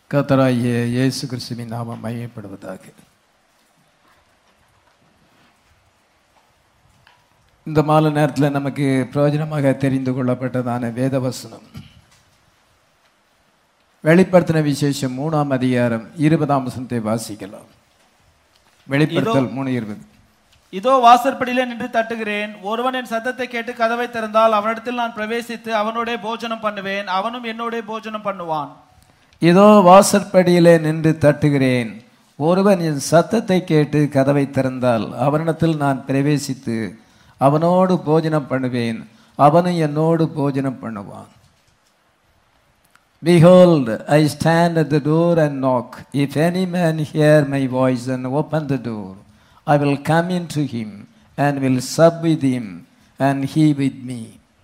கர்த்தராகிய இயேசு கிறிஸ்துவின் நாமம் மையப்படுவதாக இந்த மாலை நேரத்தில் நமக்கு பிரயோஜனமாக தெரிந்து கொள்ளப்பட்டதான வேதவசனம் வெளிப்படுத்தின விசேஷம் மூணாம் அதிகாரம் இருபதாம் வசனத்தை வாசிக்கலாம் வெளிப்படுத்தல் மூணு இருபது இதோ வாசற்படியிலே நின்று தட்டுகிறேன் ஒருவன் என் சத்தத்தை கேட்டு கதவை திறந்தால் அவனிடத்தில் நான் பிரவேசித்து அவனோடே போஜனம் பண்ணுவேன் அவனும் என்னோடே போஜனம் பண்ணுவான் இதோ வாசற்படியிலே நின்று தட்டுகிறேன் ஒருவன் என் சத்தத்தை கேட்டு கதவை திறந்தால் அவனிடத்தில் நான் பிரவேசித்து அவனோடு போஜனம் பண்ணுவேன் அவனும் என்னோடு போஜனம் பண்ணுவான் Behold, I stand at the door and knock. If any man hear my voice and open the door, I will come into him and will sup with him and he with me.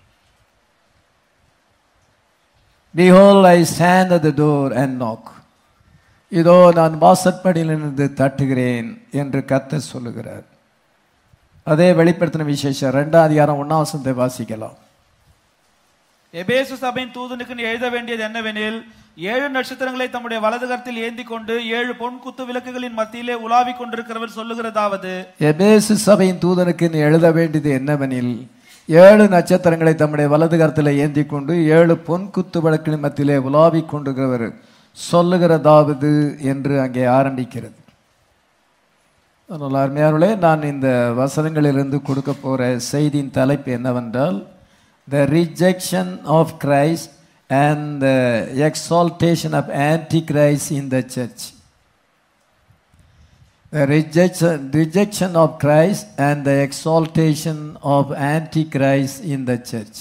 Behold, I stand at the door and knock. இதோ நான் வாசற்படியிலிருந்து தட்டுகிறேன் என்று கர்த்தர் சொல்லுகிறார் அதே வெளிப்படுத்தின விசேஷம் ரெண்டாம் அதிகாரம் ஒன்னாம் வசனத்தை வாசிக்கலாம் எபேசு சபையின் தூதனுக்கு நீ எழுத வேண்டியது என்னவெனில் ஏழு நட்சத்திரங்களை தம்முடைய வலது கரத்தில் ஏந்தி கொண்டு ஏழு பொன் குத்து விளக்குகளின் மத்தியிலே உலாவிக் கொண்டிருக்கிறவர் சொல்லுகிறதாவது எபேசு சபையின் தூதனுக்கு நீ எழுத வேண்டியது என்னவெனில் ஏழு நட்சத்திரங்களை தம்முடைய வலது கரத்தில் ஏந்தி கொண்டு ஏழு பொன் குத்து வழக்கின் மத்தியிலே உலாவிக் கொண்டிருக்கிறவர் சொல்லுகிறதாவது என்று அங்கே ஆரம்பிக்கிறது அதனால் அருமையானவர்களே நான் இந்த வசனங்களிலிருந்து கொடுக்க போகிற செய்தியின் தலைப்பு என்னவென்றால் the rejection of Christ and the exaltation of antichrist in the church The rejection, rejection of Christ and the exaltation of Antichrist in the church.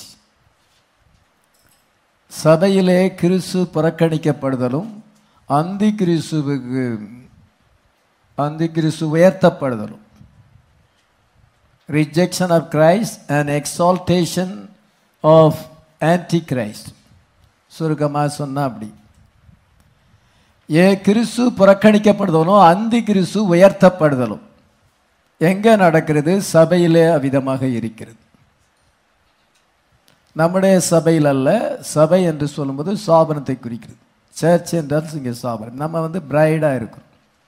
சபையிலே கிறிஸ்து புறக்கணிக்கப்படுதலும் அந்தி கிறிஸ்துவுக்கு அந்தி கிறிஸ்து உயர்த்தப்படுதலும் rejection of Christ and exaltation of antichrist சுருக்கமாக சொன்னா அப்படி ஏ கிறிஸ்து புறக்கணிக்கப்படுதலும் அந்தி கிறிஸ்து உயர்த்தப்படுதலும் எங்க நடக்கிறது சபையிலே அவ்விதமாக இருக்கிறது நம்முடைய சபையில் அல்ல சபை என்று சொல்லும்போது சாபனத்தை குறிக்கிறது சர்ச் என்றால் இங்கே சாபனம் நம்ம வந்து பிரைடாக இருக்கிறோம்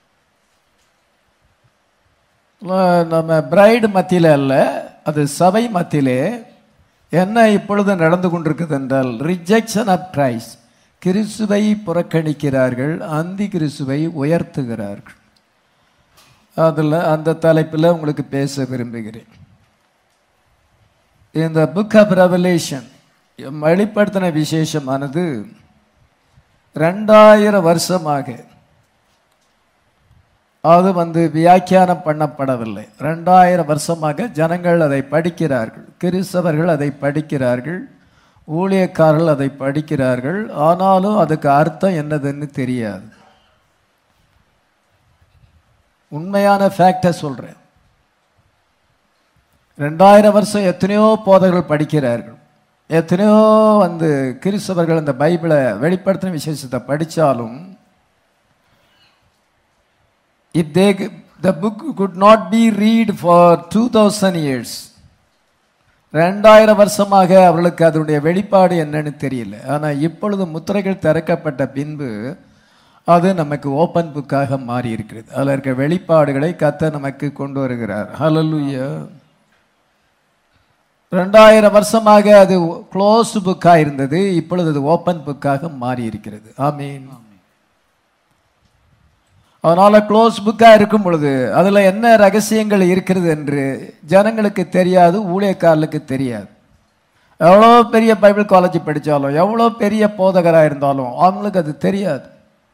நம்ம பிரைடு மத்தியில் அல்ல அது சபை மத்தியிலே என்ன இப்பொழுது நடந்து கொண்டிருக்குது என்றால் ரிஜெக்ஷன் ஆஃப் கிரைஸ்ட் கிறிஸ்துவை புறக்கணிக்கிறார்கள் அந்தி கிறிஸ்துவை உயர்த்துகிறார்கள் அதில் அந்த தலைப்பில் உங்களுக்கு பேச விரும்புகிறேன் இந்த புக் ஆஃப் ரெவலேஷன் வெளிப்படுத்தின விசேஷமானது ரெண்டாயிரம் வருஷமாக அது வந்து வியாக்கியானம் பண்ணப்படவில்லை ரெண்டாயிரம் வருஷமாக ஜனங்கள் அதை படிக்கிறார்கள் கிறிஸ்தவர்கள் அதை படிக்கிறார்கள் ஊழியக்காரர்கள் அதை படிக்கிறார்கள் ஆனாலும் அதுக்கு அர்த்தம் என்னதுன்னு தெரியாது உண்மையான ஃபேக்டை சொல்கிறேன் ரெண்டாயிரம் வருஷம் எத்தனையோ போதகர்கள் படிக்கிறார்கள் எத்தனையோ வந்து கிறிஸ்தவர்கள் அந்த பைபிளை வெளிப்படுத்தின விசேஷத்தை படித்தாலும் if they the book could not be read for two thousand years ரெண்டாயிரம் வருஷமாக அவர்களுக்கு அதனுடைய வெளிப்பாடு என்னன்னு தெரியல ஆனால் இப்பொழுது முத்திரைகள் திறக்கப்பட்ட பின்பு அது நமக்கு ஓப்பன் புக்காக மாறி இருக்கிறது அதில் இருக்க வெளிப்பாடுகளை கத்த நமக்கு கொண்டு வருகிறார் ஹலலுயா ரெண்டாயிரம் வருஷமாக அது க்ளோஸ் புக்காக இருந்தது இப்பொழுது அது ஓப்பன் புக்காக மாறி இருக்கிறது ஆமீன் அதனால க்ளோஸ் புக்காக இருக்கும் பொழுது அதில் என்ன ரகசியங்கள் இருக்கிறது என்று ஜனங்களுக்கு தெரியாது ஊழியக்காரர்களுக்கு தெரியாது எவ்வளோ பெரிய பைபிள் காலேஜ் படித்தாலும் எவ்வளோ பெரிய போதகராக இருந்தாலும் அவங்களுக்கு அது தெரியாது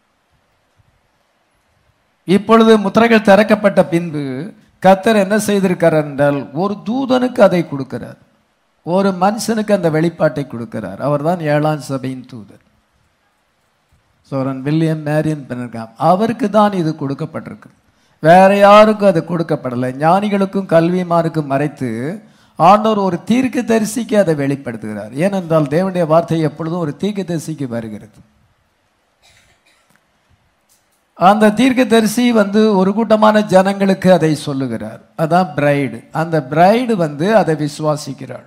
இப்பொழுது முத்திரைகள் திறக்கப்பட்ட பின்பு கத்தர் என்ன செய்திருக்கிறார் என்றால் ஒரு தூதனுக்கு அதை கொடுக்கிறார் ஒரு மனுஷனுக்கு அந்த வெளிப்பாட்டை கொடுக்கிறார் அவர்தான் ஏழாம் சபையின் தூதர் சோரன் வில்லியம் மேரியன் பண்ணிருக்கான் அவருக்கு தான் இது கொடுக்கப்பட்டிருக்கு வேற யாருக்கும் அது கொடுக்கப்படலை ஞானிகளுக்கும் கல்விமாருக்கும் மறைத்து ஆண்டவர் ஒரு தீர்க்க தரிசிக்கு அதை வெளிப்படுத்துகிறார் ஏனென்றால் தேவனுடைய வார்த்தை எப்பொழுதும் ஒரு தீர்க்க தரிசிக்கு வருகிறது அந்த தீர்க்க தரிசி வந்து ஒரு கூட்டமான ஜனங்களுக்கு அதை சொல்லுகிறார் அதான் பிரைடு அந்த பிரைடு வந்து அதை விசுவாசிக்கிறாள்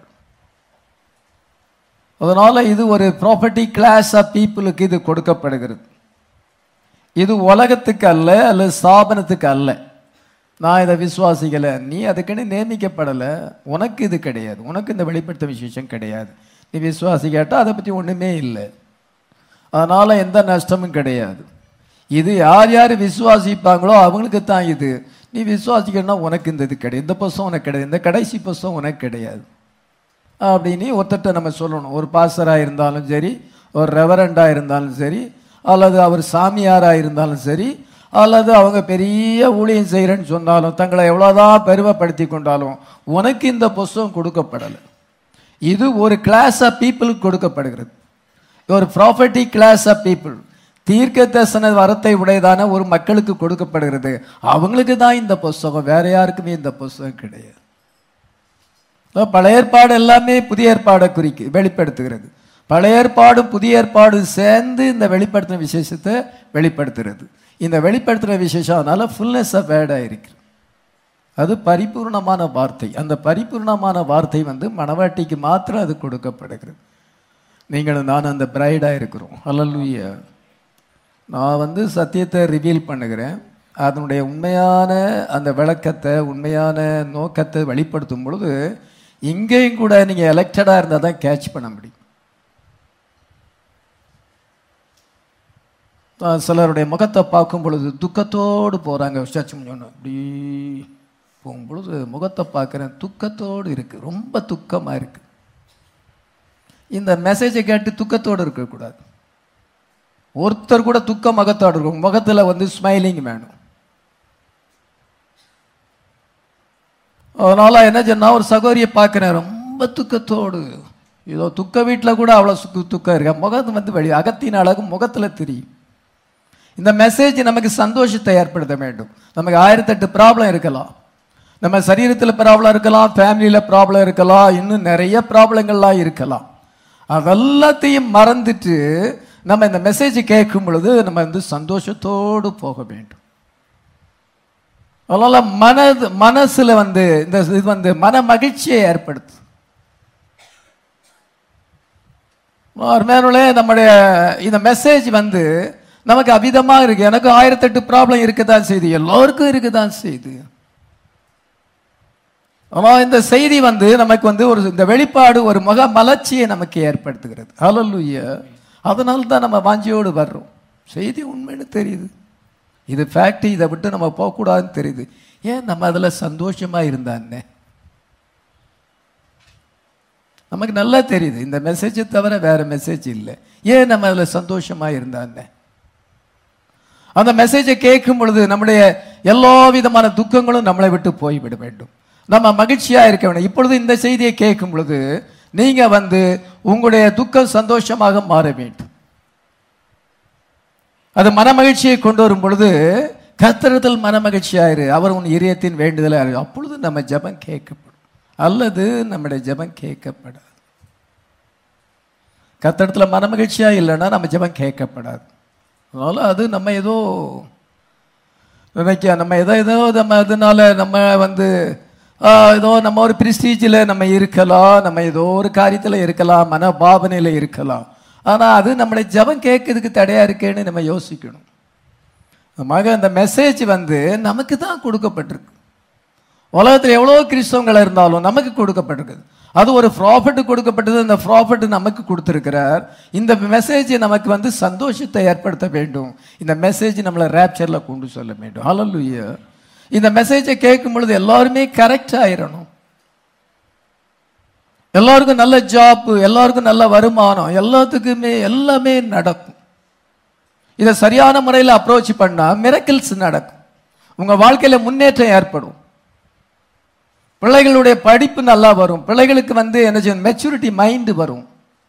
அதனால இது ஒரு ப்ராப்பர்ட்டி கிளாஸ் ஆஃப் பீப்புளுக்கு இது கொடுக்கப்படுகிறது இது உலகத்துக்கு அல்ல அல்லது ஸ்தாபனத்துக்கு அல்ல நான் இதை விசுவாசிக்கல நீ அதுக்குன்னு நியமிக்கப்படலை உனக்கு இது கிடையாது உனக்கு இந்த வெளிப்படுத்த விசேஷம் கிடையாது நீ விசுவாசிக்காட்டா அதை பற்றி ஒன்றுமே இல்லை அதனால் எந்த நஷ்டமும் கிடையாது இது யார் யார் விசுவாசிப்பாங்களோ அவங்களுக்கு தான் இது நீ விசுவாசிக்கணும்னா உனக்கு இந்த இது கிடையாது இந்த புஸ்தகம் உனக்கு கிடையாது இந்த கடைசி புஸ்தகம் உனக்கு கிடையாது அப்படின்னு ஒருத்தட்ட நம்ம சொல்லணும் ஒரு பாஸ்டராக இருந்தாலும் சரி ஒரு ரெவரண்டாக இருந்தாலும் சரி அல்லது அவர் சாமியாராக இருந்தாலும் சரி அல்லது அவங்க பெரிய ஊழியம் செய்கிறேன்னு சொன்னாலும் தங்களை எவ்வளோதான் பெருமைப்படுத்தி கொண்டாலும் உனக்கு இந்த புஸ்தகம் கொடுக்கப்படலை இது ஒரு கிளாஸ் ஆஃப் பீப்புளுக்கு கொடுக்கப்படுகிறது ஒரு ப்ராஃபட்டிக் கிளாஸ் ஆஃப் பீப்புள் தீர்க்க தரிசன வரத்தை உடையதான ஒரு மக்களுக்கு கொடுக்கப்படுகிறது அவங்களுக்கு தான் இந்த புஸ்தகம் வேற யாருக்குமே இந்த புஸ்தகம் கிடையாது அப்ப பழைய ஏற்பாடு எல்லாமே புதிய ஏற்பாடை குறிக்கு வெளிப்படுத்துகிறது பழைய ஏற்பாடும் புதிய ஏற்பாடும் சேர்ந்து இந்த வெளிப்படுத்தின விசேஷத்தை வெளிப்படுத்துகிறது இந்த வெளிப்படுத்தின விசேஷம் அதனால ஃபுல்னஸ் ஆஃப் வேர்டாக இருக்கு அது பரிபூர்ணமான வார்த்தை அந்த பரிபூர்ணமான வார்த்தை வந்து மணவாட்டிக்கு மாத்திரம் அது கொடுக்கப்படுகிறது நீங்களும் நான் அந்த பிரைடாக இருக்கிறோம் அல்லலுயா நான் வந்து சத்தியத்தை ரிவீல் பண்ணுகிறேன் அதனுடைய உண்மையான அந்த விளக்கத்தை உண்மையான நோக்கத்தை வெளிப்படுத்தும் பொழுது இங்கேயும் கூட நீங்கள் எலெக்டடாக இருந்தால் தான் கேட்ச் பண்ண முடியும் ஆஹ் சிலருடைய முகத்தை பார்க்கும் பொழுது துக்கத்தோடு போகிறாங்க சர்ச் முடிஞ்சோன்னு அப்படி போகும் பொழுது முகத்தை பார்க்குறேன் துக்கத்தோடு இருக்குது ரொம்ப துக்கமாக இருக்குது இந்த மெசேஜை கேட்டு துக்கத்தோடு இருக்கக்கூடாது ஒருத்தர் கூட துக்க முகத்தோடு இருக்கும் முகத்தில் வந்து ஸ்மைலிங் வேணும் அதனால என்ன சொன்னா ஒரு சகோதரியை பார்க்குறேன் ரொம்ப துக்கத்தோடு ஏதோ துக்க வீட்டில் கூட அவ்வளோ சுக்கு துக்கம் இருக்கா முகத்து வந்து வெளி அகத்தின் அழகு முகத்தில் தெரியும் இந்த மெசேஜ் நமக்கு சந்தோஷத்தை ஏற்படுத்த வேண்டும் நமக்கு ஆயிரத்தெட்டு ப்ராப்ளம் இருக்கலாம் நம்ம சரீரத்தில் ப்ராப்ளம் இருக்கலாம் ஃபேமிலியில் ப்ராப்ளம் இருக்கலாம் இன்னும் நிறைய ப்ராப்ளங்கள்லாம் இருக்கலாம் அதெல்லாத்தையும் மறந்துட்டு நம்ம இந்த மெசேஜ் கேட்கும் பொழுது நம்ம வந்து சந்தோஷத்தோடு போக வேண்டும் அதனால மனது மனசுல வந்து இந்த இது வந்து மன மகிழ்ச்சியை ஏற்படுத்து மேலே நம்முடைய இந்த மெசேஜ் வந்து நமக்கு அவிதமா இருக்கு எனக்கு ஆயிரத்தெட்டு ப்ராப்ளம் இருக்கதான் செய்யுது எல்லோருக்கும் இருக்குதான் செய்யுது ஆனால் இந்த செய்தி வந்து நமக்கு வந்து ஒரு இந்த வெளிப்பாடு ஒரு முக மலர்ச்சியை நமக்கு ஏற்படுத்துகிறது ஹalleluya அதனால தான் நம்ம வாஞ்சியோடு வர்றோம் செய்தி உண்மைன்னு தெரியுது இது ஃபேக்ட் இதை விட்டு நம்ம போகக்கூடாதுன்னு தெரியுது ஏன் நம்ம அதில் சந்தோஷமா இருந்தானே நமக்கு நல்லா தெரியுது இந்த மெசேஜை தவிர வேற மெசேஜ் இல்லை ஏன் நம்ம அதில் சந்தோஷமா இருந்தானே அந்த மெசேஜை கேட்கும் பொழுது நம்முடைய எல்லா விதமான துக்கங்களும் நம்மளை விட்டு போய்விட வேண்டும் நம்ம மகிழ்ச்சியா இருக்க வேண்டும் இப்பொழுது இந்த செய்தியை கேட்கும் பொழுது நீங்க வந்து உங்களுடைய துக்கம் சந்தோஷமாக மாற வேண்டும் அது மனமகிழ்ச்சியை கொண்டு வரும் பொழுது கத்திரத்தில் மனமகிழ்ச்சியாயிரு அவர் உன் இதயத்தின் வேண்டுதலை அறி அப்பொழுது நம்ம ஜெபம் கேட்கப்படும் அல்லது நம்முடைய ஜெபம் கேட்கப்படாது கத்திரத்துல மனமகிழ்ச்சியா இல்லைன்னா நம்ம ஜெபம் கேட்கப்படாது அதனால அது நம்ம ஏதோ நினைக்க நம்ம ஏதோ ஏதோ நம்ம அதனால நம்ம வந்து ஆ, ஏதோ நம்ம ஒரு பிரஸ்டீஜில் நம்ம இருக்கலாம் நம்ம ஏதோ ஒரு காரியத்தில் இருக்கலாம் மனபாவனையில் இருக்கலாம் ஆனால் அது நம்மளை ஜெபம் கேட்கறதுக்கு தடையாக இருக்கேன்னு நம்ம யோசிக்கணும் மக அந்த மெசேஜ் வந்து நமக்கு தான் கொடுக்கப்பட்டிருக்கு உலகத்தில் எவ்வளோ கிறிஸ்தவங்கள் இருந்தாலும் நமக்கு கொடுக்கப்பட்டிருக்குது அது ஒரு ப்ராஃபிட் கொடுக்கப்பட்டது அந்த ப்ராஃபிட் நமக்கு கொடுத்திருக்கிறார் இந்த மெசேஜ் நமக்கு வந்து சந்தோஷத்தை ஏற்படுத்த வேண்டும் இந்த மெசேஜ் நம்மளை ரேப்சரில் கொண்டு செல்ல வேண்டும் ஹalleluya இந்த மெசேஜை கேட்கும் பொழுது எல்லாருமே கரெக்ட் ஆயிரணும் எல்லாருக்கும் நல்ல ஜாப் எல்லாருக்கும் நல்ல வருமானம் எல்லாத்துக்குமே எல்லாமே நடக்கும் இதை சரியான முறையில் அப்ரோச் பண்ணா மிரக்கிள்ஸ் நடக்கும் உங்க வாழ்க்கையில முன்னேற்றம் ஏற்படும் பிள்ளைகளுடைய படிப்பு நல்லா வரும் பிள்ளைகளுக்கு வந்து என்ன செய்யும் மெச்சூரிட்டி மைண்டு வரும்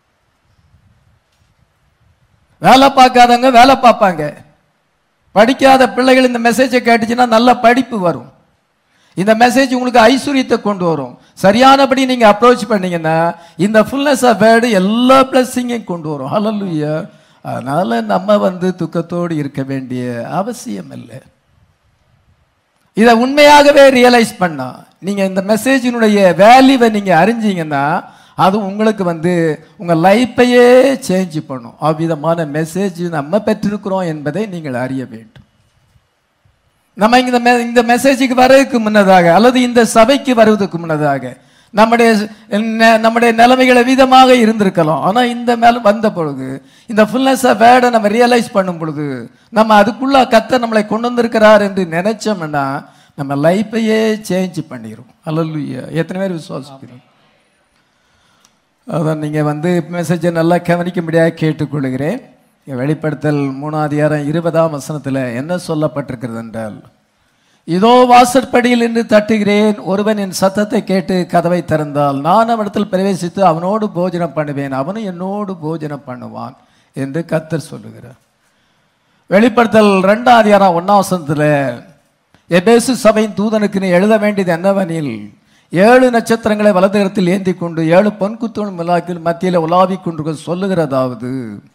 வேலை பார்க்காதவங்க வேலை பார்ப்பாங்க படிக்காத பிள்ளைகள் இந்த மெசேஜை கேட்டுச்சுன்னா நல்ல படிப்பு வரும் இந்த மெசேஜ் உங்களுக்கு ஐஸ்வர்யத்தை கொண்டு வரும் சரியானபடி நீங்க அப்ரோச் பண்ணீங்கன்னா இந்த ஃபுல்னஸ் ஆஃப் வேர்டு எல்லா பிளஸ்ஸிங்கையும் கொண்டு வரும் ஹalleluya அதனால நம்ம வந்து துக்கத்தோடு இருக்க வேண்டிய அவசியம் இல்லை இதை உண்மையாகவே ரியலைஸ் பண்ணா நீங்க இந்த மெசேஜினுடைய வேல்யூவை நீங்க அறிஞ்சீங்கன்னா அது உங்களுக்கு வந்து உங்க லைஃப்பையே சேஞ்ச் பண்ணும் அவ்விதமான மெசேஜ் நம்ம பெற்றிருக்கிறோம் என்பதை நீங்கள் அறிய வேண்டும் நம்ம இந்த மெ- இந்த மெசேஜுக்கு வர்றதுக்கு முன்னதாக அல்லது இந்த சபைக்கு வருவதற்கு முன்னதாக நம்முடைய நெ- நம்முடைய நிலைமைகளை விதமாக இருந்திருக்கலாம் ஆனா இந்த மேல வந்த பொழுது இந்த ஃபுல்னஸ் ஆஃப் வேர்டை நம்ம ரியலைஸ் பண்ணும் பொழுது நம்ம அதுக்குள்ள கத்த நம்மளை கொண்டு வந்திருக்கிறார் என்று நினைச்சோம்னா நம்ம லைஃப்பையே சேஞ்ச் பண்ணிரும் அல்லல்லுயா எத்தனை பேர் விசுவாசிக்கிறோம் அதான் நீங்கள் வந்து மெசேஜை நல்லா கவனிக்கும்படியாக கேட்டுக்கொள்கிறேன் இங்க வெளிப்படுத்தல் மூணாவது அதிகாரம் இருபதாம் வசனத்தில் என்ன சொல்லப்பட்டிருக்கிறது என்றால் இதோ வாசற்படியில் நின்று தட்டுகிறேன் ஒருவன் என் சத்தத்தை கேட்டு கதவை திறந்தால் நான் அவனிடத்தில் பிரவேசித்து அவனோடு போஜனம் பண்ணுவேன் அவனும் என்னோடு போஜனம் பண்ணுவான் என்று கத்தர் சொல்லுகிறார் வெளிப்படுத்தல் ரெண்டாம் அதிகாரம் ஒன்னாம் வசனத்தில் எபேசு சபையின் தூதனுக்கு நீ எழுத வேண்டியது என்னவெனில் ஏழு நட்சத்திரங்களை வலதுகரத்தில் ஏந்தி கொண்டு ஏழு பொன்குத்தூள் மிலாக்கில் மத்தியில் உலாவிக் கொண்டு சொல்லுகிறதாவது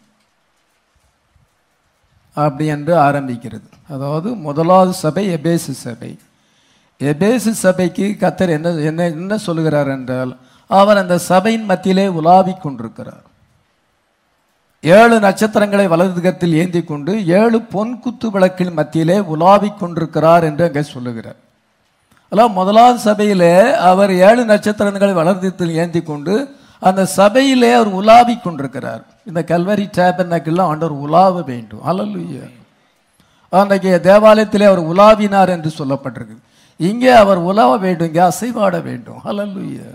அப்படி என்று ஆரம்பிக்கிறது அதாவது முதலாவது சபை எபேசு சபை எபேசு சபைக்கு கத்தர் என்ன என்ன என்ன சொல்லுகிறார் என்றால் அவர் அந்த சபையின் மத்தியிலே உலாவிக் கொண்டிருக்கிறார் ஏழு நட்சத்திரங்களை வலதுகத்தில் ஏந்தி கொண்டு ஏழு பொன் குத்து விளக்கின் மத்தியிலே உலாவிக் கொண்டிருக்கிறார் என்று அங்கே சொல்லுகிறார் அதாவது முதலாவது சபையிலே அவர் ஏழு நட்சத்திரங்களை வலதுகத்தில் ஏந்தி கொண்டு அந்த சபையிலே அவர் உலாவிக் கொண்டிருக்கிறார் இந்த கல்வரி டேபர்னக்கெல்லாம் ஆண்டவர் உலாவ வேண்டும் அல்லல்லுயா அன்றைக்கு தேவாலயத்திலே அவர் உலாவினார் என்று சொல்லப்பட்டிருக்கு இங்கே அவர் உலாவ வேண்டும் இங்கே அசைவாட வேண்டும் அல்லல்லுயா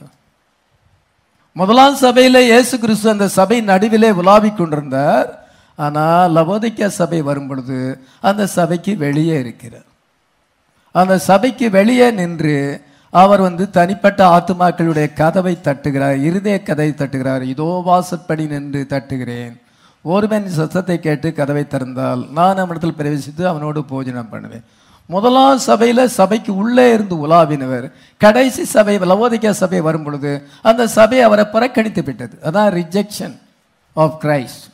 முதலாம் சபையில இயேசு கிறிஸ்து அந்த சபை நடுவிலே உலாவிக் கொண்டிருந்தார் ஆனால் லவோதிக்கா சபை வரும் பொழுது அந்த சபைக்கு வெளியே இருக்கிறார் அந்த சபைக்கு வெளியே நின்று அவர் வந்து தனிப்பட்ட ஆத்துமாக்களுடைய கதவை தட்டுகிறார் இருதய கதவை தட்டுகிறார் இதோ வாசற்படி நின்று தட்டுகிறேன் ஒருவன் சத்தத்தை கேட்டு கதவை திறந்தால் நான் அவனிடத்தில் பிரவேசித்து அவனோடு போஜனம் பண்ணுவேன் முதலாம் சபையில சபைக்கு உள்ளே இருந்து உலாவினவர் கடைசி சபை லவோதிக்கா சபை வரும் பொழுது அந்த சபை அவரை புறக்கணித்து விட்டது அதான் ரிஜெக்ஷன் ஆஃப் கிரைஸ்ட்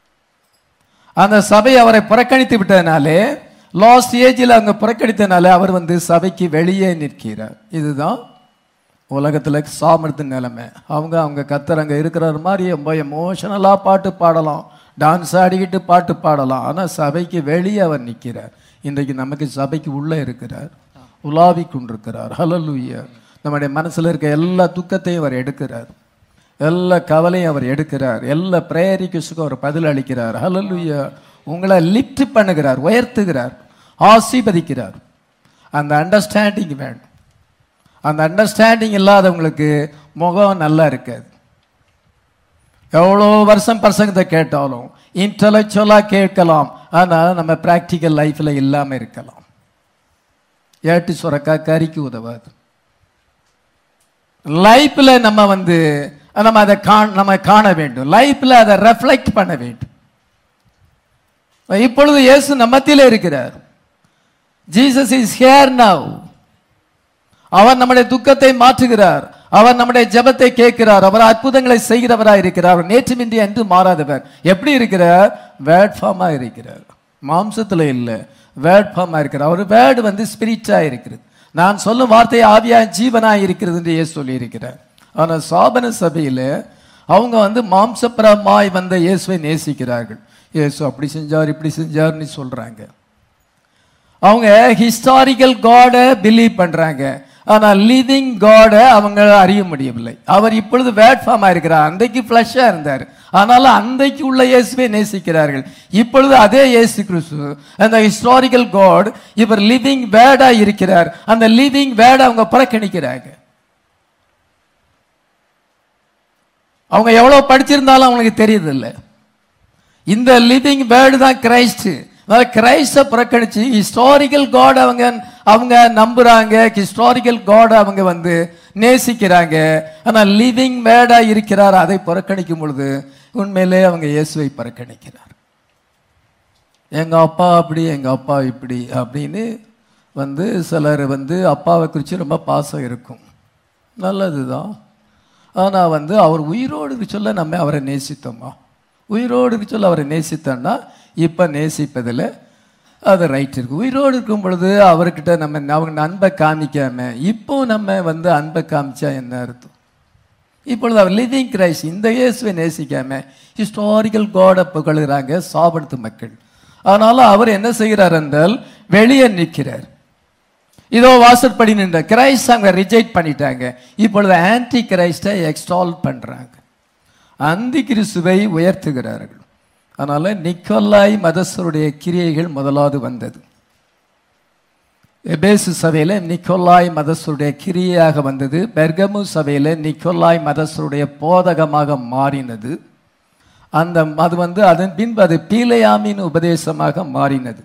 அந்த சபை அவரை புறக்கணித்து விட்டதுனாலே லாஸ்ட் ஏஜில் அவங்க புறக்கணித்தனால அவர் வந்து சபைக்கு வெளியே நிற்கிறார் இதுதான் உலகத்தில் சாமர்த்து நிலைமை அவங்க அவங்க கத்தர் அங்கே இருக்கிற மாதிரி ரொம்ப எமோஷனலாக பாட்டு பாடலாம் டான்ஸ் ஆடிக்கிட்டு பாட்டு பாடலாம் ஆனால் சபைக்கு வெளியே அவர் நிற்கிறார் இன்றைக்கு நமக்கு சபைக்கு உள்ளே இருக்கிறார் உலாவி கொண்டிருக்கிறார் ஹலலூயா நம்முடைய மனசில் இருக்க எல்லா துக்கத்தையும் அவர் எடுக்கிறார் எல்லா கவலையும் அவர் எடுக்கிறார் எல்லா பிரேரிக்குஸுக்கும் அவர் பதில் அளிக்கிறார் ஹலலுயா உங்களை லிஃப்ட் பண்ணுகிறார் உயர்த்துகிறார் ஆசீர்வதிக்கிறார் அந்த அண்டர்ஸ்டாண்டிங் வேணும் அந்த அண்டர்ஸ்டாண்டிங் இல்லாதவங்களுக்கு முகம் நல்லா இருக்காது எவ்வளோ வருஷம் பசங்கத்தை கேட்டாலும் இன்டலெக்சுவலாக கேட்கலாம் ஆனால் நம்ம ப்ராக்டிக்கல் லைஃப்பில் இல்லாமல் இருக்கலாம் ஏட்டு சுரக்கா கறிக்கு உதவாது லைஃப்பில் நம்ம வந்து நம்ம அதை காண நம்ம காண வேண்டும் லைஃப்பில் அதை ரெஃப்ளெக்ட் பண்ண வேண்டும் இப்பொழுது இயேசு நம்மத்திலே இருக்கிறார் ஜீசஸ் இஸ் ஹியர் நவ் அவர் நம்முடைய துக்கத்தை மாற்றுகிறார் அவர் நம்முடைய ஜெபத்தை கேட்கிறார் அவர் அற்புதங்களை செய்கிறவராய் இருக்கிறார் அவர் நேற்றுமின்றி என்று மாறாதவர் எப்படி இருக்கிறார் வேர்ட் ஃபார்மா இருக்கிறார் மாம்சத்துல இல்லை வேர்ட் ஃபார்மா இருக்கிறார் அவர் வேர்டு வந்து ஸ்பிரிட்டா இருக்கிறது நான் சொல்லும் வார்த்தை ஆவியா ஜீவனா இருக்கிறது என்று இயேசு சொல்லி இருக்கிறார் ஆனால் சாபன சபையில அவங்க வந்து மாம்சப்புறமாய் வந்த இயேசுவை நேசிக்கிறார்கள் இயேசு அப்படி செஞ்சார் இப்படி செஞ்சார்னு சொல்றாங்க அவங்க ஹிஸ்டாரிக்கல் காடை பிலீவ் பண்றாங்க ஆனா லிவிங் காடை அவங்க அறிய முடியவில்லை அவர் இப்பொழுது வேட் ஃபார்மா இருக்கிறார் அன்றைக்கு ஃபிளஷா இருந்தார் ஆனாலும் அன்றைக்கு உள்ள இயேசுவை நேசிக்கிறார்கள் இப்பொழுது அதே இயேசு கிறிஸ்து அந்த ஹிஸ்டாரிக்கல் காட் இவர் லிவிங் வேர்டா இருக்கிறார் அந்த லிவிங் வேர்டை அவங்க புறக்கணிக்கிறாங்க அவங்க எவ்வளவு படிச்சிருந்தாலும் அவங்களுக்கு தெரியுது இந்த லிவிங் வேர்டு தான் கிரைஸ்ட் அதாவது கிரைஸ்ட புறக்கணிச்சு ஹிஸ்டாரிக்கல் காட் அவங்க அவங்க நம்புறாங்க ஹிஸ்டாரிக்கல் காட் அவங்க வந்து நேசிக்கிறாங்க ஆனா லிவிங் வேர்டா இருக்கிறார் அதை புறக்கணிக்கும் பொழுது உண்மையிலே அவங்க இயேசுவை புறக்கணிக்கிறார் எங்க அப்பா அப்படி எங்க அப்பா இப்படி அப்படின்னு வந்து சிலர் வந்து அப்பாவை குறித்து ரொம்ப பாசம் இருக்கும் நல்லதுதான் ஆனா வந்து அவர் உயிரோடு இருக்க சொல்ல நம்ம அவரை நேசித்தோமா உயிரோடு இருக்க சொல்ல அவரை நேசித்தோம்னா இப்போ நேசிப்பதில் அது ரைட் இருக்கு உயிரோடு இருக்கும் பொழுது அவர்கிட்ட நம்ம அவங்க அன்பை காமிக்காம இப்போ நம்ம வந்து அன்பை காமிச்சா என்ன அர்த்தம் இப்பொழுது அவர் லிவிங் கிரைஸ்ட் இந்த இயேசுவை நேசிக்காம ஹிஸ்டாரிக்கல் காடை புகழுகிறாங்க சாபடுத்து மக்கள் அதனால அவர் என்ன செய்கிறார் என்றால் வெளியே நிற்கிறார் இதோ வாசற்படி நின்ற கிரைஸ்ட் அங்க ரிஜெக்ட் பண்ணிட்டாங்க இப்பொழுது ஆன்டி கிரைஸ்டை எக்ஸ்டால் பண்றாங்க அந்தி கிறிஸ்துவை உயர்த்துகிறார்கள் அதனால நிக்கோலாய் மதஸ்தருடைய கிரியைகள் முதலாவது வந்தது எபேசு சபையில நிக்கோலாய் மதஸ்தருடைய கிரியையாக வந்தது பெர்கமு சபையில நிக்கோலாய் மதஸ்தருடைய போதகமாக மாறினது அந்த அது வந்து அதன் பின்பு அது பீலையாமின் உபதேசமாக மாறினது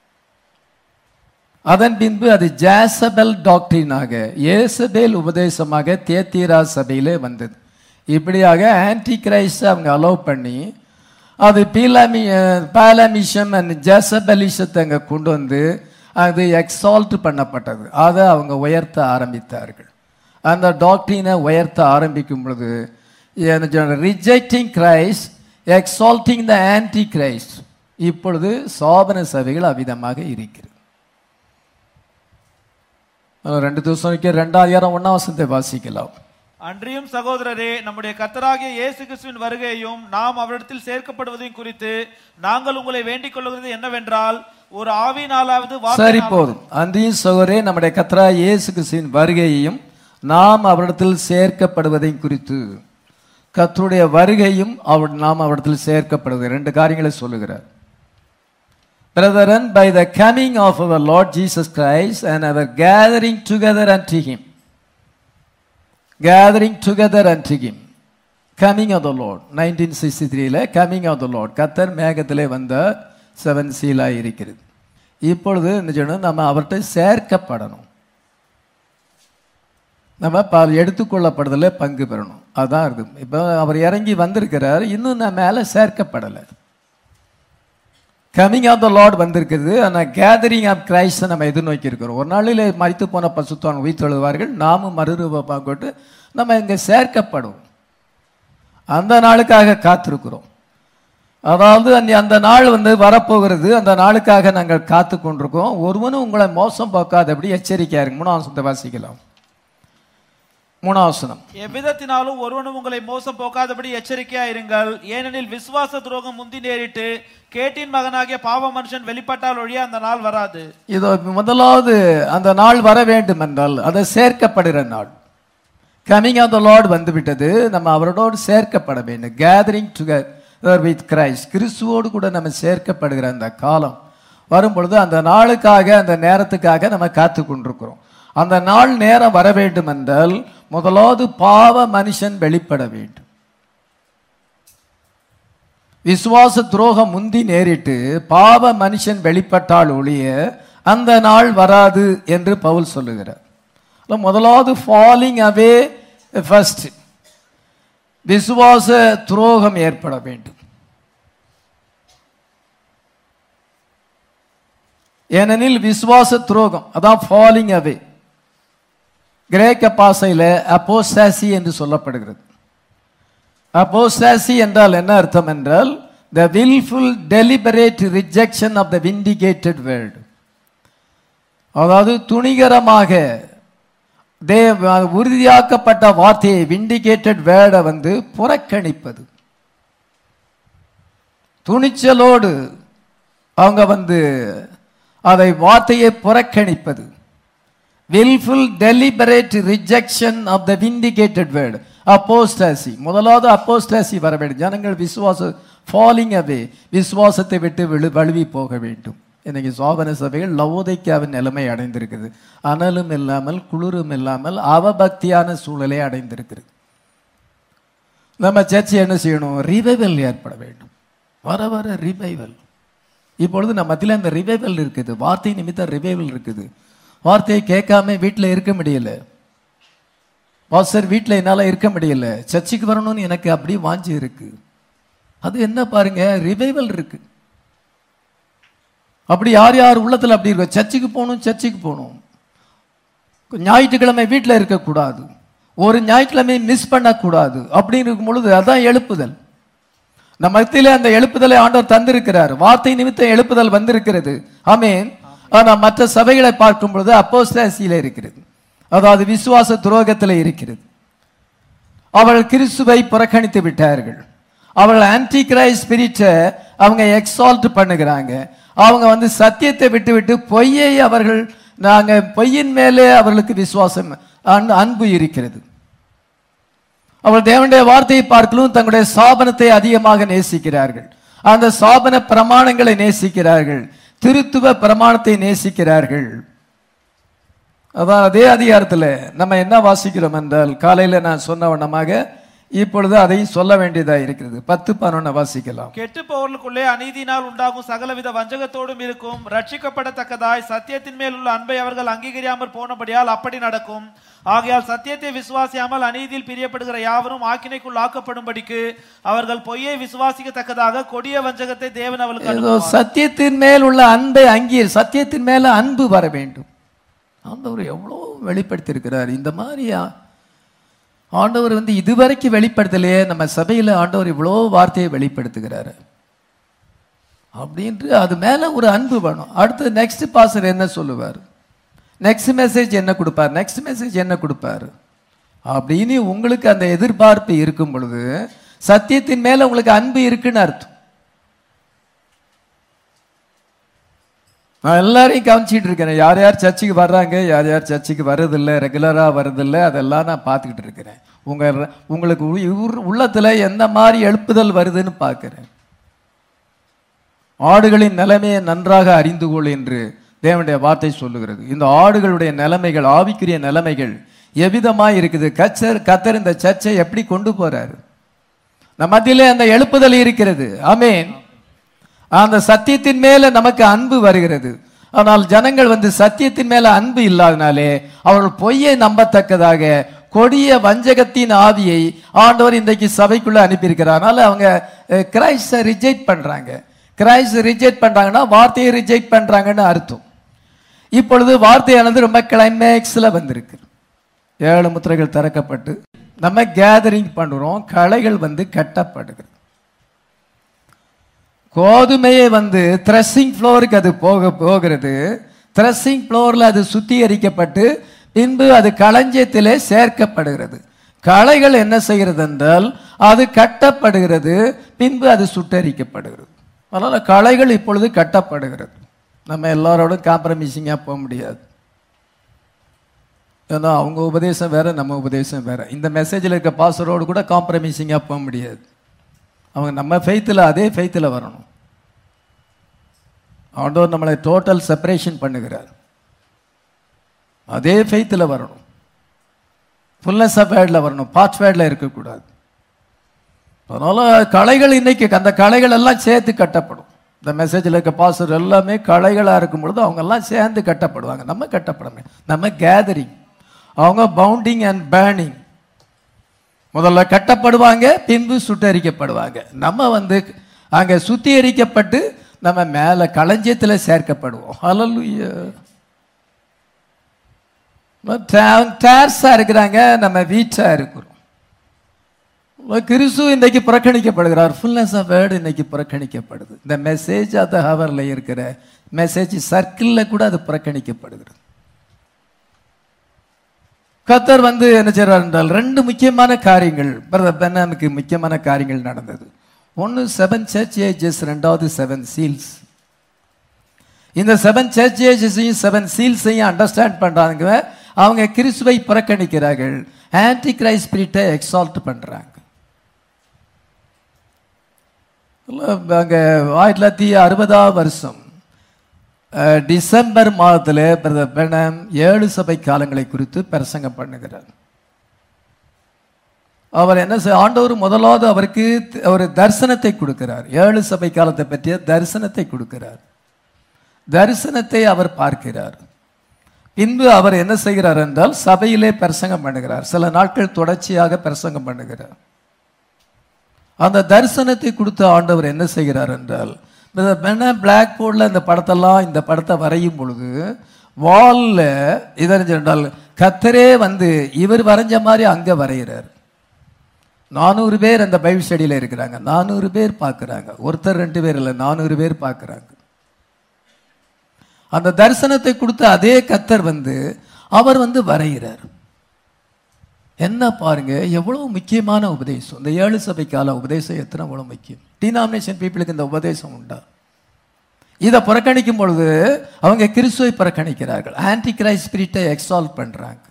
அதன் பின்பு அது ஜாசபெல் டாக்டரினாக ஏசபேல் உபதேசமாக தேத்தீரா சபையிலே வந்தது இப்படியாக ஆன்டி கிரைஸ்ட் அவங்க அலோவ் பண்ணி அது பீலாமி பாலாமிஷம் அண்ட் ஜசபலிஷத்தை அங்கே கொண்டு வந்து அது எக்ஸால்ட் பண்ணப்பட்டது அதை அவங்க உயர்த்த ஆரம்பித்தார்கள் அந்த டாக்டரினை உயர்த்த ஆரம்பிக்கும் பொழுது rejecting Christ exalting the antichrist இப்பொழுது சோபன சபைகள் அவ்விதமாக இருக்கிறது அஹ் ரெண்டு திவசம் ரெண்டாயிரம் ஒன்னாம் வசனத்தை வாசிக்கலாம் அன்றியும் சகோதரரே நம்முடைய கர்த்தராகிய இயேசு கிறிஸ்துவின் வருகையையும் நாம் அவரிடத்தில் சேர்க்கப்படுவதையும் குறித்து நாங்கள் உங்களை வேண்டிக் கொள்கிறது என்னவென்றால் ஒரு ஆவியினாலாவது சரி வார்த்தையினாலாவது- போதும் அந்தியும் சகோரே நம்முடைய கத்ரா இயேசு கிறிஸ்துவின் வருகையையும் நாம் அவரிடத்தில் சேர்க்கப்படுவதையும் குறித்து கர்த்தருடைய வருகையும் அவர் நாம் அவரிடத்தில் சேர்க்கப்படுவது ரெண்டு காரியங்களை சொல்லுகிறார் Brethren, by the coming of our Lord Jesus Christ and our gathering together unto Him, gathering together unto Him, coming of the Lord, 1963ல coming of the Lord, கத்தர் மேகத்திலே வந்த செவன் சீலாக இருக்கிறது இப்பொழுது என்ன செய்யணும் நம்ம அவர்கிட்ட சேர்க்கப்படணும் நம்ம ப எடுத்துக்கொள்ளப்படுதல பங்கு பெறணும் அதான் இது இப்போ அவர் இறங்கி வந்திருக்கிறார் இன்னும் நான் மேலே சேர்க்கப்படலை கமிங் ஆஃப் த லார்ட் வந்திருக்கிறது ஆனால் கேதரிங் ஆஃப் கிரைஸ்ட நம்ம எதிர்நோக்கி இருக்கிறோம் ஒரு நாளில் மறித்து போன பசுத்தான் உயிர்த்தெழுவார்கள் நாமும் மறுரூபமாக கொண்டு நம்ம இங்கே சேர்க்கப்படுவோம் அந்த நாளுக்காக காத்திருக்கிறோம் அதாவது அந்த அந்த நாள் வந்து வரப்போகிறது அந்த நாளுக்காக நாங்கள் காத்து கொண்டிருக்கோம் ஒருவனும் உங்களை மோசம் பார்க்காதபடி எச்சரிக்கையா இருக்கு மூணாம் வசனத்தை வாசிக்கலாம் மூணாம் வசனம் எவ்விதத்தினாலும் ஒருவனும் உங்களை மோசம் போக்காதபடி எச்சரிக்கையா இருங்கள் ஏனெனில் விசுவாச துரோகம் முந்தி நேரிட்டு கேட்டின் மகனாகிய பாவ மனுஷன் வெளிப்பட்டால் ஒழிய அந்த நாள் வராது இதோ முதலாவது அந்த நாள் வர வேண்டும் என்றால் அதை சேர்க்கப்படுகிற நாள் கமிங் ஆஃப் த லார்ட் வந்து விட்டது நம்ம அவரோடு சேர்க்கப்பட வேண்டும் கேதரிங் டுகெதர் வித் கிரைஸ்ட் கிறிஸ்துவோடு கூட நம்ம சேர்க்கப்படுகிற அந்த காலம் வரும் பொழுது அந்த நாளுக்காக அந்த நேரத்துக்காக நம்ம காத்து கொண்டிருக்கிறோம் அந்த நாள் நேரம் வர வேண்டும் என்றால் முதலாவது பாவ மனுஷன் வெளிப்பட வேண்டும் விசுவாச துரோகம் முந்தி நேரிட்டு பாவ மனுஷன் வெளிப்பட்டால் ஒழிய அந்த நாள் வராது என்று பவுல் சொல்லுகிறார் அப்ப முதலாவது ஃபாலிங் அவே ஃபர்ஸ்ட் விசுவாச துரோகம் ஏற்பட வேண்டும் ஏனெனில் விசுவாச துரோகம் அதான் ஃபாலிங் அவே கிரேக்க பாசையில அப்போஸ்டாசி என்று சொல்லப்படுகிறது அப்போஸ்டாசி என்றால் என்ன அர்த்தம் என்றால் the willful deliberate rejection of the vindicated world அதாவது துணிகரமாக தே உறுதியாக்கப்பட்ட வார்த்தையை விண்டிகேட்டட் வேர்டை வந்து புறக்கணிப்பது துணிச்சலோடு அவங்க வந்து அதை வார்த்தையை புறக்கணிப்பது willful deliberate rejection of the vindicated word apostasy முதலாவது அப்போஸ்டாசி வர வேண்டும் ஜனங்கள் விசுவாச ஃபாலிங் அவே விசுவாசத்தை விட்டு விழு வழுவி போக வேண்டும் இன்னைக்கு சோபன சபைகள் லவோதைக்காவின் நிலைமை அடைந்திருக்குது அனலும் இல்லாமல் குளிரும் இல்லாமல் அவபக்தியான சூழலை அடைந்திருக்கிறது நம்ம சர்ச்சை என்ன செய்யணும் ரிவைவல் ஏற்பட வேண்டும் வர வர ரிவைவல் இப்பொழுது நம்ம மத்தியில் அந்த ரிவைவல் இருக்குது வார்த்தை நிமித்தம் ரிவைவல் இருக்குது வார்த்தையை கேட்காம வீட்டில் இருக்க முடியல பாஸ்டர் வீட்டில் என்னால் இருக்க முடியல சர்ச்சுக்கு வரணும்னு எனக்கு அப்படி வாஞ்சி இருக்கு அது என்ன பாருங்க ரிவைவல் இருக்கு அப்படி யார் யார் உள்ளத்தில் அப்படி இருக்கு சர்ச்சுக்கு போகணும் சர்ச்சுக்கு போகணும் ஞாயிற்றுக்கிழமை வீட்டில் இருக்கக்கூடாது ஒரு ஞாயிற்றுக்கிழமை மிஸ் பண்ணக்கூடாது அப்படின்னு இருக்கும் பொழுது அதான் எழுப்புதல் நம்ம மத்தியிலே அந்த எழுப்புதலை ஆண்டவர் தந்திருக்கிறார் வார்த்தை நிமித்தம் எழுப்புதல் வந்திருக்கிறது ஆமேன் ஆனா மற்ற சபைகளை பார்க்கும் பொழுது அப்போஸ்டாசியில இருக்கிறது அதாவது விசுவாச துரோகத்தில் இருக்கிறது அவள் கிறிஸ்துவை புறக்கணித்து விட்டார்கள் அவள் ஆன்டி கிரைஸ்ட் ஸ்பிரிட்டை அவங்க எக்ஸால்ட் பண்ணுகிறாங்க அவங்க வந்து சத்தியத்தை விட்டு விட்டு பொய்யை அவர்கள் நாங்க பொய்யின் மேலே அவர்களுக்கு விசுவாசம் அன்- அன்பு இருக்கிறது அவள் தேவனுடைய வார்த்தையை பார்க்கலும் தங்களுடைய சாபனத்தை அதிகமாக நேசிக்கிறார்கள் அந்த சாபன பிரமாணங்களை நேசிக்கிறார்கள் திருத்துவ பிரமாணத்தை நேசிக்கிறார்கள் அதான் அதே அதிகாரத்துல நம்ம என்ன வாசிக்கிறோம் என்றால் காலையில நான் சொன்ன வண்ணமாக இப்பொழுது அதை சொல்ல வேண்டியதா இருக்கிறது பத்து பதினொன்னு வாசிக்கலாம் கெட்டு போவர்களுக்குள்ளே அநீதியினால் உண்டாகும் சகலவித வஞ்சகத்தோடும் இருக்கும் ரட்சிக்கப்படத்தக்கதாய் சத்தியத்தின் மேல் உள்ள அன்பை அவர்கள் அங்கீகரியாமற் போனபடியால் அப்படி நடக்கும் ஆகையால் சத்தியத்தை விசுவாசியாமல் அநீதியில் பிரியப்படுகிற யாவரும் ஆக்கினைக்குள் ஆக்கப்படும்படிக்கு அவர்கள் பொய்யை விசுவாசிக்கத்தக்கதாக கொடிய வஞ்சகத்தை தேவன் அவர்களுக்கு ஏதோ அனுப்புவார். சத்தியத்தின் மேல் உள்ள அன்பை அங்கீ சத்தியத்தின் மேல அன்பு வர வேண்டும் ஆண்டவர் எவ்வளோ வெளிப்படுத்தியிருக்கிறார் இந்த மாதிரி ஆ- ஆண்டவர் வந்து இதுவரைக்கும் வெளிப்படுத்தலையே நம்ம சபையில ஆண்டவர் இவ்வளோ வார்த்தையை வெளிப்படுத்துகிறாரு அப்படின்ட்டு அது மேல ஒரு அன்பு வேணும் அடுத்து நெக்ஸ்ட் பாசர் என்ன சொல்லுவார் நெக்ஸ்ட் மெசேஜ் என்ன கொடுப்பார் நெக்ஸ்ட் மெசேஜ் என்ன கொடுப்பார் அப்படின்னு உங்களுக்கு அந்த எதிர்பார்ப்பு இருக்கும் பொழுது சத்தியத்தின் மேல உங்களுக்கு அன்பு இருக்குன்னு அர்த்தம் நான் எல்லாரையும் கவனிச்சிட்டு இருக்கேன் யார் யார் சர்ச்சுக்கு வர்றாங்க யார் யார் சர்ச்சுக்கு வர்றதில்ல ரெகுலராக வர்றதில்ல அதெல்லாம் நான் பார்த்துக்கிட்டு இருக்கிறேன் உங்க உங்களுக்கு உ- உர்- உள்ளத்துல எந்த மாதிரி எழுப்புதல் வருதுன்னு பார்க்கிறேன் ஆடுகளின் நிலைமையை நன்றாக அறிந்து கொள் என்று தேவனுடைய வார்த்தை சொல்லுகிறது இந்த ஆடுகளுடைய நிலைமைகள் ஆவிக்குரிய நிலைமைகள் எவ்விதமாய் இருக்குது கச்சர் கத்தர் இந்த சர்ச்சை எப்படி கொண்டு போறாரு நம்ம மத்தியிலே அந்த எழுப்புதல் இருக்கிறது ஆமென் அந்த சத்தியத்தின் மேல நமக்கு அன்பு வருகிறது ஆனால் ஜனங்கள் வந்து சத்தியத்தின் மேல அன்பு இல்லாதனாலே அவர்கள் பொய்யை நம்பத்தக்கதாக கொடிய வஞ்சகத்தின் ஆவியை ஆண்டவர் இன்றைக்கு சபைக்குள்ள அனுப்பியிருக்கிறார் அதனால அவங்க கிரைஸ்ட ரிஜெக்ட் பண்றாங்க கிரைஸ்ட் ரிஜெக்ட் பண்றாங்கன்னா வார்த்தையை ரிஜெக்ட் பண்றாங்கன்னு அர்த்தம் இப்பொழுது வார்த்தையானது ரொம்ப கிளைமேக்ஸ்ல வந்திருக்கு ஏழு முத்திரைகள் திறக்கப்பட்டு நம்ம கேதரிங் பண்ணுறோம் களைகள் வந்து கட்டப்படுகிறது கோதுமையை வந்து த்ரெஸ்ஸிங் ஃப்ளோருக்கு அது போக போகிறது த்ரெஸ்ஸிங் ஃப்ளோரில் அது சுத்திகரிக்கப்பட்டு பின்பு அது களஞ்சியத்திலே சேர்க்கப்படுகிறது களைகள் என்ன செய்கிறது என்றால் அது கட்டப்படுகிறது பின்பு அது சுட்டரிக்கப்படுகிறது அதனால களைகள் இப்பொழுது கட்டப்படுகிறது நம்ம எல்லாரோடும் காம்ப்ரமைசிங்காக போக முடியாது ஏன்னா அவங்க உபதேசம் வேற நம்ம உபதேசம் வேற இந்த மெசேஜில் இருக்க பாஸ்டரோடு கூட காம்ப்ரமைசிங்காக போக முடியாது அவங்க நம்ம ஃபெய்த்தில் அதே ஃபெய்த்தில் வரணும் ஆண்டவர் நம்மளை டோட்டல் செப்பரேஷன் பண்ணுகிறார் அதே ஃபெய்த்தில் வரணும் ஃபுல்னஸ் ஆஃப் வேர்டில் வரணும் பார்ட் வேர்டில் இருக்கக்கூடாது அதனால கலைகள் இன்னைக்கு அந்த கலைகள் எல்லாம் சேர்த்து கட்டப்படும் இந்த மெசேஜில் இருக்க பாஸ்டர் எல்லாமே கலைகளாக இருக்கும் பொழுது அவங்க எல்லாம் சேர்ந்து கட்டப்படுவாங்க நம்ம கட்டப்படமே நம்ம கேதரிங் அவங்க பவுண்டிங் அண்ட் பேர்னிங் முதல்ல கட்டப்படுவாங்க பின்பு சுட்டரிக்கப்படுவாங்க நம்ம வந்து அங்க சுத்திகரிக்கப்பட்டு நம்ம மேல களஞ்சியத்துல சேர்க்கப்படுவோம் ஹalleluya டேர்ஸா இருக்கிறாங்க நம்ம வீச்சா இருக்கிறோம் கிறிஸ்து இன்னைக்கு புறக்கணிக்கப்படுகிறார் ஃபுல்னஸ் ஆஃப் வேர்டு இன்னைக்கு புறக்கணிக்கப்படுது இந்த மெசேஜ் அந்த ஹவர்ல இருக்கிற மெசேஜ் சர்க்கிளில் கூட அது புறக்கணிக்கப்படுகிறது கத்தர் வந்து என்ன செய்றார் என்றால் ரெண்டு முக்கியமான காரியங்கள் பிரதர் பென்னாமுக்கு முக்கியமான காரியங்கள் நடந்தது ஒன்று செவன் சர்ச் ஏஜஸ் ரெண்டாவது செவன் சீல்ஸ் இந்த செவன் சர்ச் ஏஜஸையும் செவன் சீல்ஸையும் அண்டர்ஸ்டாண்ட் பண்றாங்க அவங்க கிறிஸ்துவை புறக்கணிக்கிறார்கள் ஆன்டி கிரைஸ்ட் ஸ்பிரிட்டை எக்ஸால்ட் பண்றாங்க அங்க ஆயிரத்தி தொள்ளாயிரத்தி அறுபதாம் வருஷம் அஹ், டிசம்பர் மாதத்தில் பிரதர் பெனம் ஏழு சபை காலங்களை குறித்து பிரசங்கம் பண்ணுகிறார் அவர் என்ன செய்ய ஆண்டவர் முதலாவது அவருக்கு த- ஒரு தரிசனத்தை கொடுக்கிறார் ஏழு சபை காலத்தை பற்றிய தரிசனத்தை கொடுக்கிறார் தரிசனத்தை அவர் பார்க்கிறார் பின்பு அவர் என்ன செய்கிறார் என்றால் சபையிலே பிரசங்கம் பண்ணுகிறார் சில நாட்கள் தொடர்ச்சியாக பிரசங்கம் பண்ணுகிறார் அந்த தரிசனத்தை கொடுத்த ஆண்டவர் என்ன செய்கிறார் என்றால் பிளாக் போர்டில் இந்த படத்தெல்லாம் இந்த படத்தை வரையும் பொழுது வால்ல இதன் என்றால் கத்தரே வந்து இவர் வரைஞ்ச மாதிரி அங்க வரைகிறார் நானூறு பேர் அந்த பைபிள் ஸ்டடியில் இருக்கிறாங்க நானூறு பேர் பார்க்குறாங்க ஒருத்தர் ரெண்டு பேர் இல்லை நானூறு பேர் பார்க்குறாங்க அந்த தரிசனத்தை கொடுத்த அதே கத்தர் வந்து அவர் வந்து வரைகிறார் என்ன பாருங்க எவ்வளவு முக்கியமான உபதேசம் இந்த ஏழு சபை கால உபதேசம் எத்தனை எவ்வளவு முக்கியம் டினாமினேஷன் பீப்புளுக்கு இந்த உபதேசம் உண்டா இதை புறக்கணிக்கும் பொழுது அவங்க கிறிஸ்துவை புறக்கணிக்கிறார்கள் ஆன்டி கிரைஸ்ட் ஸ்பிரிட்டை எக்ஸால்வ் பண்றாங்க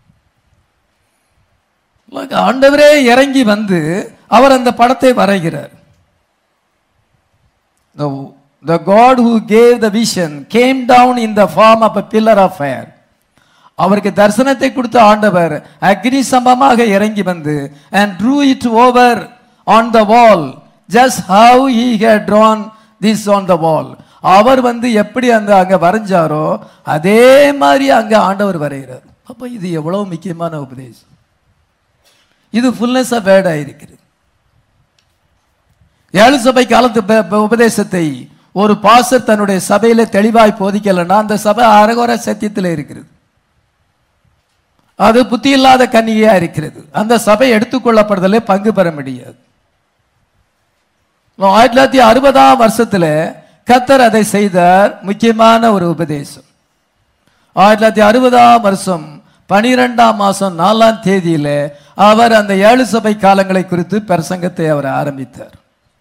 Look, ஆண்டவரே இறங்கி வந்து அவர் அந்த படத்தை வரைகிறார் The, the God who gave the vision came down in the form of a pillar of fire. அவருக்கு தரிசனத்தை கொடுத்த ஆண்டவர் அக்னி சம்பமாக இறங்கி வந்து and drew it over on the wall just how he had drawn this on the wall அவர் வந்து எப்படி அந்த அங்க வரைஞ்சாரோ அதே மாதிரி அங்க ஆண்டவர் வரைகிறார் அப்ப இது எவ்வளவு முக்கியமான உபதேசம் இது ஃபுல்னஸ் ஆஃப் வேர்ட் ஆயிருக்கிறது ஏழு சபை காலத்து ப- ப- உபதேசத்தை ஒரு பாசர் தன்னுடைய சபையில தெளிவாய் போதிக்கலைன்னா அந்த சபை அரகோர சத்தியத்தில் இருக்கிறது அது புத்தி இல்லாத கன்னிகையா இருக்கிறது அந்த சபை எடுத்துக்கொள்ளப்படுதலே பங்கு பெற முடியாது ஆயிரத்தி தொள்ளாயிரத்தி அறுபதாம் வருஷத்துல கத்தர் அதை செய்தார் முக்கியமான ஒரு உபதேசம் ஆயிரத்தி தொள்ளாயிரத்தி அறுபதாம் வருஷம் பனிரெண்டாம் மாசம் நாலாம் தேதியில அவர் அந்த ஏழு சபை காலங்களை குறித்து பிரசங்கத்தை அவர் ஆரம்பித்தார்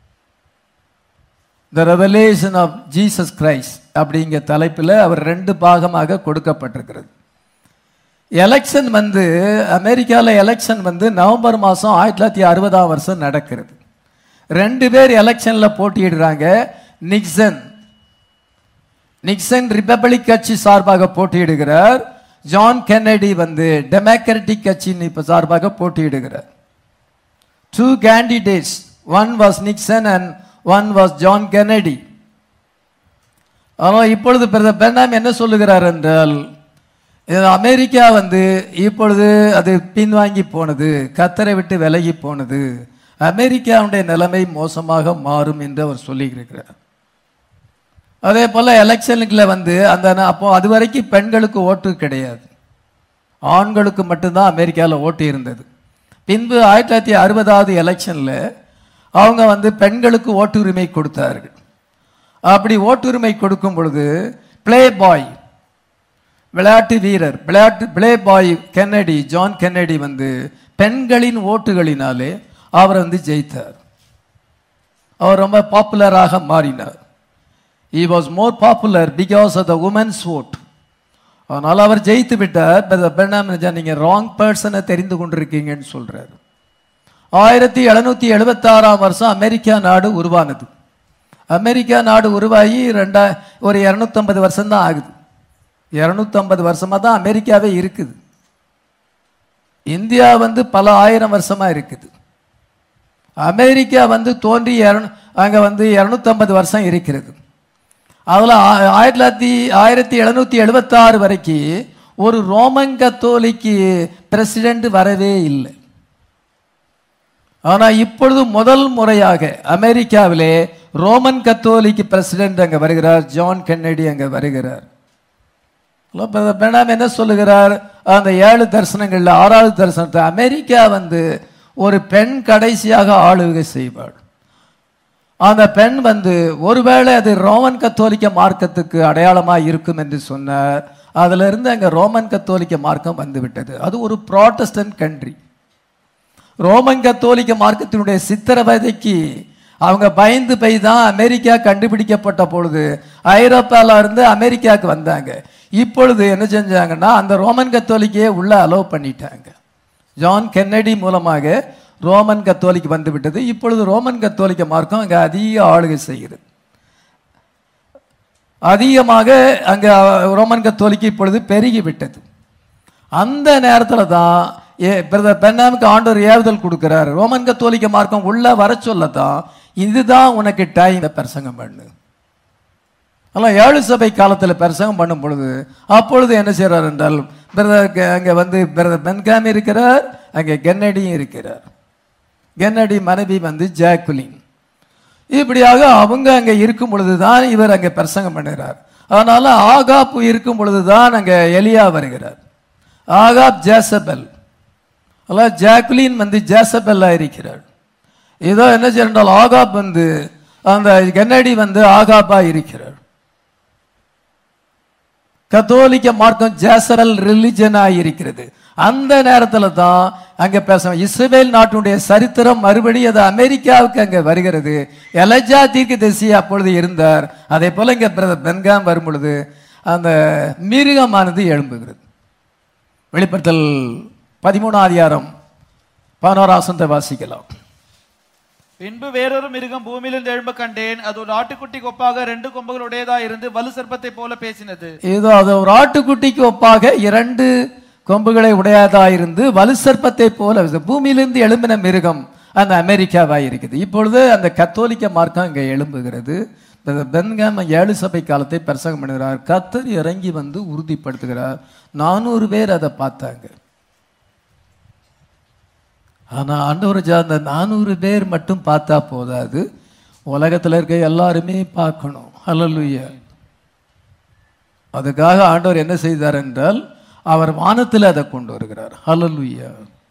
the revelation of Jesus Christ அப்படிங்கிற தலைப்பில் அவர் ரெண்டு பாகமாக கொடுக்கப்பட்டிருக்கிறது எலெக்ஷன் வந்து அமெரிக்காவில் எலெக்ஷன் வந்து நவம்பர் மாதம் ஆயிரத்தி தொள்ளாயிரத்தி அறுபதாம் வருஷம் நடக்கிறது ரெண்டு பேர் எலெக்ஷனில் போட்டியிடுறாங்க நிக்சன் நிக்சன் ரிபப்ளிக் கட்சி சார்பாக போட்டியிடுகிறார் ஜான் கென்னடி வந்து டெமோக்ராட்டிக் கட்சியின் இப்ப சார்பாக போட்டியிடுகிறார் two candidates one was Nixon and one was John Kennedy ஆனால் இப்பொழுது பிரதமர் பெர்னாம் என்ன சொல்லுகிறார் என்றால் இது அமெரிக்கா வந்து இப்பொழுது அது பின்வாங்கி போனது கத்தரை விட்டு விலகி போனது அமெரிக்காவுடைய நிலைமை மோசமாக மாறும் என்று அவர் சொல்லியிருக்கிறார் அதே போல எலெக்ஷனுக்குள்ள வந்து அந்த ந- அப்போ அது வரைக்கும் பெண்களுக்கு ஓட்டு கிடையாது ஆண்களுக்கு மட்டும்தான் அமெரிக்காவில் ஓட்டு இருந்தது பின்பு ஆயிரத்தி தொள்ளாயிரத்தி அறுபதாவது எலெக்ஷன்ல அவங்க வந்து பெண்களுக்கு ஓட்டுரிமை கொடுத்தார்கள் அப்படி ஓட்டுரிமை கொடுக்கும் பொழுது பிளே பாய் விளையாட்டு வீரர் விளையாட்டு playboy Kennedy John Kennedy வந்து பெண்களின் ஓட்டுகளினாலே அவர் வந்து ஜெயித்தார் அவர் ரொம்ப பாப்புலராக மாறினார் he was more popular because of the women's vote அதனால் அவர் ஜெயித்து விட்டார் பெர்னாம் நீங்க ராங் பர்சனை தெரிந்து கொண்டிருக்கீங்கன்னு சொல்றாரு ஆயிரத்தி எழுநூத்தி எழுபத்தாறாம் வருஷம் அமெரிக்கா நாடு உருவானது அமெரிக்கா நாடு உருவாகி ரெண்டா ஒரு இரநூத்தம்பது வருஷம் தான் ஆகுது இரநூத்தம்பது வருஷமா தான் அமெரிக்காவே இருக்குது இந்தியா வந்து பல ஆயிரம் வருஷமா இருக்குது அமெரிக்கா வந்து தோன்றி இரணு- அங்க வந்து இரநூத்தம்பது வருஷம் இருக்கிறது அதுல ஆ- ஆயிரத்தி தொள்ளாயிரத்தி ஆயிரத்தி எழுநூத்தி எழுபத்தாறு வரைக்கும் ஒரு ரோமன் கத்தோலிக்கு பிரசிடென்ட் வரவே இல்லை ஆனா இப்பொழுது முதல் முறையாக அமெரிக்காவிலே ரோமன் கத்தோலிக்கு பிரசிடென்ட் அங்க வருகிறார் ஜான் கென்னடி அங்க வருகிறார் பெனாம் என்ன சொல்லுகிறார் அந்த ஏழு தரிசனங்கள்ல ஆறாவது தரிசனத்தை அமெரிக்கா வந்து ஒரு பெண் கடைசியாக ஆளுகை செய்வாள் அந்த பெண் வந்து ஒருவேளை அது ரோமன் கத்தோலிக்க மார்க்கத்துக்கு அடையாளமா இருக்கும் என்று சொன்னார் அதுல இருந்து அங்க ரோமன் கத்தோலிக்க மார்க்கம் வந்து விட்டது அது ஒரு ப்ராட்டஸ்டன்ட் கண்ட்ரி ரோமன் கத்தோலிக்க மார்க்கத்தினுடைய சித்திரவதைக்கு அவங்க பயந்து போய் தான் அமெரிக்கா கண்டுபிடிக்கப்பட்ட பொழுது ஐரோப்பால இருந்து அமெரிக்காவுக்கு வந்தாங்க இப்பொழுது என்ன செஞ்சாங்கன்னா அந்த ரோமன் கத்தோலிக்கையே உள்ள அலோவ் பண்ணிட்டாங்க ஜான் கென்னடி மூலமாக ரோமன் கத்தோலிக் வந்து விட்டது இப்பொழுது ரோமன் கத்தோலிக்க மார்க்கம் அங்க அதிக ஆளுகை செய்கிறது அதிகமாக அங்க ரோமன் கத்தோலிக்கு இப்பொழுது பெருகி விட்டது அந்த நேரத்துல தான் ஏ- பிரதர் பெண்ணாமுக்கு ஆண்டவர் ஏவுதல் கொடுக்கிறார் ரோமன் கத்தோலிக்க மார்க்கம் உள்ள வர சொல்லத்தான் இதுதான் உனக்கு டைம் பிரசங்கம் பண்ணு அதெல்லாம் ஏழு சபை காலத்துல பிரசங்கம் பண்ணும் பொழுது அப்பொழுது என்ன செய்றார் என்றால் பிரதர் கெ- அங்க வந்து பிரதர் பென்காம் இருக்கிறார் அங்கே கென்னடியும் இருக்கிறார் கென்னடி மனைவி வந்து ஜாக்குலின் இப்படியாக அவங்க அங்க இருக்கும் பொழுதுதான் இவர் அங்க பிரசங்கம் பண்ணுகிறார் அதனால ஆகாப் இருக்கும் பொழுதுதான் அங்க எலியா வருகிறார் ஆகாப் ஜேசபெல் அதான் ஜாக்குலின் வந்து ஜேசபெல்லா இருக்கிறார் இதோ என்ன செய்யறால் ஆகாப் வந்து அந்த கென்னடி வந்து ஆகாப்பா இருக்கிறார் கத்தோலிக்க மார்க்கம் ஜேசரல் ரிலிஜனா இருக்கிறது அந்த நேரத்துல தான் அங்க பேச இஸ்ரேல் நாட்டுடைய சரித்திரம் மறுபடியும் அது அமெரிக்காவுக்கு அங்க வருகிறது எலஜா தீர்க்க தரிசி அப்பொழுது இருந்தார் அதே போல இங்க பிரதர் பென்காம் வரும் பொழுது அந்த மிருகமானது எழும்புகிறது வெளிப்படுத்தல் பதிமூணாம் அதிகாரம் பதினோராசத்தை வாசிக்கலாம் பின்பு வேறொரு மிருகம் பூமியிலிருந்து எழும்ப கண்டேன் அது ஒரு ஆட்டுக்குட்டிக்கு ஒப்பாக ரெண்டு கொம்புகள் உடையதா இருந்து வலு சர்ப்பத்தை போல பேசினது ஏதோ அது ஒரு ஆட்டுக்குட்டிக்கு ஒப்பாக இரண்டு கொம்புகளை உடையதா இருந்து வலு சர்ப்பத்தை போல பூமியிலிருந்து எழும்பின மிருகம் அந்த அமெரிக்காவா இருக்குது இப்பொழுது அந்த கத்தோலிக்க மார்க்கம் அங்கே எழும்புகிறது இந்த பென்காம் ஏழு சபை காலத்தை பிரசங்கம் பண்ணுகிறார் கத்தர் இறங்கி வந்து உறுதிப்படுத்துகிறார் நானூறு பேர் அதை பார்த்தாங்க ஆனா ஆண்டவர் ஜா- அந்த நானூறு பேர் மட்டும் பார்த்தா போதாது உலகத்துல இருக்க எல்லாருமே பார்க்கணும் ஹalleluya அதுக்காக ஆண்டவர் என்ன செய்தார் என்றால் அவர் வானத்தில் அதை கொண்டு வருகிறார் ஹalleluya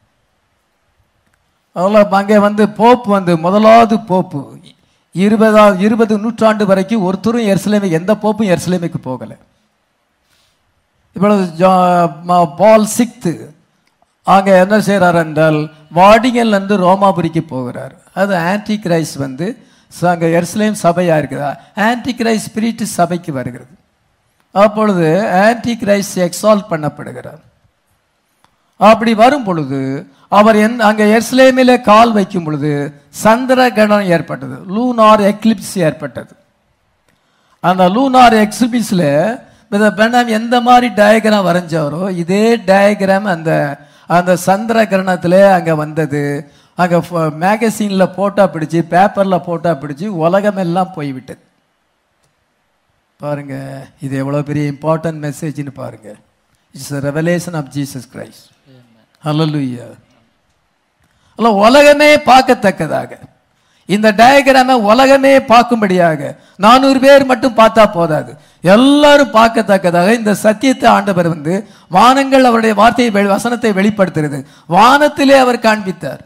அதெல்லாம் அங்கே வந்து போப் வந்து முதலாவது போப்பு இருபதாவது இருபது நூற்றாண்டு வரைக்கும் ஒருத்தரும் எருசலேமை எந்த போப்பும் எருசலேமுக்கு போகலை இப்பொழுது ஜா- ம- பால் சிக்த்து அங்க என்ன செய்றார் என்றால் வாடிங்கல் இருந்து ரோமாபுரிக்கு போகிறார் அது ஆன்டி கிரைஸ்ட் வந்து ச- அங்க எருசலேம் சபையா இருக்குது ஆன்டி கிரைஸ்ட் ஸ்பிரிட் சபைக்கு வருகிறது அப்பொழுது ஆன்டி கிரைஸ்ட் எக்ஸால்ட் பண்ணப்படுகிறார் அப்படி வரும் பொழுது அவர் என் அங்க எருசலேமிலே கால் வைக்கும் பொழுது சந்திர கணம் ஏற்பட்டது லூனார் எக்லிப்ஸ் ஏற்பட்டது அந்த லூனார் எக்ஸிபிஸ்ல பெண்ணாம் எந்த மாதிரி டயக்ராம் வரைஞ்சாரோ இதே டயக்ராம் அந்த அந்த சந்திர கிரணத்துல அங்க வந்தது அங்க மேகசின்ல போட்டோ பிடிச்சு பேப்பர்ல போட்டோ பிடிச்சு உலகம் எல்லாம் போய்விட்டது பாருங்க இது எவ்வளவு பெரிய இம்பார்ட்டன்ட் மெசேஜ்னு பாருங்க it's revelation of Jesus Christ hallelujah அல்ல உலகமே பார்க்கத்தக்கதாக இந்த டயக்ராமை உலகமே பார்க்கும்படியாக நானூறு பேர் மட்டும் பார்த்தா போதாது எல்லாரும் பார்க்கத்தக்கதாக இந்த சத்தியத்தை ஆண்டவர் வந்து வானங்கள் அவருடைய வார்த்தையை வெளி- வசனத்தை வெளிப்படுத்துகிறது வானத்திலே அவர் காண்பித்தார்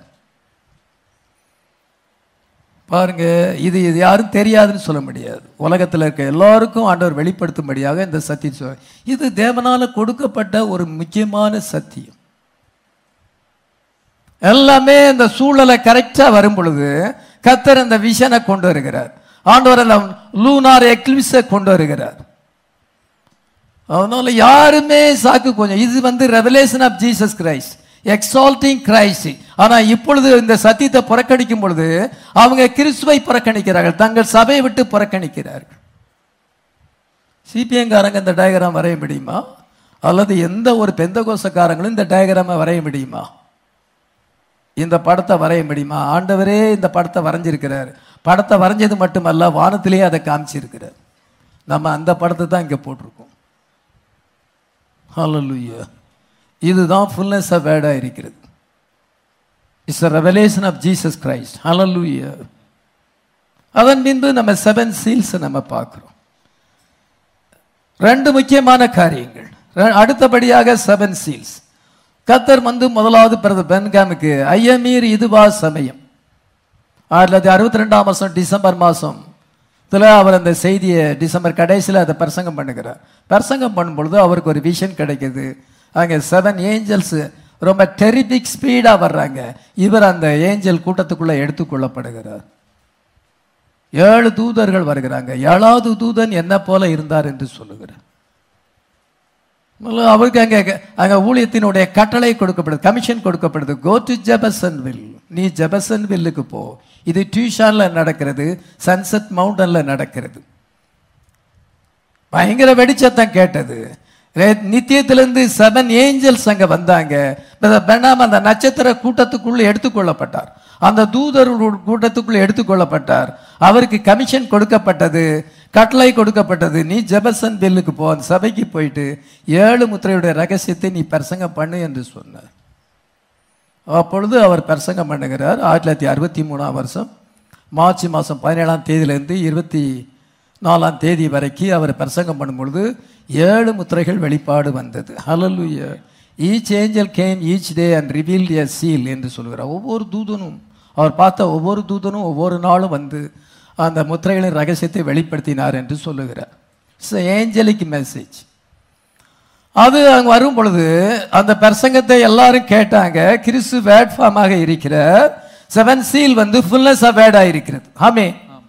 பாருங்க இது இது யாரும் தெரியாதுன்னு சொல்ல முடியாது உலகத்தில் இருக்க எல்லாருக்கும் ஆண்டவர் வெளிப்படுத்தும்படியாக இந்த சத்தியம் சொல் இது தேவனால கொடுக்கப்பட்ட ஒரு முக்கியமான சத்தியம் எல்லாமே இந்த சூழலை கரெக்டா வரும் பொழுது கத்தர் அந்த விஷனை கொண்டு வருகிறார் ஆண்டவர் அந்த லூனார் எக்லிப்ஸை கொண்டு வருகிறார் அதனால யாருமே சாக்கு கொஞ்சம் இது வந்து revelation of Jesus Christ exalting Christ ஆனா இப்பொழுது இந்த சத்தியத்தை புறக்கணிக்கும் பொழுது அவங்க கிறிஸ்துவை புறக்கணிக்கிறார்கள் தங்கள் சபையை விட்டு புறக்கணிக்கிறார்கள் சிபிஎங்காரங்க இந்த டயக்ராம் வரைய முடியுமா அல்லது எந்த ஒரு பெந்தகோசக்காரங்களும் இந்த டயக்ராமை வரைய முடியுமா இந்த படத்தை வரைய முடியுமா ஆண்டவரே இந்த படத்தை வரைஞ்சிருக்கிறார் படத்தை வரைஞ்சது மட்டுமல்ல வானத்திலேயே அதை காமிச்சிருக்கிறார் நம்ம அந்த படத்தை தான் இங்கே போட்டிருக்கோம் ஹalleluya இதுதான் ஃபுல்னஸ் ஆஃப் வேர்டாக இருக்கிறது it's a revelation of Jesus Christ hallelujah அதன் பின்பு நம்ம செவன் சீல்ஸ் நம்ம பார்க்கிறோம் ரெண்டு முக்கியமான காரியங்கள் ரெ- அடுத்தபடியாக செவன் சீல்ஸ் கத்தர் வந்து முதலாவது பிறந்த பென்காமுக்கு ஐயமீர் இதுவா சமயம் ஆயிரத்தி தொள்ளாயிரத்தி அறுபத்தி ரெண்டாம் மாதம் டிசம்பர் மாதம் இதில் அவர் அந்த செய்தியை டிசம்பர் கடைசியில் அதை பிரசங்கம் பண்ணுகிறார் பிரசங்கம் பண்ணும் பொழுது அவருக்கு ஒரு விஷன் கிடைக்குது அங்கே செவன் ஏஞ்சல்ஸ் ரொம்ப டெரிபிக் ஸ்பீடாக வர்றாங்க இவர் அந்த ஏஞ்சல் கூட்டத்துக்குள்ளே எடுத்துக்கொள்ளப்படுகிறார் ஏழு தூதர்கள் வருகிறாங்க ஏழாவது தூதன் என்ன போல இருந்தார் என்று சொல்லுகிறார் முதல்ல அவருக்கு அங்க அங்க ஊழியத்தினுடைய கட்டளை கொடுக்கப்படுது கமிஷன் கொடுக்கப்படுது கோ டு ஜெபசன் வில் நீ ஜெபசன் வில்லுக்கு போ இது டியூஷான்ல நடக்கிறது சன்செட் மவுண்டன்ல நடக்கிறது பயங்கர வெடிச்சத்தம் கேட்டது ரே- நித்தியத்திலிருந்து செவன் ஏஞ்சல்ஸ் அங்க வந்தாங்க பிரதர் பெனாம் அந்த நட்சத்திர கூட்டத்துக்குள்ள எடுத்துக்கொள்ளப்பட்டார் அந்த தூதர் கூட்டத்துக்குள்ள எடுத்துக்கொள்ளப்பட்டார் அவருக்கு கமிஷன் கொடுக்கப்பட்டது கட்டளை கொடுக்கப்பட்டது நீ ஜெபசன் பில்லுக்கு போ அந்த சபைக்கு போயிட்டு ஏழு முத்திரையுடைய ரகசியத்தை நீ பிரசங்கம் பண்ணு என்று சொன்னார் அப்பொழுது அவர் பிரசங்கம் பண்ணுகிறார் ஆயிரத்தி தொள்ளாயிரத்தி அறுபத்தி மூணாம் வருஷம் மார்ச் மாதம் பதினேழாம் தேதியிலிருந்து இருபத்தி நாலாம் தேதி வரைக்கும் அவர் பிரசங்கம் பண்ணும் பொழுது ஏழு முத்திரைகள் வெளிப்பாடு வந்தது hallelujah each angel came each day and reveal a seal என்று சொல்கிறார் ஒவ்வொரு தூதனும் அவர் பார்த்த ஒவ்வொரு தூதனும் ஒவ்வொரு நாளும் வந்து அந்த முத்திரைகளின் ரகசியத்தை வெளிப்படுத்தினார் என்று சொல்லுகிறார் இட்ஸ் ஏஞ்சலிக் மெசேஜ் அது அங்க வரும் பொழுது அந்த பிரசங்கத்தை எல்லாரும் கேட்டாங்க கிறிஸ்து வேட் ஃபார்மாக இருக்கிறார் செவன் சீல் வந்து ஃபுல்னஸ் ஆஃப் வேர்டா இருக்கிறது ஆமே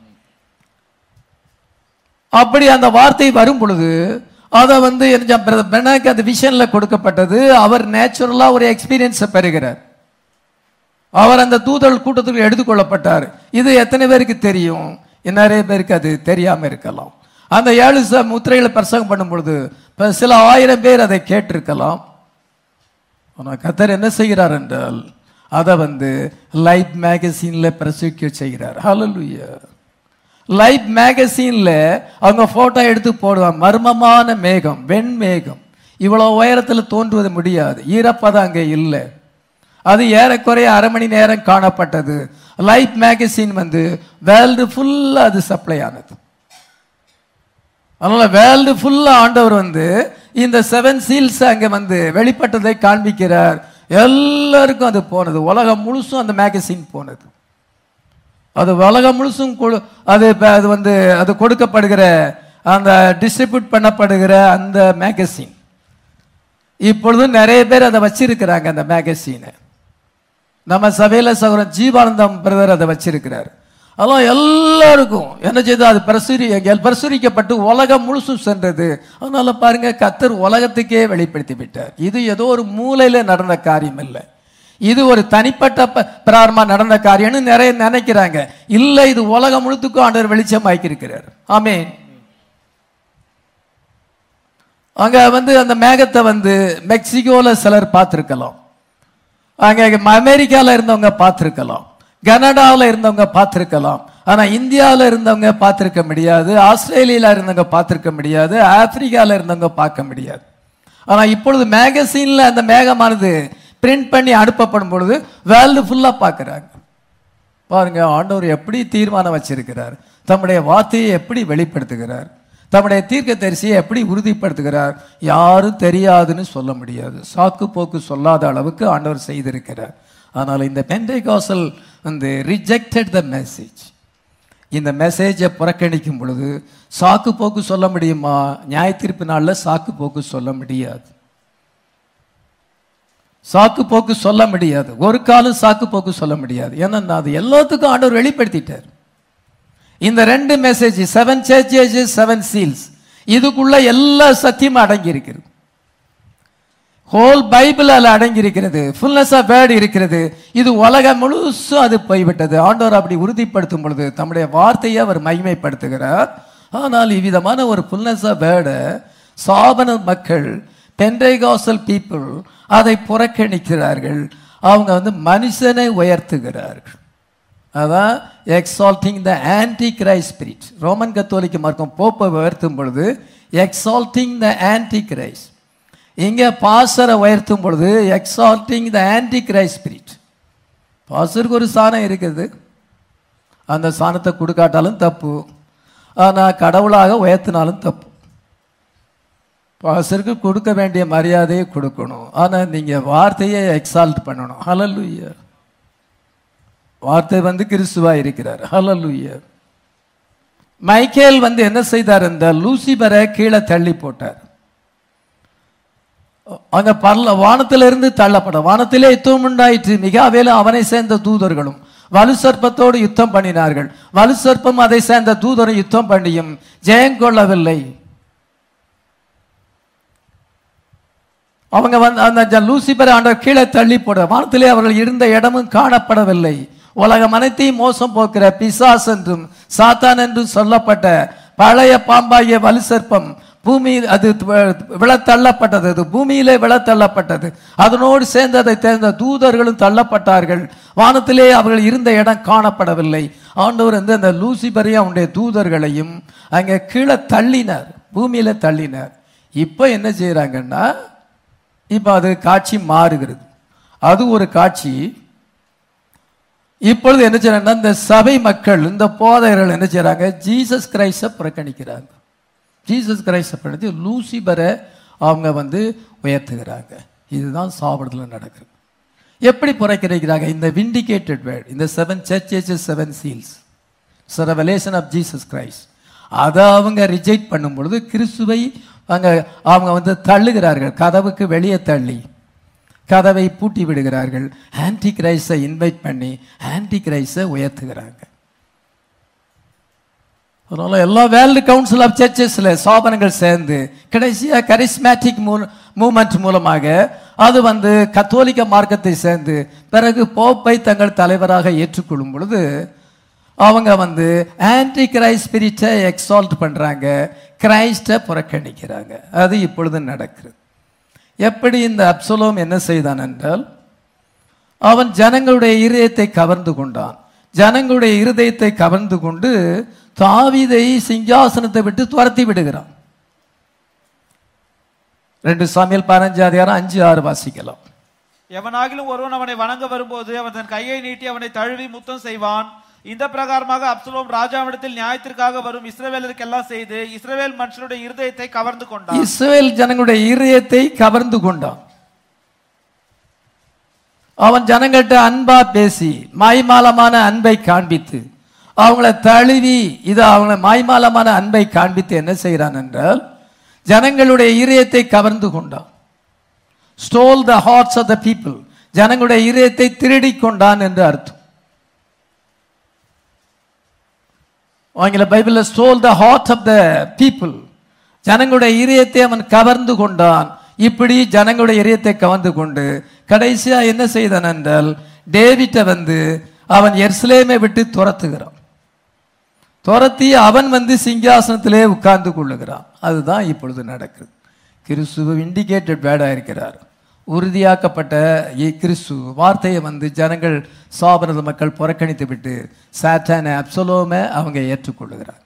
அப்படி அந்த வார்த்தை வரும் பொழுது அதை வந்து எனக்கு அந்த விஷன்ல கொடுக்கப்பட்டது அவர் நேச்சுரலா ஒரு எக்ஸ்பீரியன்ஸை பெறுகிறார் அவர் அந்த தூதர் கூட்டத்துக்கு எடுத்துக்கொள்ளப்பட்டார் இது எத்தனை பேருக்கு தெரியும் நிறைய பேருக்கு அது தெரியாம இருக்கலாம் அந்த ஏழு ச- முத்திரைகளை பிரசங்கம் பண்ணும் பொழுது இப்ப சில ஆயிரம் பேர் அதை கேட்டிருக்கலாம் ஆனா கத்தர் என்ன செய்கிறார் என்றால் அதை வந்து லைட் மேகசின்ல பிரசிக்யூட் செய்கிறார் ஹalleluya லைட் மேகசின்ல அவங்க போட்டோ எடுத்து போடுவாங்க மர்மமான மேகம் வெண்மேகம் இவ்வளவு உயரத்துல தோன்றுவது முடியாது ஈரப்பதம் அங்கே இல்லை அது ஏறக்குறைய அரை மணி நேரம் காணப்பட்டது லைட் மேகசின் வந்து வேர்ல்டு ஃபுல்லா அது சப்ளை ஆனது அதனால வேர்ல்டு ஃபுல்லா ஆண்டவர் வந்து இந்த செவன் சீல்ஸ் அங்க வந்து வெளிப்பட்டதை காண்பிக்கிறார் எல்லாருக்கும் அது போனது உலகம் முழுசும் அந்த மேகசின் போனது அது உலகம் முழுசும் கொடு- அது இப்ப- அது வந்து அது கொடுக்கப்படுகிற அந்த டிஸ்ட்ரிபியூட் பண்ணப்படுகிற அந்த மேகசின் இப்பொழுது நிறைய பேர் அதை வச்சிருக்கிறாங்க அந்த மேகசீனை நம்ம சபையில சகோதரன் ஜீவானந்தம் பிரதர் அதை வச்சிருக்கிறார் அதெல்லாம் எல்லாருக்கும் என்ன செய்து அது பிரசுரி எல் பிரசுரிக்கப்பட்டு உலகம் முழுசும் சென்றது அதனால பாருங்க கத்தர் உலகத்துக்கே வெளிப்படுத்தி விட்டார் இது ஏதோ ஒரு மூலையில நடந்த காரியம் இல்லை இது ஒரு தனிப்பட்ட ப- பிராரமா நடந்த காரியம்னு நிறைய நினைக்கிறாங்க இல்ல இது உலகம் முழுத்துக்கும் ஆண்டவர் வெளிச்சமாக்கி இருக்கிறார் ஆமென் அங்க வந்து அந்த மேகத்தை வந்து மெக்சிகோல சிலர் பார்த்திருக்கலாம் அங்க அமெரிக்கால இருந்தவங்க பார்த்திருக்கலாம் கனடாவில் இருந்தவங்க பார்த்திருக்கலாம் ஆனா இந்தியாவில் இருந்தவங்க பார்த்திருக்க முடியாது ஆஸ்திரேலியால இருந்தவங்க பார்த்திருக்க முடியாது ஆப்பிரிக்கால இருந்தவங்க பார்க்க முடியாது ஆனா இப்பொழுது மேகசின்ல அந்த மேகமானது பிரிண்ட் பண்ணி அனுப்பப்படும் பொழுது வேர்ல்டு ஃபுல்லா பார்க்கறாங்க பாருங்க ஆண்டவர் எப்படி தீர்மானம் வச்சிருக்கிறார் தம்முடைய வார்த்தையை எப்படி வெளிப்படுத்துகிறார் தம்முடைய தீர்க்க தரிசியை எப்படி உறுதிப்படுத்துகிறார் யாரும் தெரியாதுன்னு சொல்ல முடியாது சாக்கு போக்கு சொல்லாத அளவுக்கு ஆண்டவர் செய்திருக்கிறார் ஆனால் இந்த பெந்தைகாசல் வந்து ரிஜெக்டட் த மெசேஜ் இந்த மெசேஜை புறக்கணிக்கும் பொழுது சாக்கு போக்கு சொல்ல முடியுமா நியாய தீர்ப்பு நாளில் சாக்கு போக்கு சொல்ல முடியாது சாக்கு போக்கு சொல்ல முடியாது ஒரு காலம் சாக்கு போக்கு சொல்ல முடியாது ஏன்னா அது எல்லாத்துக்கும் ஆண்டவர் வெளிப்படுத்திட்டார் இந்த ரெண்டு message seven church ages seven seals இதுக்குள்ள எல்லா சத்தியமும் அடங்கி இருக்கிறது ஹோல் பைபிள் அதில் அடங்கி இருக்கிறது ஃபுல்னஸ் ஆஃப் வேர்டு இருக்கிறது இது உலகம் முழுசும் அது போய்விட்டது ஆண்டவர் அப்படி உறுதிப்படுத்தும் பொழுது தம்முடைய வார்த்தையை அவர் மகிமைப்படுத்துகிறார் ஆனால் இவ்விதமான ஒரு ஃபுல்னஸ் ஆஃப் வேர்டை சாபன மக்கள் பென்டைகாசல் பீப்புள் அதை புறக்கணிக்கிறார்கள் அவங்க வந்து மனுஷனை உயர்த்துகிறார்கள் அதான் exalting the anti Christ spirit Roman கத்தோலிக்க மார்க்கம் போப்பை உயர்த்தும் பொழுது எக்ஸால்ட்டிங் த ஆன்டி கிரைஸ்ட் இங்கே பாசரை உயர்த்தும் பொழுது exalting the anti Christ spirit பாசருக்கு ஒரு சாணம் இருக்குது அந்த சாணத்தை கொடுக்காட்டாலும் தப்பு ஆனால் கடவுளாக உயர்த்தினாலும் தப்பு பாசருக்கு கொடுக்க வேண்டிய மரியாதையை கொடுக்கணும் ஆனால் நீங்கள் வார்த்தையை எக்ஸால்ட் பண்ணணும் ஹalleluya வார்த்தை வந்து கிறிஸ்துவா இருக்கிறார் ஹalleluya மைக்கேல் வந்து என்ன செய்தார் என்றால் லூசிபரை கீழே தள்ளி போட்டார் அங்க பரல வானத்திலிருந்து தள்ளப்பட வானத்திலே யுத்தம் உண்டாயிற்று மிகாவேலும் அவனை சேர்ந்த தூதர்களும் வலு சர்ப்பத்தோடு யுத்தம் பண்ணினார்கள் வலு சர்ப்பம் அதை சேர்ந்த தூதரும் யுத்தம் பண்ணியும் ஜெயங்கொள்ளவில்லை அவங்க வந்து அந்த ஜ- லூசிபர் ஆண்டவர் கீழே தள்ளி போட வானத்திலே அவர்கள் இருந்த இடமும் காணப்படவில்லை உலகம் அனைத்தையும் மோசம் போக்கிற பிசாஸ் என்றும் சாத்தான் என்றும் சொல்லப்பட்ட பழைய பாம்பாகிய வலு சர்ப்பம் பூமி அது வி- விழத்தள்ளப்பட்டது அது பூமியிலே விழத்தள்ளப்பட்டது அதனோடு சேர்ந்து அதை சேர்ந்த தூதர்களும் தள்ளப்பட்டார்கள் வானத்திலே அவர்கள் இருந்த இடம் காணப்படவில்லை ஆண்டவர் வந்து அந்த லூசிபரையும் அவனுடைய தூதர்களையும் அங்கே கீழே தள்ளினார் பூமியில தள்ளினார் இப்போ என்ன செய்றாங்கன்னா இப்போ அது காட்சி மாறுகிறது அது ஒரு காட்சி இப்பொழுது என்ன செய்யறாங்கன்னா இந்த சபை மக்கள் இந்த போதையர்கள் என்ன செய்றாங்க ஜீசஸ் கிரைஸ்ட புறக்கணிக்கிறாங்க ஜீசஸ் கிரைஸ்ட புறக்கணித்து லூசிபரை அவங்க வந்து உயர்த்துகிறாங்க இதுதான் சாப்பிடுதல நடக்குது எப்படி புறக்கணிக்கிறாங்க இந்த விண்டிகேட்டட் வேர்ட் இந்த seven churches seven seals revelation of Jesus Christ அதை அவங்க ரிஜெக்ட் பண்ணும் பொழுது கிறிஸ்துவை அங்க அவங்க வந்து தள்ளுகிறார்கள் கதவுக்கு வெளியே தள்ளி கதவை பூட்டி விடுகிறார்கள் ஆன்டி கிரைஸை இன்வைட் பண்ணி ஆன்டி கிரைஸை உயர்த்துகிறாங்க அதனால எல்லா வேர்ல்டு கவுன்சில் ஆஃப் சர்ச்சஸ்ல ஸ்தாபனங்கள் சேர்ந்து கடைசியா கரிஸ்மேட்டிக் மூமெண்ட் மூலமாக அது வந்து கத்தோலிக்க மார்க்கத்தை சேர்ந்து பிறகு போப்பை தங்கள் தலைவராக ஏற்றுக்கொள்ளும் பொழுது அவங்க வந்து ஆன்டி கிரைஸ்ட் ஸ்பிரிட்டை எக்ஸால்ட் பண்றாங்க கிரைஸ்டை புறக்கணிக்கிறாங்க அது இப்பொழுது நடக்கிறது எப்படி இந்த அப்சலோம் என்ன செய்தான் என்றால் அவன் ஜனங்களுடைய இருதயத்தை கவர்ந்து கொண்டான் ஜனங்களுடைய இருதயத்தை கவர்ந்து கொண்டு தாவீதை சிங்காசனத்தை விட்டு துரத்தி விடுகிறான் ரெண்டு சாமியல் பதினஞ்சு அதிகாரம் அஞ்சு ஆறு வாசிக்கலாம் எவனாகிலும் ஒருவன் அவனை வணங்க வரும்போது அவன் தன் கையை நீட்டி அவனை தழுவி முத்தம் செய்வான் இந்த பிரகாரமாக அப்சலோம் ராஜாவிடத்தில் நியாயத்திற்காக வரும் இஸ்ரவேலருக்கெல்லாம் செய்து இஸ்ரவேல் மனுஷருடைய இருதயத்தை கவர்ந்து கொண்டான் இஸ்ரவேல் ஜனங்களுடைய இருதயத்தை கவர்ந்து கொண்டான் அவன் ஜனங்கள்ட்ட அன்பா பேசி மாய்மாலமான அன்பை காண்பித்து அவங்கள தழுவி இது அவங்கள மாய்மாலமான அன்பை காண்பித்து என்ன செய்கிறான் என்றால் ஜனங்களுடைய இதயத்தை கவர்ந்து கொண்டான் stole the hearts of the people ஜனங்களுடைய இதயத்தை திருடி கொண்டான் என்று அர்த்தம் ஆங்கில பைபிளில் stole the heart of the people ஜனங்களுடைய இதயத்தை அவன் கவர்ந்து கொண்டான் இப்படி ஜனங்களுடைய இதயத்தை கவர்ந்து கொண்டு கடைசியா என்ன செய்தான் என்றால் டேவிட்டை வந்து அவன் எர்ஸ்லேமை விட்டு துரத்துகிறான் துரத்தி அவன் வந்து சிங்காசனத்திலே உட்கார்ந்து கொள்ளுகிறான் அதுதான் இப்பொழுது நடக்குது கிறிஸ்துவ இண்டிகேட்டட் வேடா இருக்கிறார் உறுதியாக்கப்பட்ட இ- கிறிஸ்து வார்த்தையை வந்து ஜனங்கள் சாபனத மக்கள் புறக்கணித்து விட்டு சாத்தான அப்சலோமை அவங்க ஏற்றுக்கொள்ளுகிறார்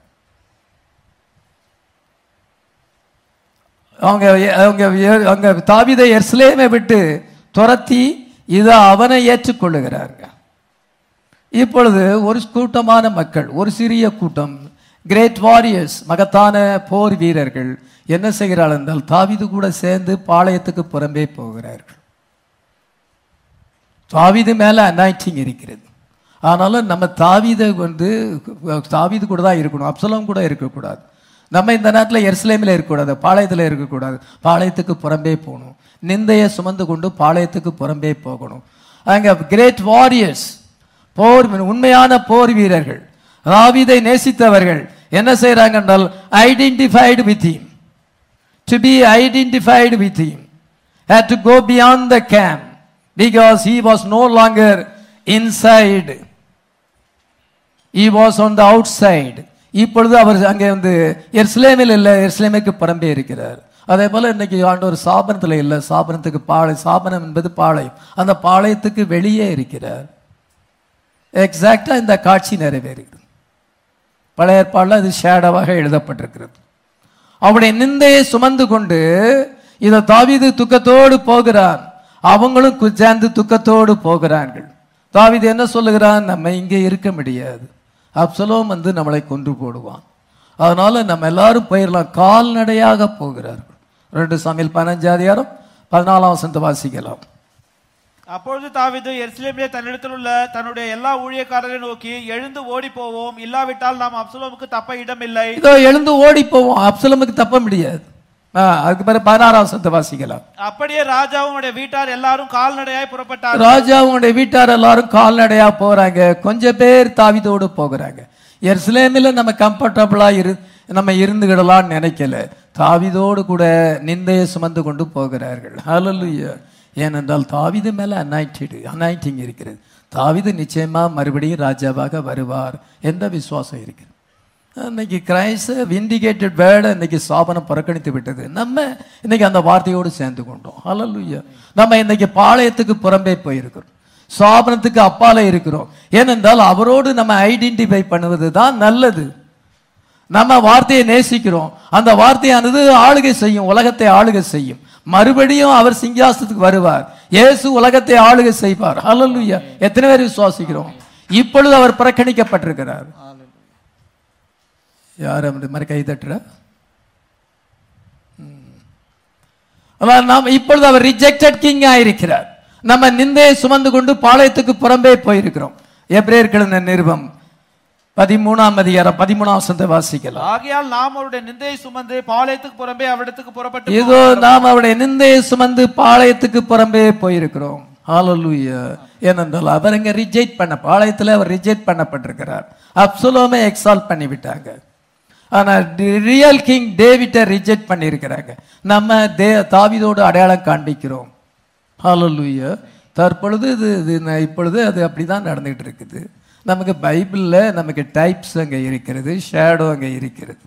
அவங்க அவங்க அவங்க தாவிதை எர்ஸ்லேமை விட்டு துரத்தி இதை அவனை ஏற்றுக்கொள்ளுகிறாங்க இப்பொழுது ஒரு கூட்டமான மக்கள் ஒரு சிறிய கூட்டம் கிரேட் வாரியர்ஸ் மகத்தான போர் வீரர்கள் என்ன செய்கிறார்கள் என்றால் தாவீது கூட சேர்ந்து பாளையத்துக்கு புறம்பே போகிறார்கள் தாவீது மேல அனாய்டிங் இருக்கிறது ஆனாலும் நம்ம தாவீதை வந்து தாவீது கூட தான் இருக்கணும் அப்சலம் கூட இருக்கக்கூடாது நம்ம இந்த நேரத்தில் எருசலேமில் இருக்கக்கூடாது பாளையத்தில் இருக்கக்கூடாது பாளையத்துக்கு புறம்பே போகணும் நிந்தையை சுமந்து கொண்டு பாளையத்துக்கு புறம்பே போகணும் அங்க கிரேட் வாரியர்ஸ் போர் உண்மையான போர் வீரர்கள் தாவீதை நேசித்தவர்கள் என்ன செய்றாங்க என்றால் identified with him to be identified with him had to go beyond the camp because he was no longer inside he was on the outside இப்பொழுது அவர் அங்கே வந்து எருசலேமில் இல்லை எருசலேமுக்கு புறம்பே இருக்கிறார் அதே போல இன்னைக்கு ஆண்டவர் சாபனத்தில் இல்லை சாபனத்துக்கு பாளை சாபனம் என்பது பாளையம் அந்த பாளையத்துக்கு வெளியே இருக்கிறார் எக்ஸாக்டா இந்த காட்சி நிறைவேறுகிறது பழைய ஏற்பாடில் அது ஷேடவாக எழுதப்பட்டிருக்கிறது அவருடைய நிந்தையை சுமந்து கொண்டு இதை தாவீது துக்கத்தோடு போகிறான் அவங்களும் கு- சேர்ந்து துக்கத்தோடு போகிறார்கள் தாவீது என்ன சொல்லுகிறான் நம்ம இங்கே இருக்க முடியாது அப்சலோம் வந்து நம்மளை கொன்று போடுவான் அதனால நம்ம எல்லாரும் போயிடலாம் கால்நடையாக போகிறார்கள் ரெண்டு சமையல் பதினஞ்சாதிகாரம் பதினாலாம் வசனத்தை வாசிக்கலாம் அப்பொழுது தாவீது எருசலேமிலே தன்னிடத்தில் உள்ள தன்னுடைய எல்லா ஊழியக்காரரை நோக்கி எழுந்து ஓடி போவோம் இல்லாவிட்டால் நாம் அப்சலோமுக்கு தப்ப இடமில்லை இதோ எழுந்து ஓடி போவோம் அப்சலமுக்கு தப்ப முடியாது ஆ, அதுக்கு பிறகு பதினாறாம் வசனத்தை வாசிக்கலாம் அப்படியே ராஜாவும் அவனுடைய வீட்டார் எல்லாரும் கால்நடையாய் புறப்பட்டார் ராஜாவுடைய வீட்டார் எல்லாரும் கால்நடையா போறாங்க கொஞ்சம் பேர் தாவிதோடு போகிறாங்க எருசலேமில் நம்ம கம்ஃபர்டபுளா இரு நம்ம இருந்துகிடலாம்னு நினைக்கல தாவிதோடு கூட நிந்தையை சுமந்து கொண்டு போகிறார்கள் ஹalleluya ஏனென்றால் தாவிது மேல அனாய்டிடு அனாய்டிங் இருக்கிறது தாவிது நிச்சயமா மறுபடியும் ராஜாவாக வருவார் என்ற விசுவாசம் இருக்கிறது இன்னைக்கு கிரைஸ்ட் விண்டிகேட்டட் வேர்டை இன்னைக்கு சாபனம் புறக்கணித்து விட்டது நம்ம இன்னைக்கு அந்த வார்த்தையோடு சேர்ந்து கொண்டோம் ஹalleluya நம்ம இன்னைக்கு பாளையத்துக்கு புறம்பே போயிருக்கிறோம் சாபனத்துக்கு அப்பால இருக்கிறோம் ஏனென்றால் அவரோடு நம்ம ஐடென்டிஃபை பண்ணுவது தான் நல்லது நம்ம வார்த்தையை நேசிக்கிறோம் அந்த வார்த்தையானது ஆளுகை செய்யும் உலகத்தை ஆளுகை செய்யும் மறுபடியும் அவர் சிங்காசனத்துக்கு வருவார் இயேசு உலகத்தை ஆளுகை செய்வார் ஹalleluya எத்தனை பேர் விசுவாசிக்கிறோம் இப்பொழுது அவர் புறக்கணிக்கப்பட்டிருக்கிறார் யார் அப்படி மாதிரி கை தட்டுற நாம் இப்பொழுது அவர் ரிஜெக்டட் கிங் ஆயிருக்கிறார் நம்ம நிந்தையை சுமந்து கொண்டு பாளையத்துக்கு புறம்பே போயிருக்கிறோம் எப்ரேயர்கள் நிருபம் பதிமூணாம் அதிகாரம் பதிமூணாம் வசனத்தை வாசிக்கலாம் ஆகையால் நாம் அவருடைய நிந்தையை சுமந்து பாளையத்துக்கு புறம்பே அவ்விடத்துக்கு புறப்பட்டு இதோ நாம் அவருடைய நிந்தையை சுமந்து பாளையத்துக்கு புறம்பே போயிருக்கிறோம் ஹalleluya ஏனென்றால் அவர் இங்க ரிஜெக்ட் பண்ண பாளையத்துல அவர் ரிஜெக்ட் பண்ணப்பட்டிருக்கிறார் அப்சலோமே எக்ஸால்ட் பண்ணி விட்டாங்க ஆனா ரியல் கிங் டேவிட்டை ரிஜெக்ட் பண்ணியிருக்கிறாங்க நம்ம தே தாவீதோடு அடையாளம் காண்பிக்கிறோம் ஹalleluya தற்பொழுது இது இது ந- இப்பொழுது அது அப்படிதான் நடந்துகிட்டு இருக்குது நமக்கு பைபிள்ல நமக்கு டைப்ஸ் அங்க இருக்கிறது ஷேடோ அங்க இருக்கிறது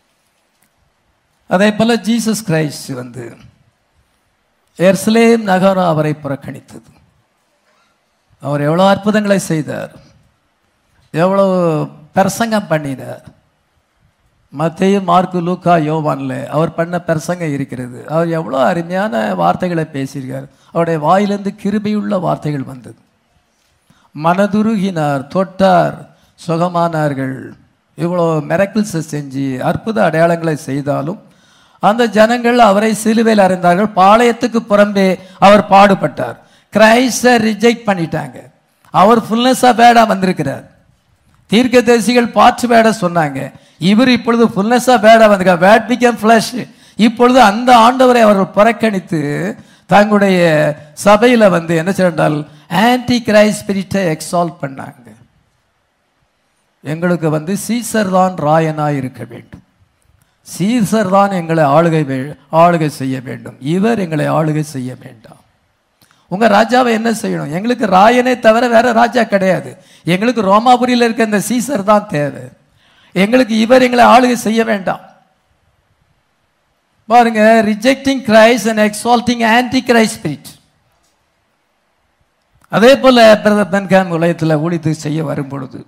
அதே போல ஜீசஸ் கிரைஸ்ட் வந்து எர்ஸ்லேம் நகரம் அவரை புறக்கணித்தது அவர் எவ்வளோ அற்புதங்களை செய்தார் எவ்வளோ பிரசங்கம் பண்ணினார் மத்தேயு மார்க்கு லூக்கா யோவான்ல அவர் பண்ண பிரசங்கம் இருக்கிறது அவர் எவ்வளோ அருமையான வார்த்தைகளை பேசியிருக்கார் அவருடைய வாயிலிருந்து கிருபையுள்ள வார்த்தைகள் வந்தது மனதுருகினார் தொட்டார் சுகமானார்கள் இவ்வளோ மிரக்கிள்ஸை செஞ்சு அற்புத அடையாளங்களை செய்தாலும் அந்த ஜனங்கள் அவரை சிலுவையில் அறிந்தார்கள் பாளையத்துக்கு புறம்பே அவர் பாடுபட்டார் கிரைஸ்ட ரிஜெக்ட் பண்ணிட்டாங்க அவர் ஃபுல்னஸாக பேடா வந்திருக்கிறார் தீர்க்கதரிசிகள் பாற்று வேட சொன்னாங்க இவர் இப்பொழுது ஃபுல்னஸா வேட வந்திருக்கார் வேட் பிகம் ஃபிளஷ் இப்பொழுது அந்த ஆண்டவரை அவர்கள் புறக்கணித்து தங்களுடைய சபையில வந்து என்ன செய்தால் ஆன்டி கிரைஸ்ட் ஸ்பிரிட்டை எக்ஸால்ட் பண்ணாங்க எங்களுக்கு வந்து சீசர் தான் ராயனாய் இருக்க வேண்டும் சீசர் தான் எங்களை ஆளுகை வே- ஆளுகை செய்ய வேண்டும் இவர் எங்களை ஆளுகை செய்ய வேண்டாம் உங்க ராஜாவை என்ன செய்யணும் எங்களுக்கு ராயனே தவிர வேற ராஜா கிடையாது எங்களுக்கு ரோமாபுரியில் இருக்க இந்த சீசர் தான் தேவை எங்களுக்கு இவர் எங்களை ஆளுகை செய்ய வேண்டாம் பாருங்க rejecting Christ and exalting anti Christ spirit அதே போல பிரதர் பென்காம் உலகத்தில் ஊழித்து செய்ய வரும் பொழுது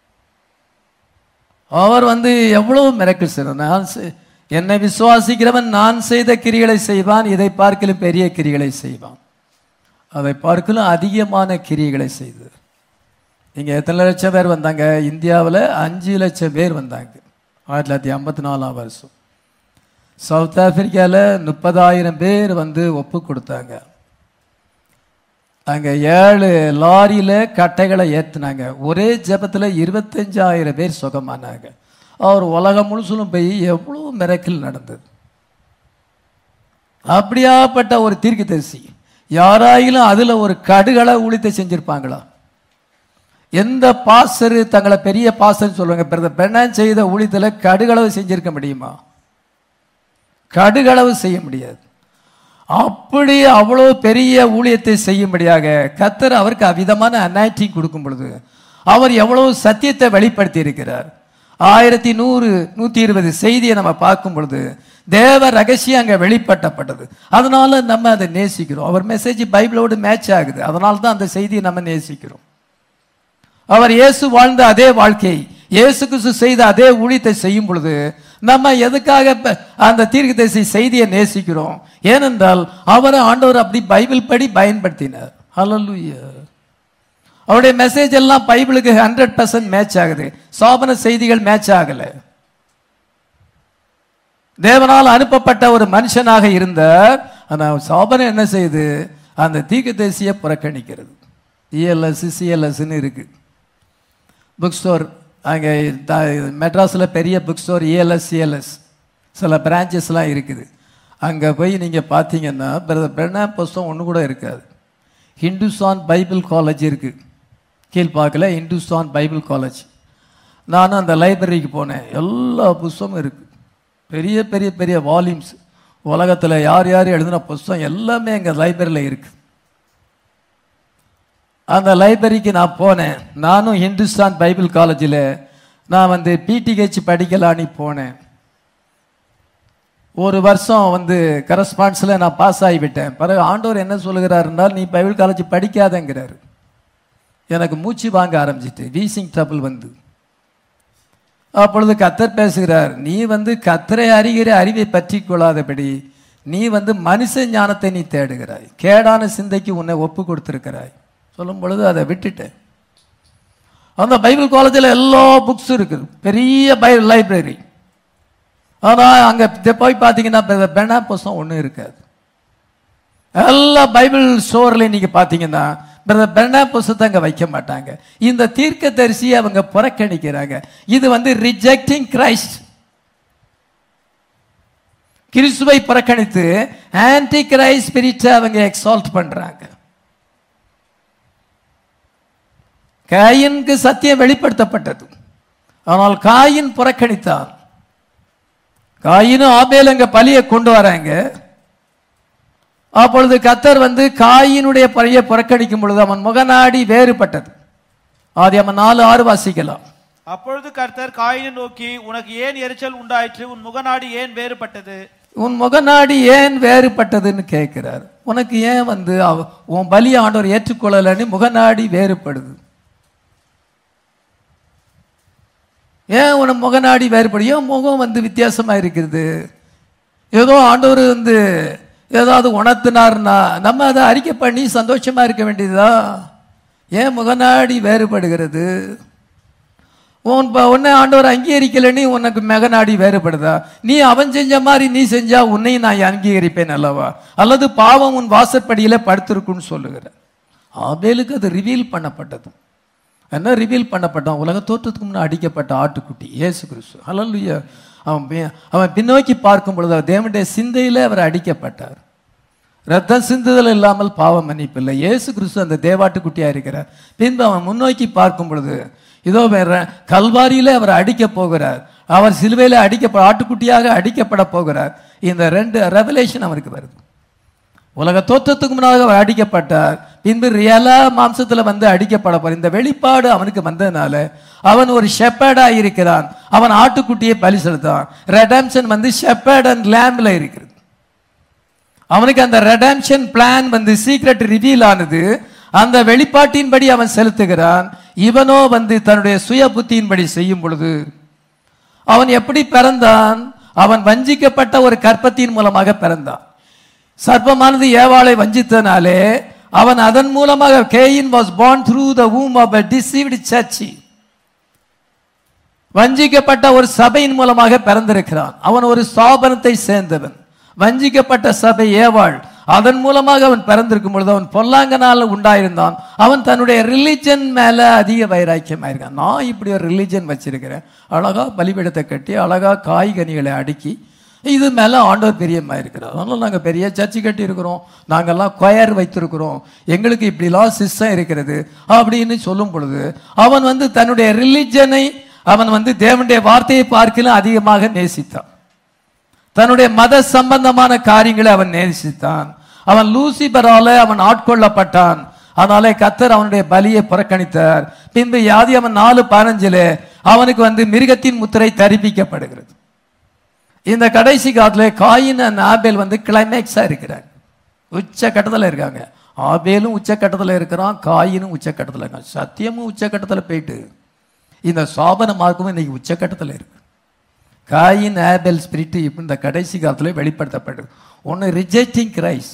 அவர் வந்து எவ்வளவு மிரக்கல் செய்தார் நான் செ- என்னை விசுவாசிக்கிறவன் நான் செய்த கிரிகளை செய்வான் இதை பார்க்கலும் பெரிய கிரிகளை செய்வான் அதை பார்க்கலும் அதிகமான கிரிகளை செய்தார் இங்க எத்தனை லட்சம் பேர் வந்தாங்க இந்தியாவில் அஞ்சு லட்சம் பேர் வந்தாங்க ஆயிரத்தி தொள்ளாயிரத்தி ஐம்பத்தி நாலாம் வருஷம் சவுத் ஆப்பிரிக்காவில் முப்பதாயிரம் பேர் வந்து ஒப்பு கொடுத்தாங்க அங்க ஏழு லாரியில கட்டைகளை ஏத்துனாங்க ஒரே ஜெபத்துல இருபத்தஞ்சாயிரம் பேர் சுகமானாங்க அவர் உலகம் முழுசுலும் போய் எவ்வளவு மிரக்கல் நடந்தது அப்படியாப்பட்ட ஒரு தீர்க்கதரிசி யாராயிலும் அதுல ஒரு கடுகளை ஊழித்தை செஞ்சிருப்பாங்களா எந்த பாசரு தங்களை பெரிய பாசர் சொல்லுவாங்க பிரதர் பெண்ணான் செய்த ஊழியத்துல கடுகளவு செஞ்சிருக்க முடியுமா கடுகளவு செய்ய முடியாது அப்படி அவ்வளவு பெரிய ஊழியத்தை செய்யும்படியாக கத்தர் அவருக்கு அவ்விதமான அனாய்டிங் கொடுக்கும் பொழுது அவர் எவ்வளவு சத்தியத்தை வெளிப்படுத்தி இருக்கிறார் ஆயிரத்தி நூறு நூத்தி இருபது செய்தியை நம்ம பார்க்கும் பொழுது தேவ ரகசியம் அங்க வெளிப்பட்டப்பட்டது அதனால நம்ம அதை நேசிக்கிறோம் அவர் மெசேஜ் பைபிளோடு மேட்ச் ஆகுது அதனால தான் அந்த செய்தியை நம்ம நேசிக்கிறோம் அவர் இயேசு வாழ்ந்த அதே வாழ்க்கை இயேசு கிறிஸ்து செய்த அதே ஊழியத்தை செய்யும் பொழுது நம்ம எதுக்காக இப்ப அந்த தீர்க்கதரிசி செய்தியை நேசிக்கிறோம் ஏனென்றால் அவரை ஆண்டவர் அப்படி பைபிள் படி பயன்படுத்தினார் ஹalleluya அவருடைய மெசேஜ் எல்லாம் பைபிளுக்கு ஹண்ட்ரட் பர்சன்ட் மேட்ச் ஆகுது சோபன செய்திகள் மேட்ச் ஆகல தேவனால் அனுப்பப்பட்ட ஒரு மனுஷனாக இருந்தார் ஆனா சோபனை என்ன செய்யுது அந்த தீர்க்கதரிசியை புறக்கணிக்கிறது இஎல்எஸ் சிஎல்எஸ்ன்னு இருக்கு புக் ஸ்டோர் அங்கே மெட்ராஸில் பெரிய புக் ஸ்டோர் ஏஎல்எஸ் சிஎல்எஸ் சில பிரான்ச்சஸ்லாம் இருக்குது அங்கே போய் நீங்கள் பார்த்தீங்கன்னா பிரதர் பெண்ணா புஸ்தகம் ஒன்று கூட இருக்காது ஹிந்துஸ்தான் பைபிள் காலேஜ் இருக்குது கீழ்ப்பாக்கில் ஹிந்துஸ்தான் பைபிள் காலேஜ் நானும் அந்த லைப்ரரிக்கு போனேன் எல்லா புஸ்தகமும் இருக்குது பெரிய பெரிய பெரிய வால்யூம்ஸ் உலகத்தில் யார் யார் எழுதின புஸ்தகம் எல்லாமே எங்கள் லைப்ரரியில் இருக்குது அந்த லைப்ரரிக்கு நான் போனேன் நானும் ஹிந்துஸ்தான் பைபிள் காலேஜில் நான் வந்து பிடிஹெச் படிக்கலான்னு போனேன் ஒரு வருஷம் வந்து கரஸ்பான்ஸில் நான் பாஸ் ஆகிவிட்டேன் பிறகு ஆண்டவர் என்ன சொல்லுகிறாருன்னால் நீ பைபிள் காலேஜ் படிக்காதங்கிறாரு எனக்கு மூச்சு வாங்க ஆரம்பிச்சிட்டு வீசிங் ட்ரபிள் வந்து அப்பொழுது கத்தர் பேசுகிறார் நீ வந்து கத்தரை அறிகிற அறிவை பற்றி கொள்ளாதபடி நீ வந்து மனுஷ ஞானத்தை நீ தேடுகிறாய் கேடான சிந்தைக்கு உன்னை ஒப்பு கொடுத்திருக்கிறாய் சொல்லும் பொழுது அதை விட்டுட்டேன் அந்த பைபிள் காலேஜில் எல்லா புக்ஸும் இருக்குது பெரிய பைபிள் லைப்ரரி ஆனால் அங்கே போய் பார்த்தீங்கன்னா பெனா புஸ்தகம் ஒன்றும் இருக்காது எல்லா பைபிள் ஸ்டோர்லையும் நீங்கள் பார்த்தீங்கன்னா பிரதர் பெர்னா புஸ்தத்தை அங்க வைக்க மாட்டாங்க இந்த தீர்க்க தரிசியை அவங்க புறக்கணிக்கிறாங்க இது வந்து ரிஜெக்டிங் கிரைஸ்ட் கிறிஸ்துவை புறக்கணித்து ஆன்டி கிரைஸ்ட் ஸ்பிரிட்டை அவங்க எக்ஸால்ட் பண்றாங்க காயினுக்கு சத்தியம் வெளிப்படுத்தப்பட்டது ஆனால் காயின் புறக்கணித்தான் காயினும் ஆபேல் அங்க பலியை கொண்டு வராங்க அப்பொழுது கத்தர் வந்து காயினுடைய பலியை புறக்கணிக்கும் பொழுது அவன் முகநாடி வேறுபட்டது ஆதி அவன் நாலு ஆறு வாசிக்கலாம் அப்பொழுது கர்த்தர் காயினை நோக்கி உனக்கு ஏன் எரிச்சல் உண்டாயிற்று உன் முகநாடி ஏன் வேறுபட்டது உன் முகநாடி ஏன் வேறுபட்டதுன்னு கேட்கிறார் உனக்கு ஏன் வந்து அவ- உன் பலி ஆண்டவர் ஏற்றுக்கொள்ளலன்னு முகநாடி வேறுபடுது ஏன் உன் முகநாடி வேறுபடும் ஏன் முகம் வந்து வித்தியாசமா இருக்கிறது ஏதோ ஆண்டவர் வந்து ஏதாவது உணர்த்தினார்னா நம்ம அதை அறிக்கை பண்ணி சந்தோஷமா இருக்க வேண்டியதா ஏன் முகநாடி வேறுபடுகிறது உன் ப- உன்னை ஆண்டவர் அங்கீகரிக்கலைன்னு உனக்கு மெகநாடி வேறுபடுதா நீ அவன் செஞ்ச மாதிரி நீ செஞ்சா உன்னையும் நான் அங்கீகரிப்பேன் அல்லவா அல்லது பாவம் உன் வாசற்படியில படுத்திருக்குன்னு சொல்லுகிற ஆபேலுக்கு அது ரிவீல் பண்ணப்பட்டது என்ன ரிவீல் பண்ணப்பட்டான் உலக தோற்றத்துக்கு முன்னே அடிக்கப்பட்ட ஆட்டுக்குட்டி இயேசு கிறிஸ்து ஹalleluya அவன் பி- அவன் பின்னோக்கி பார்க்கும் பொழுது அவர் தேவனுடைய சிந்தையில அவர் அடிக்கப்பட்டார் ரத்தம் சிந்துதல் இல்லாமல் பாவ மன்னிப்பு இல்லை இயேசு கிறிஸ்து அந்த தேவாட்டுக்குட்டியா இருக்கிறார் பின்பு அவன் முன்னோக்கி பார்க்கும் பொழுது இதோ வேற கல்வாரியில அவர் அடிக்க போகிறார் அவர் சிலுவையில அடிக்க ஆட்டுக்குட்டியாக அடிக்கப்பட போகிறார் இந்த ரெண்டு ரெவலேஷன் அவருக்கு வருது உலக தோற்றத்துக்கு முன்னாக அவர் அடிக்கப்பட்டார் பின்பு ரியலா மாம்சத்துல வந்து அடிக்கப்பட போற இந்த வெளிப்பாடு அவனுக்கு வந்ததுனால அவன் ஒரு ஷெப்பர்டா இருக்கிறான் அவன் ஆட்டுக்குட்டியை பலி செலுத்தான் ரெடம்ஷன் வந்து ஷெப்பர்ட் அண்ட் லேம்ப்ல இருக்கிறது அவனுக்கு அந்த ரெடம்ஷன் பிளான் வந்து சீக்ரெட் ரிவீல் ஆனது அந்த வெளிப்பாட்டின்படி அவன் செலுத்துகிறான் இவனோ வந்து தன்னுடைய சுய புத்தியின்படி செய்யும் பொழுது அவன் எப்படி பிறந்தான் அவன் வஞ்சிக்கப்பட்ட ஒரு கற்பத்தின் மூலமாக பிறந்தான் சர்ப்பமானது ஏவாளை வஞ்சித்தனாலே அவன் அதன் மூலமாக Cain was born through the womb of a deceived church வஞ்சிக்கப்பட்ட ஒரு சபையின் மூலமாக பிறந்திருக்கிறான் அவன் ஒரு ஸ்தாபனத்தை சேர்ந்தவன் வஞ்சிக்கப்பட்ட சபை ஏவாள் அதன் மூலமாக அவன் பிறந்திருக்கும் பொழுது அவன் பொல்லாங்கனால உண்டாயிருந்தான் அவன் தன்னுடைய ரிலிஜன் மேல அதிக வைராக்கியமாயிருக்கான் நான் இப்படி ஒரு ரிலிஜன் வச்சிருக்கிறேன் அழகா பலிபீடத்தை கட்டி அழகா காய்கனிகளை அடுக்கி இது மேல ஆண்டவர் பிரியமா இருக்கிறார் அதனால நாங்க பெரிய சர்ச்சு கட்டி இருக்கிறோம் நாங்கெல்லாம் கொயர் வைத்திருக்கிறோம் எங்களுக்கு இப்படிலாம் சிஸ்டம் இருக்கிறது அப்படின்னு சொல்லும் பொழுது அவன் வந்து தன்னுடைய ரிலிஜனை அவன் வந்து தேவனுடைய வார்த்தையை பார்க்கலும் அதிகமாக நேசித்தான் தன்னுடைய மத சம்பந்தமான காரியங்களை அவன் நேசித்தான் அவன் லூசிபரால அவன் ஆட்கொள்ளப்பட்டான் அதனாலே கத்தர் அவனுடைய பலியை புறக்கணித்தார் பின்பு யாதி அவன் நாலு பதினஞ்சுல அவனுக்கு வந்து மிருகத்தின் முத்திரை தரிப்பிக்கப்படுகிறது இந்த கடைசி காலத்துல காயின் and ஆபேல் வந்து கிளைமேக்ஸா இருக்கிறாங்க உச்ச கட்டத்துல இருக்காங்க ஆபேலும் உச்ச கட்டத்துல இருக்கிறான் காயினும் உச்ச கட்டத்துல இருக்கான் சத்தியமும் உச்ச கட்டத்துல போயிட்டு இந்த சாபன மார்க்கமும் இன்னைக்கு உச்ச கட்டத்துல இருக்கு காயின் ஆபேல் ஸ்பிரிட் இப்ப இந்த கடைசி காலத்துல வெளிப்படுத்தப்படுது ஒன்னு ரிஜெக்டிங் கிரைஸ்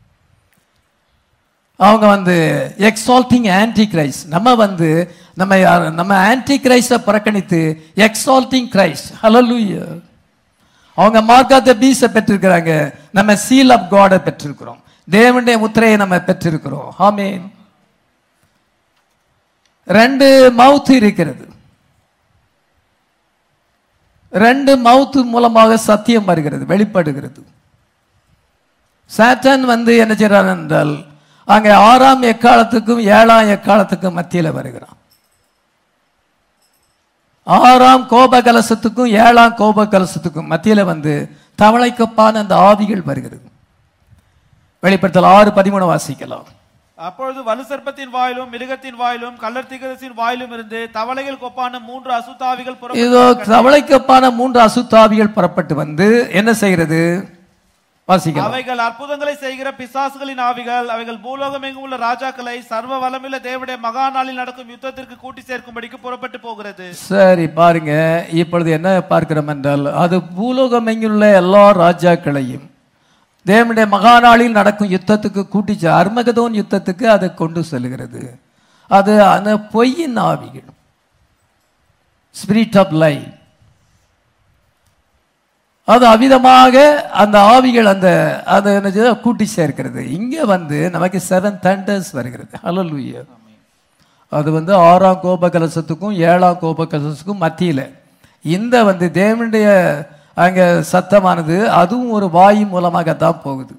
அவங்க வந்து எக்ஸால்ட்டிங் ஆன்டி கிரைஸ் நம்ம வந்து நம்ம யார்- நம்ம ஆன்டி கிரைஸை புறக்கணித்து எக்ஸால்ட்டிங் கிரைஸ் ஹalleluya அவங்க மார்க் ஆஃப் த பீஸை பெற்றிருக்கிறாங்க நம்ம சீல் ஆஃப் காடை பெற்றிருக்கிறோம் தேவனுடைய முத்திரையை நம்ம பெற்றிருக்கிறோம் ஆமென் ரெண்டு மவுத் இருக்கிறது ரெண்டு மவுத் மூலமாக சத்தியம் வருகிறது வெளிப்படுகிறது சாத்தான் வந்து என்ன செய்றான் என்றால் அங்கே ஆறாம் எக்காலத்துக்கும் ஏழாம் எக்காலத்துக்கும் மத்தியில வருகிறான் ஆறாம் கோப கலசத்துக்கும் ஏழாம் கோப கலசத்துக்கும் மத்தியில வந்து தவளைக்கப்பான அந்த ஆவிகள் வருகிறது வெளிப்படுத்தல் ஆறு பதிமூணு வாசிக்கலாம் அப்பொழுது வலு சர்ப்பத்தின் வாயிலும் மிருகத்தின் வாயிலும் கள்ளர் திகதத்தின் வாயிலும் இருந்து தவளைகள் கொப்பான மூன்று அசுத்தாவிகள் புறப்பட்டு இதோ தவளைக்கப்பான மூன்று அசுத்தாவிகள் புறப்பட்டு வந்து என்ன செய்கிறது வாசிக்கலாம் அவைகள் அற்புதங்களை செய்கிற பிசாசுகளின் ஆவிகள் அவைகள் பூலோகம் எங்கும் உள்ள ராஜாக்களை சர்வ வளமுள்ள தேவனுடைய மகா நாளில் நடக்கும் யுத்தத்திற்கு கூட்டி சேர்க்கும்படிக்கு புறப்பட்டு போகிறது சரி பாருங்க இப்பொழுது என்ன பார்க்கிறோம் என்றால் அது பூலோகம் எங்குள்ள எல்லா ராஜாக்களையும் தேவனுடைய மகாநாளில் நடக்கும் யுத்தத்துக்கு கூட்டிச்சு அர்மகதோன் யுத்தத்துக்கு அதை கொண்டு செல்கிறது அது அந்த பொய்யின் ஆவிகள் ஸ்பிரிட் ஆஃப் லை அது அவிதமாக அந்த ஆவிகள் அந்த அதை என்ன செய்யுது? கூட்டி சேர்க்கிறது இங்க வந்து நமக்கு செவன் தண்டர்ஸ் வருகிறது ஹalleluya அது வந்து ஆறாம் கோப கலசத்துக்கும் ஏழாம் கோப கலசத்துக்கும் மத்தியில இந்த வந்து தேவனுடைய அங்க சத்தமானது அதுவும் ஒரு வாயு மூலமாக தான் போகுது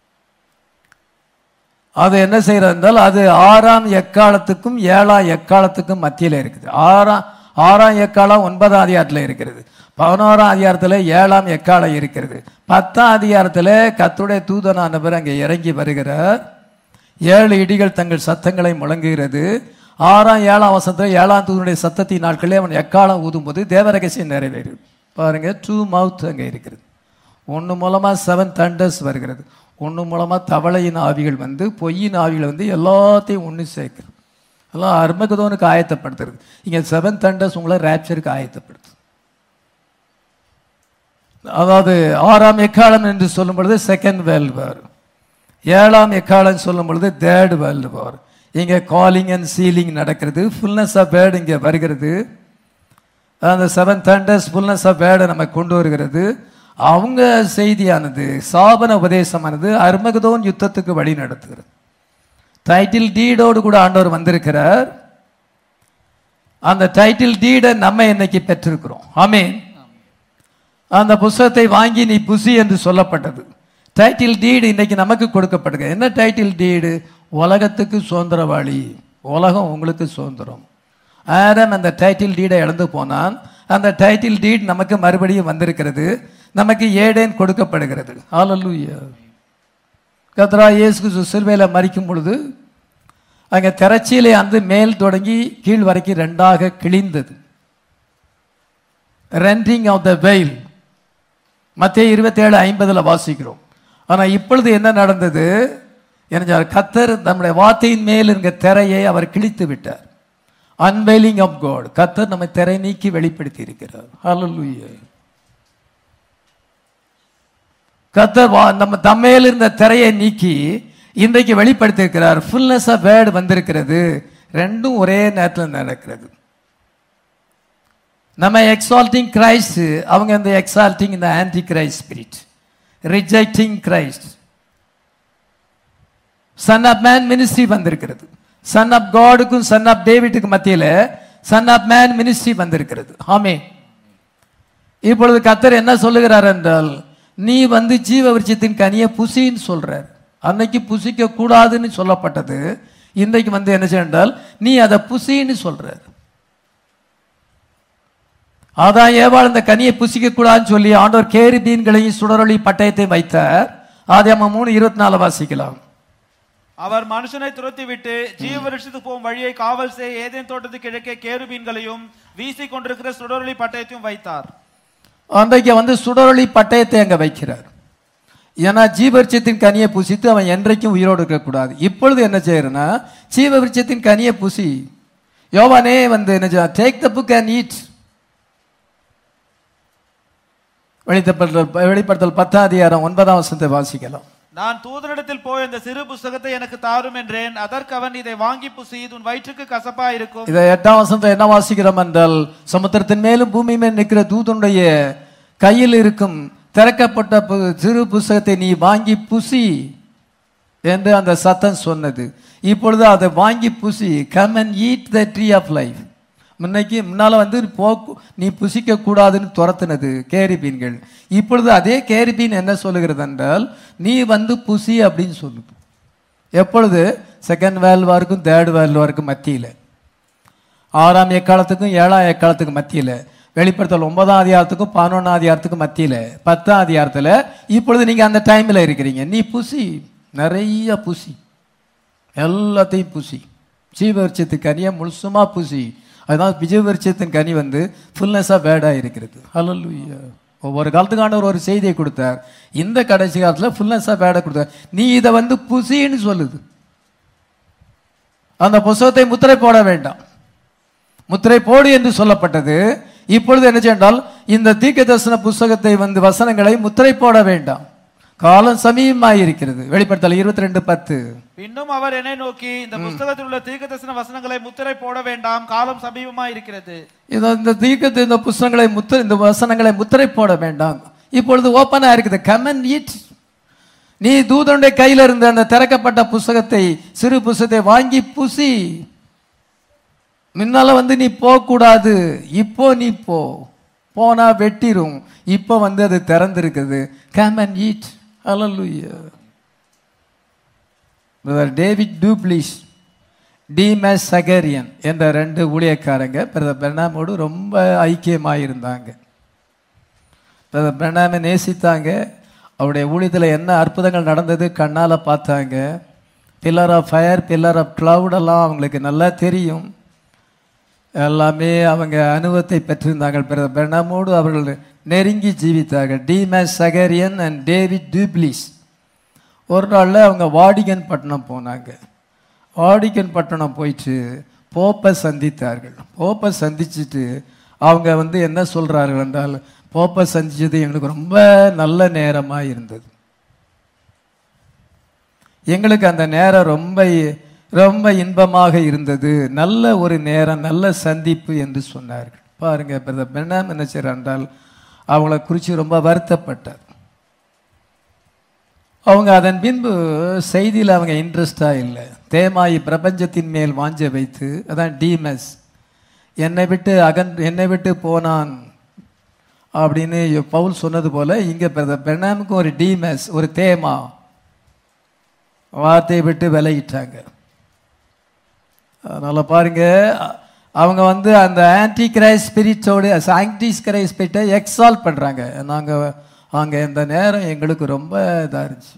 அது என்ன செய்யறது என்றால் அது ஆறாம் எக்காலத்துக்கும் ஏழாம் எக்காலத்துக்கும் மத்தியில இருக்குது ஆறாம் ஆறாம் எக்காலம் ஒன்பதாம் அதிகாரத்தில் இருக்கிறது பதினோராம் அதிகாரத்தில் ஏழாம் எக்காலம் இருக்கிறது பத்தாம் அதிகாரத்தில் கத்துடைய தூதனானவர் அங்கே இறங்கி வருகிறார் ஏழு இடிகள் தங்கள் சத்தங்களை முழங்குகிறது ஆறாம் ஏழாம் வசனத்தில் ஏழாம் தூதனுடைய சத்தத்தின் நாட்களே அவன் எக்காலம் ஊதும்போது தேவரகசியம் நிறைவேறும் பாருங்க டூ மவுத் அங்கே இருக்கிறது ஒன்று மூலமா செவன் தண்டர்ஸ் வருகிறது ஒன்று மூலமா தவளையின் ஆவிகள் வந்து பொய்யின் ஆவிகள் வந்து எல்லாத்தையும் ஒன்று சேர்க்கிறது எல்லாம் அர்மகதோனுக்கு ஆயத்தப்படுத்துறது இங்கே செவன் தண்டர்ஸ் உங்களை ரேப்சருக்கு ஆயத்தப்படுத்து அதாவது ஆறாம் எக்காலம் என்று சொல்லும் பொழுது செகண்ட் வேர்ல்டு வார் ஏழாம் எக்காலம் சொல்லும் பொழுது தேர்ட் வேர்ல்டு வார் இங்கே காலிங் அண்ட் சீலிங் நடக்கிறது ஃபுல்னஸ் ஆஃப் வேர்டு இங்கே வருகிறது அந்த செவன் தண்டர்ஸ் ஃபுல்னஸ் ஆஃப் வேர்டை நம்ம கொண்டு வருகிறது அவங்க செய்தியானது சாபன உபதேசமானது அர்மகதோன் யுத்தத்துக்கு வழி நடத்துகிறது டைட்டில் டீடோடு கூட ஆண்டவர் வந்திருக்கிறார் அந்த டைட்டில் டீடை நம்ம இன்னைக்கு பெற்றிருக்கிறோம் ஆமென் அந்த புஸ்தகத்தை வாங்கி நீ புசி என்று சொல்லப்பட்டது டைட்டில் டீடு இன்னைக்கு நமக்கு கொடுக்கப்படுது என்ன டைட்டில் டீடு உலகத்துக்கு சுதந்திரவாளி உலகம் உங்களுக்கு சுதந்திரம் ஆடம் அந்த டைட்டில் டீடை இழந்து போனான் அந்த டைட்டில் டீட் நமக்கு மறுபடியும் வந்திருக்கிறது நமக்கு ஏடேன் கொடுக்கப்படுகிறது ஹalleluya கத்ரா இயேசு கிறிஸ்து சிலுவையில மறிக்கும் பொழுது அங்கே திரச்சியிலே அந்த மேல் தொடங்கி கீழ் வரைக்கும் ரெண்டாக கிழிந்தது ரெண்டிங் ஆஃப் த வெயில் மத்திய இருபத்தேழு ஐம்பதுல வாசிக்கிறோம் ஆனா இப்பொழுது என்ன நடந்தது என்ன கத்தர் நம்முடைய வார்த்தையின் மேல் இருக்க திரையை அவர் கிழித்து விட்டார் அன்வெயிலிங் ஆஃப் காட் கத்தர் நம்மை திரை நீக்கி வெளிப்படுத்தி இருக்கிறார் ஹalleluya கத்தர் வா- நம்ம தம்மேல் இருந்த திரையை நீக்கி இன்றைக்கு வெளிப்படுத்தியிருக்கிறார் ஃபுல்னஸ் ஆஃப் வேர்டு வந்திருக்கிறது ரெண்டும் ஒரே நேரத்தில் நடக்கிறது நம்ம எக்ஸால்ட்டிங் கிரைஸ்ட் அவங்க இந்த எக்ஸால்ட்டிங் இந்த anti Christ spirit rejecting Christ son of man ministry வந்திருக்கிறது சன் ஆஃப் காடுக்கும் சன் ஆஃப் டேவிட்டுக்கு மத்தியில சன் ஆஃப் மேன் மினிஸ்ட்ரி வந்திருக்கிறது ஆமே இப்பொழுது கத்தர் என்ன சொல்லுகிறார் என்றால் நீ வந்து ஜீவ விருட்சத்தின் கனியை புசின்னு சொல்றார் அன்னைக்கு புசிக்க கூடாதுன்னு சொல்லப்பட்டது இன்றைக்கு வந்து என்ன செய்யறால் நீ அதை புசின்னு சொல்றார் அதான் ஏவாள் இந்த கனியை புசிக்க கூடாதுன்னு சொல்லி ஆண்டவர் கேரி பீன்களையும் சுடரொளி பட்டயத்தையும் வைத்தார் ஆதியாம மூணு இருபத்தி நாலு வாசிக்கலாம் அவர் மனுஷனை துரத்திவிட்டு ஜீவ விருட்சத்துக்கு போகும் வழியை காவல் செய்ய ஏதேன் தோட்டத்துக்கு கிழக்கே கேருபீன்களையும் வீசிக் கொண்டிருக்கிற சுடரொளி பட்டயத்தையும் வைத்தார் அன்றைக்கு வந்து சுடரொளி பட்டயத்தை அங்க வைக்கிறார் ஏன்னா ஜீவவிருட்சத்தின் கனியை புசித்து அவன் என்றைக்கும் உயிரோடு இருக்கக்கூடாது இப்பொழுது என்ன செய்யறனா ஜீவவிருட்சத்தின் கனியை புசி யோவானே வந்து என்ன take the book and eat வெளிப்படுத்தல் வெளிப்படுத்தல் பத்தாம் அதிகாரம் ஒன்பதாம் வசனத்தை வாசிக்கலாம் நான் தூதனிடத்தில் போய் இந்த சிறு புஸ்தகத்தை எனக்கு தாரும் என்றேன் அதற்கு அவன் இதை வாங்கி புசி இது உன் வயிற்றுக்கு கசப்பா இருக்கும் இதை எட்டாம் வசனத்தை என்ன வாசிக்கிறோம் என்றால் சமுத்திரத்தின் மேலும் பூமி மேல் நிற்கிற தூதனுடைய கையில் இருக்கும் திறக்கப்பட்ட பு- சிறு புஸ்தகத்தை நீ வாங்கி புசி என்று அந்த சத்தம் சொன்னது இப்பொழுது அதை வாங்கி புசி come and eat the tree of life முன்னைக்கு முன்னால வந்து போக்கு நீ புசிக்க கூடாதுன்னு துரத்துனது கேரிபீன்கள் இப்பொழுது அதே கேரிபீன் என்ன சொல்லுகிறது என்றால் நீ வந்து புசி அப்படின்னு சொல்லுது எப்பொழுது செகண்ட் வேர்ல்டு வாருக்கும் தேர்ட் வேர்ல்டு வாருக்கும் மத்தியில் ஆறாம் எக்காலத்துக்கும் ஏழாம் எக்காலத்துக்கும் மத்தியில் வெளிப்படுத்தல் ஒன்பதாம் அதிகாரத்துக்கும் பதினொன்றாம் அதிகாரத்துக்கும் மத்தியில் பத்தாம் அதிகாரத்தில் இப்பொழுது நீங்கள் அந்த டைமில் இருக்கிறீங்க நீ புசி நிறைய புசி எல்லாத்தையும் புசி ஜீவவிருட்சத்து கனியை முழுசுமா புசி அதுதான் விஜயவிருட்சத்தின் கனி வந்து ஃபுல்னஸாக பேடாக இருக்கிறது ஹalleluya ஒவ்வொரு காலத்துக்கு ஆண்டவர் ஒரு செய்தியை கொடுத்தார் இந்த கடைசி காலத்தில் ஃபுல்னஸாக பேடாக கொடுத்தார் நீ இதை வந்து புசின்னு சொல்லுது அந்த புஸ்தகத்தை முத்திரை போட வேண்டாம் முத்திரை போடு என்று சொல்லப்பட்டது இப்பொழுது என்ன செய்தால் இந்த தீர்க்க தரிசன புஸ்தகத்தை வந்து வசனங்களை முத்திரை போட வேண்டாம் காலம் சமீபமாய் இருக்கிறது வெளிப்படுத்தல் இருபத்தி ரெண்டு பத்து பின்னும் அவர் என்னை நோக்கி இந்த புஸ்தகத்தில் உள்ள தீர்க்கதரிசன வசனங்களை முத்திரை போட வேண்டாம் காலம் சமீபமா இருக்கிறது இது இந்த தீர்க்க இந்த புஸ்தகங்களை முத்திரை இந்த வசனங்களை முத்திரை போட வேண்டாம் இப்பொழுது ஓப்பனா இருக்குது கமன் ஈட் நீ தூதனுடைய கையில இருந்த அந்த திறக்கப்பட்ட புஸ்தகத்தை சிறு புஸ்தகத்தை வாங்கி புசி முன்னால வந்து நீ போகக்கூடாது இப்போ நீ போ போனா வெட்டிரும் இப்போ வந்து அது திறந்திருக்குது கம் அண்ட் ஈட் ஹalleluya பிரதர் டேவிட் டூப்ளிஷ் டிமஸ் சகரியன் என்ற ரெண்டு ஊழியக்காரங்க பிரதர் பெர்னாமோடு ரொம்ப ஐக்கியமாக இருந்தாங்க பிரதர் பெர்னாமை நேசித்தாங்க அவருடைய ஊழியத்தில் என்ன அற்புதங்கள் நடந்தது கண்ணால் பார்த்தாங்க pillar of fire pillar of cloud எல்லாம் அவங்களுக்கு நல்லா தெரியும் எல்லாமே அவங்க அனுபவத்தை பெற்றிருந்தார்கள் பிரதர் பெர்னாமோடு அவர்கள் நெருங்கி ஜீவித்தார்கள் டிமஸ் சகரியன் அண்ட் டேவிட் டூப்ளிஸ் ஒரு நாளில் அவங்க வாடிகன் பட்டணம் போனாங்க வாடிகன் பட்டணம் போயிட்டு போப்பை சந்தித்தார்கள் போப்பை சந்திச்சுட்டு அவங்க வந்து என்ன சொல்றார்கள் என்றால் போப்பை சந்திச்சது எங்களுக்கு ரொம்ப நல்ல நேரமாக இருந்தது எங்களுக்கு அந்த நேரம் ரொம்ப ரொம்ப இன்பமாக இருந்தது நல்ல ஒரு நேரம் நல்ல சந்திப்பு என்று சொன்னார்கள் பாருங்க பிரதர் பெண்ணாம் என்ன செய்றார் என்றால் அவங்கள குறித்து ரொம்ப வருத்தப்பட்டார் அவங்க அதன் பின்பு செய்தியில் அவங்க இன்ட்ரெஸ்டாக இல்லை தேமாயி பிரபஞ்சத்தின் மேல் வாஞ்ச வைத்து அதான் டீமஸ் என்னை விட்டு அகன் என்னை விட்டு போனான் அப்படின்னு பவுல் சொன்னது போல இங்கே பெர்னாமுக்கு ஒரு டீமஸ் ஒரு தேமா வார்த்தையை விட்டு விலகிட்டாங்க அதனால பாருங்க அ- அவங்க வந்து அந்த ஆன்டி கிரைஸ் ஸ்பிரிட்டோடு ஆன்டி கிரைஸ் ஸ்பிரிட்டை எக்ஸால்ட் பண்ணுறாங்க நாங்கள் அங்கே இந்த நேரம் எங்களுக்கு ரொம்ப இதாக இருந்துச்சு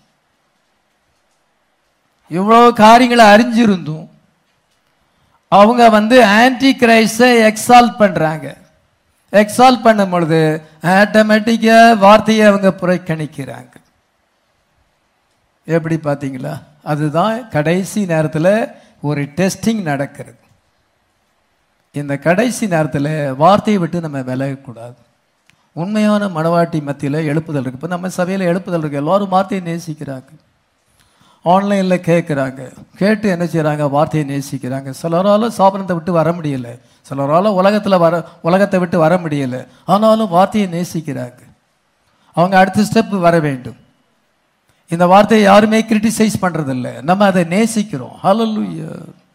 இவ்வளோ காரியங்களை அறிஞ்சிருந்தும் அவங்க வந்து ஆன்டி கிரைஸ்டை எக்ஸால்ட் பண்ணுறாங்க எக்ஸால்ட் பண்ணும் பொழுது ஆட்டோமேட்டிக்காக வார்த்தையை அவங்க புறக்கணிக்கிறாங்க எப்படி பார்த்தீங்களா அதுதான் கடைசி நேரத்தில் ஒரு டெஸ்டிங் நடக்கிறது இந்த கடைசி நேரத்தில் வார்த்தையை விட்டு நம்ம விலகக்கூடாது உண்மையான மனவாட்டி மத்தியில் எழுப்புதல் இருக்கு இப்போ நம்ம சபையில் எழுப்புதல் இருக்கு எல்லாரும் வார்த்தையை நேசிக்கிறாங்க ஆன்லைனில் கேட்குறாங்க கேட்டு என்ன செய்கிறாங்க வார்த்தையை நேசிக்கிறாங்க சிலரால சாபனத்தை விட்டு வர முடியல சிலரால உலகத்தில் வர உலகத்தை விட்டு வர முடியல ஆனாலும் வார்த்தையை நேசிக்கிறாங்க அவங்க அடுத்த ஸ்டெப் வர வேண்டும் இந்த வார்த்தையை யாருமே கிரிட்டிசைஸ் பண்றதில்ல நம்ம அதை நேசிக்கிறோம் ஹalleluya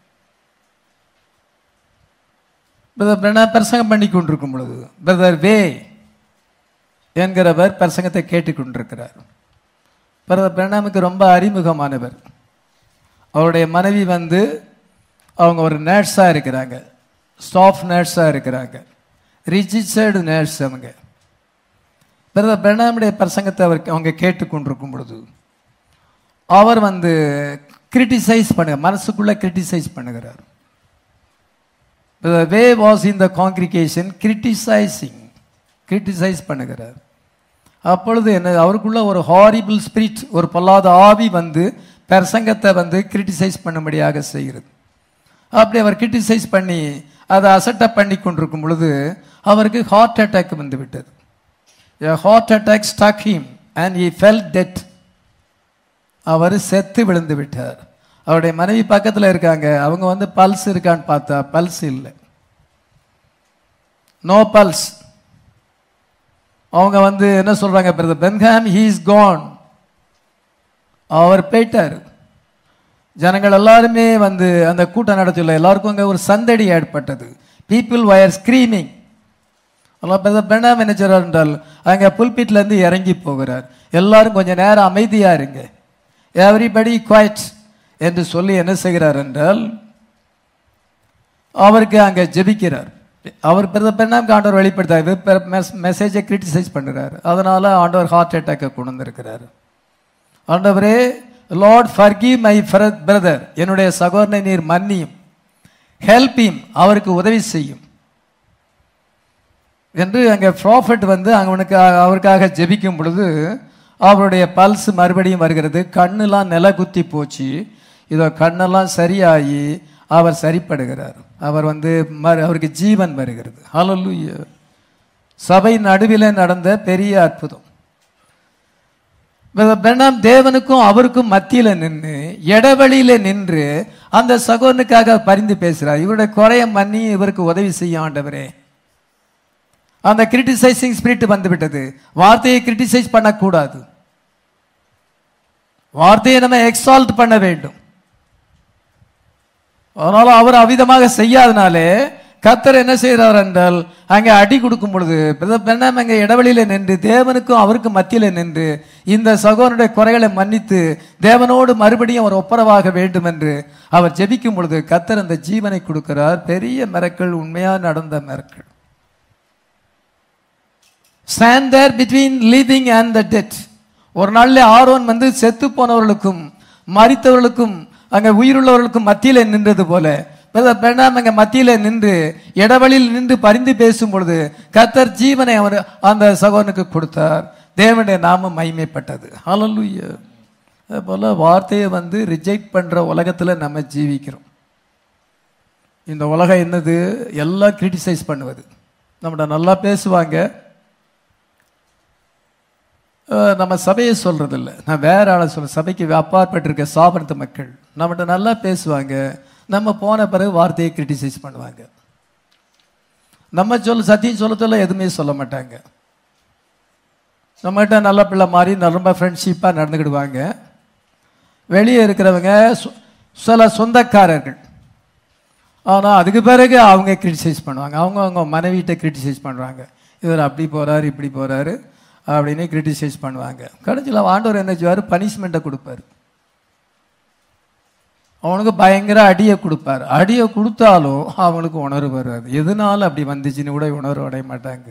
பிரதர் பிரணா பிரசங்கம் பண்ணி கொண்டிருக்கும் பொழுது பிரதர் வே என்கிறவர் பிரசங்கத்தை கேட்டுக்கொண்டிருக்கிறார் பிரதர் பிரணாமுக்கு ரொம்ப அறிமுகமானவர் அவருடைய மனைவி வந்து அவங்க ஒரு நர்ஸாக இருக்கிறாங்க ஸ்டாஃப் நர்ஸாக இருக்கிறாங்க ரிஜிஸ்டர்டு நர்ஸ் அவங்க பிரதர் பிரணாமுடைய பிரசங்கத்தை அவர் அவங்க கேட்டுக்கொண்டிருக்கும் பொழுது அவர் வந்து கிரிட்டிசைஸ் பண்ணுங்க மனசுக்குள்ள கிரிட்டிசைஸ் பண்ணுகிறார் வே was in the congregation criticising criticise பண்ணுகிறார் அப்பொழுது என்ன அவருக்குள்ள ஒரு ஹாரிபிள் ஸ்பிரிட் ஒரு பொல்லாத ஆவி வந்து பிரசங்கத்தை வந்து கிரிட்டிசைஸ் பண்ணும்படியாக செய்கிறது அப்படி அவர் கிரிட்டிசைஸ் பண்ணி அதை அசட்டப் பண்ணி கொண்டிருக்கும் பொழுது அவருக்கு ஹார்ட் அட்டாக் வந்து விட்டது heart attack stuck him and he fell dead அவர் செத்து விழுந்து விட்டார் அவருடைய மனைவி பக்கத்தில் இருக்காங்க அவங்க வந்து பல்ஸ் இருக்கான்னு பார்த்தா பல்ஸ் இல்லை நோ பல்ஸ் அவங்க வந்து என்ன சொல்றாங்க brother Branham he is gone அவர் போயிட்டார் ஜனங்கள் எல்லாருமே வந்து அந்த கூட்டம் நடத்தல எல்லாருக்கும் அங்கே ஒரு சந்தடி ஏற்பட்டது பீப்புள் வயர் ஸ்க்ரீமிங் அதெல்லாம் பிரதர் பெண்ணாம் என்ன செய்றார் என்றால் அங்கே புல்பிட்ல இருந்து இறங்கி போகிறார் எல்லாரும் கொஞ்ச நேரம் அமைதியா இருங்க எவ்ரிபடி குவைட் என்று சொல்லி என்ன செய்கிறார் என்றால் அவருக்கு அங்கே ஜெபிக்கிறார் அவர் பிரதர் பெண்ணாம் ஆண்டவர் வெளிப்படுத்தார் மெசேஜை கிரிட்டிசைஸ் பண்ணுறார் அதனால ஆண்டவர் ஹார்ட் அட்டாக்கை கொண்டு வந்திருக்கிறார் ஆண்டவரே லார்ட் ஃபர்கிவ் மை பிரதர் என்னுடைய சகோதரனை நீர் மன்னியும் ஹெல்ப் him அவருக்கு உதவி செய்யும் என்று அங்கே ப்ராஃபட் வந்து அவனுக்கு அவருக்காக ஜெபிக்கும் பொழுது அவருடைய பல்ஸ் மறுபடியும் வருகிறது கண்ணெல்லாம் நில குத்தி போச்சு இதோ கண்ணெல்லாம் சரியாகி அவர் சரிப்படுகிறார் அவர் வந்து மறு அவருக்கு ஜீவன் வருகிறது ஹalleluya சபை நடுவில் நடந்த பெரிய அற்புதம் பெண்ணாம் தேவனுக்கும் அவருக்கும் மத்தியில நின்று இடைவெளியில நின்று அந்த சகோதரனுக்காக பரிந்து பேசுறார் இவருடைய குறைய மன்னி இவருக்கு உதவி செய்ய ஆண்டவரே அந்த கிரிட்டிசைசிங் ஸ்பிரிட் வந்து விட்டது வார்த்தையை கிரிட்டிசைஸ் பண்ணக்கூடாது வார்த்தையை நம்ம எக்ஸால்ட் பண்ண வேண்டும் அதனால அவர் அவிதமாக செய்யாதனாலே கத்தர் என்ன செய்கிறார் என்றால் அங்கே அடி கொடுக்கும் பொழுது பெண்ணாம் அங்கே இடைவெளியில நின்று தேவனுக்கும் அவருக்கும் மத்தியில நின்று இந்த சகோதரனுடைய குறைகளை மன்னித்து தேவனோடு மறுபடியும் அவர் ஒப்பரவாக வேண்டும் என்று அவர் ஜெபிக்கும் பொழுது கத்தர் அந்த ஜீவனை கொடுக்கிறார் பெரிய மிரக்கள் உண்மையா நடந்த miracle stand there between living and the dead ஒரு நாள்ல ஆரோன் வந்து செத்து போனவர்களுக்கும் மரித்தவர்களுக்கும் அங்க உயிருள்ளவர்களுக்கும் மத்தியில நின்றது போல பெண்ணாம் அங்க மத்தியில நின்று இடவழியில் நின்று பரிந்து பேசும் பொழுது கத்தர் ஜீவனை அவர் அந்த சகோதரனுக்கு கொடுத்தார் தேவனுடைய நாமம் மகிமைப்பட்டது ஹalleluya அதே போல வார்த்தையை வந்து ரிஜெக்ட் பண்ற உலகத்துல நம்ம ஜீவிக்கிறோம் இந்த உலகம் என்னது எல்லாம் கிரிட்டிசைஸ் பண்ணுவது நம்மகிட்ட நல்லா பேசுவாங்க அஹ் நம்ம சபையை சொல்றது இல்ல நான் வேற ஆளை சொல்ல சபைக்கு அப்பாற்பட்டிருக்க சாபனத்து மக்கள் நம்மகிட்ட நல்லா பேசுவாங்க நம்ம போன பிறகு வார்த்தையை கிரிட்டிசைஸ் பண்ணுவாங்க நம்ம சொல்ல சத்தியம் சொல்ல சொல்ல எதுவுமே சொல்ல மாட்டாங்க நம்மகிட்ட நல்ல பிள்ளை மாதிரி ரொம்ப ஃப்ரெண்ட்ஷிப்பாக நடந்துக்கிடுவாங்க வெளியே இருக்கிறவங்க சொ- சில சொந்தக்காரர்கள் ஆனால் அதுக்கு பிறகு அவங்க கிரிட்டிசைஸ் பண்ணுவாங்க அவங்க அவங்க மனைவிட்ட கிரிட்டிசைஸ் பண்ணுவாங்க இவர் அப்படி போறாரு இப்படி போறாரு அப்படின்னு கிரிட்டிசைஸ் பண்ணுவாங்க கடைசியில் ஆண்டவர் என்ன செய்வார் பனிஷ்மெண்ட்டை கொடுப்பாரு அவனுக்கு பயங்கர அடியை கொடுப்பார் அடியை கொடுத்தாலும் அவனுக்கு உணர்வு வராது எதனால அப்படி வந்துச்சுன்னு கூட உணர்வு அடைய மாட்டாங்க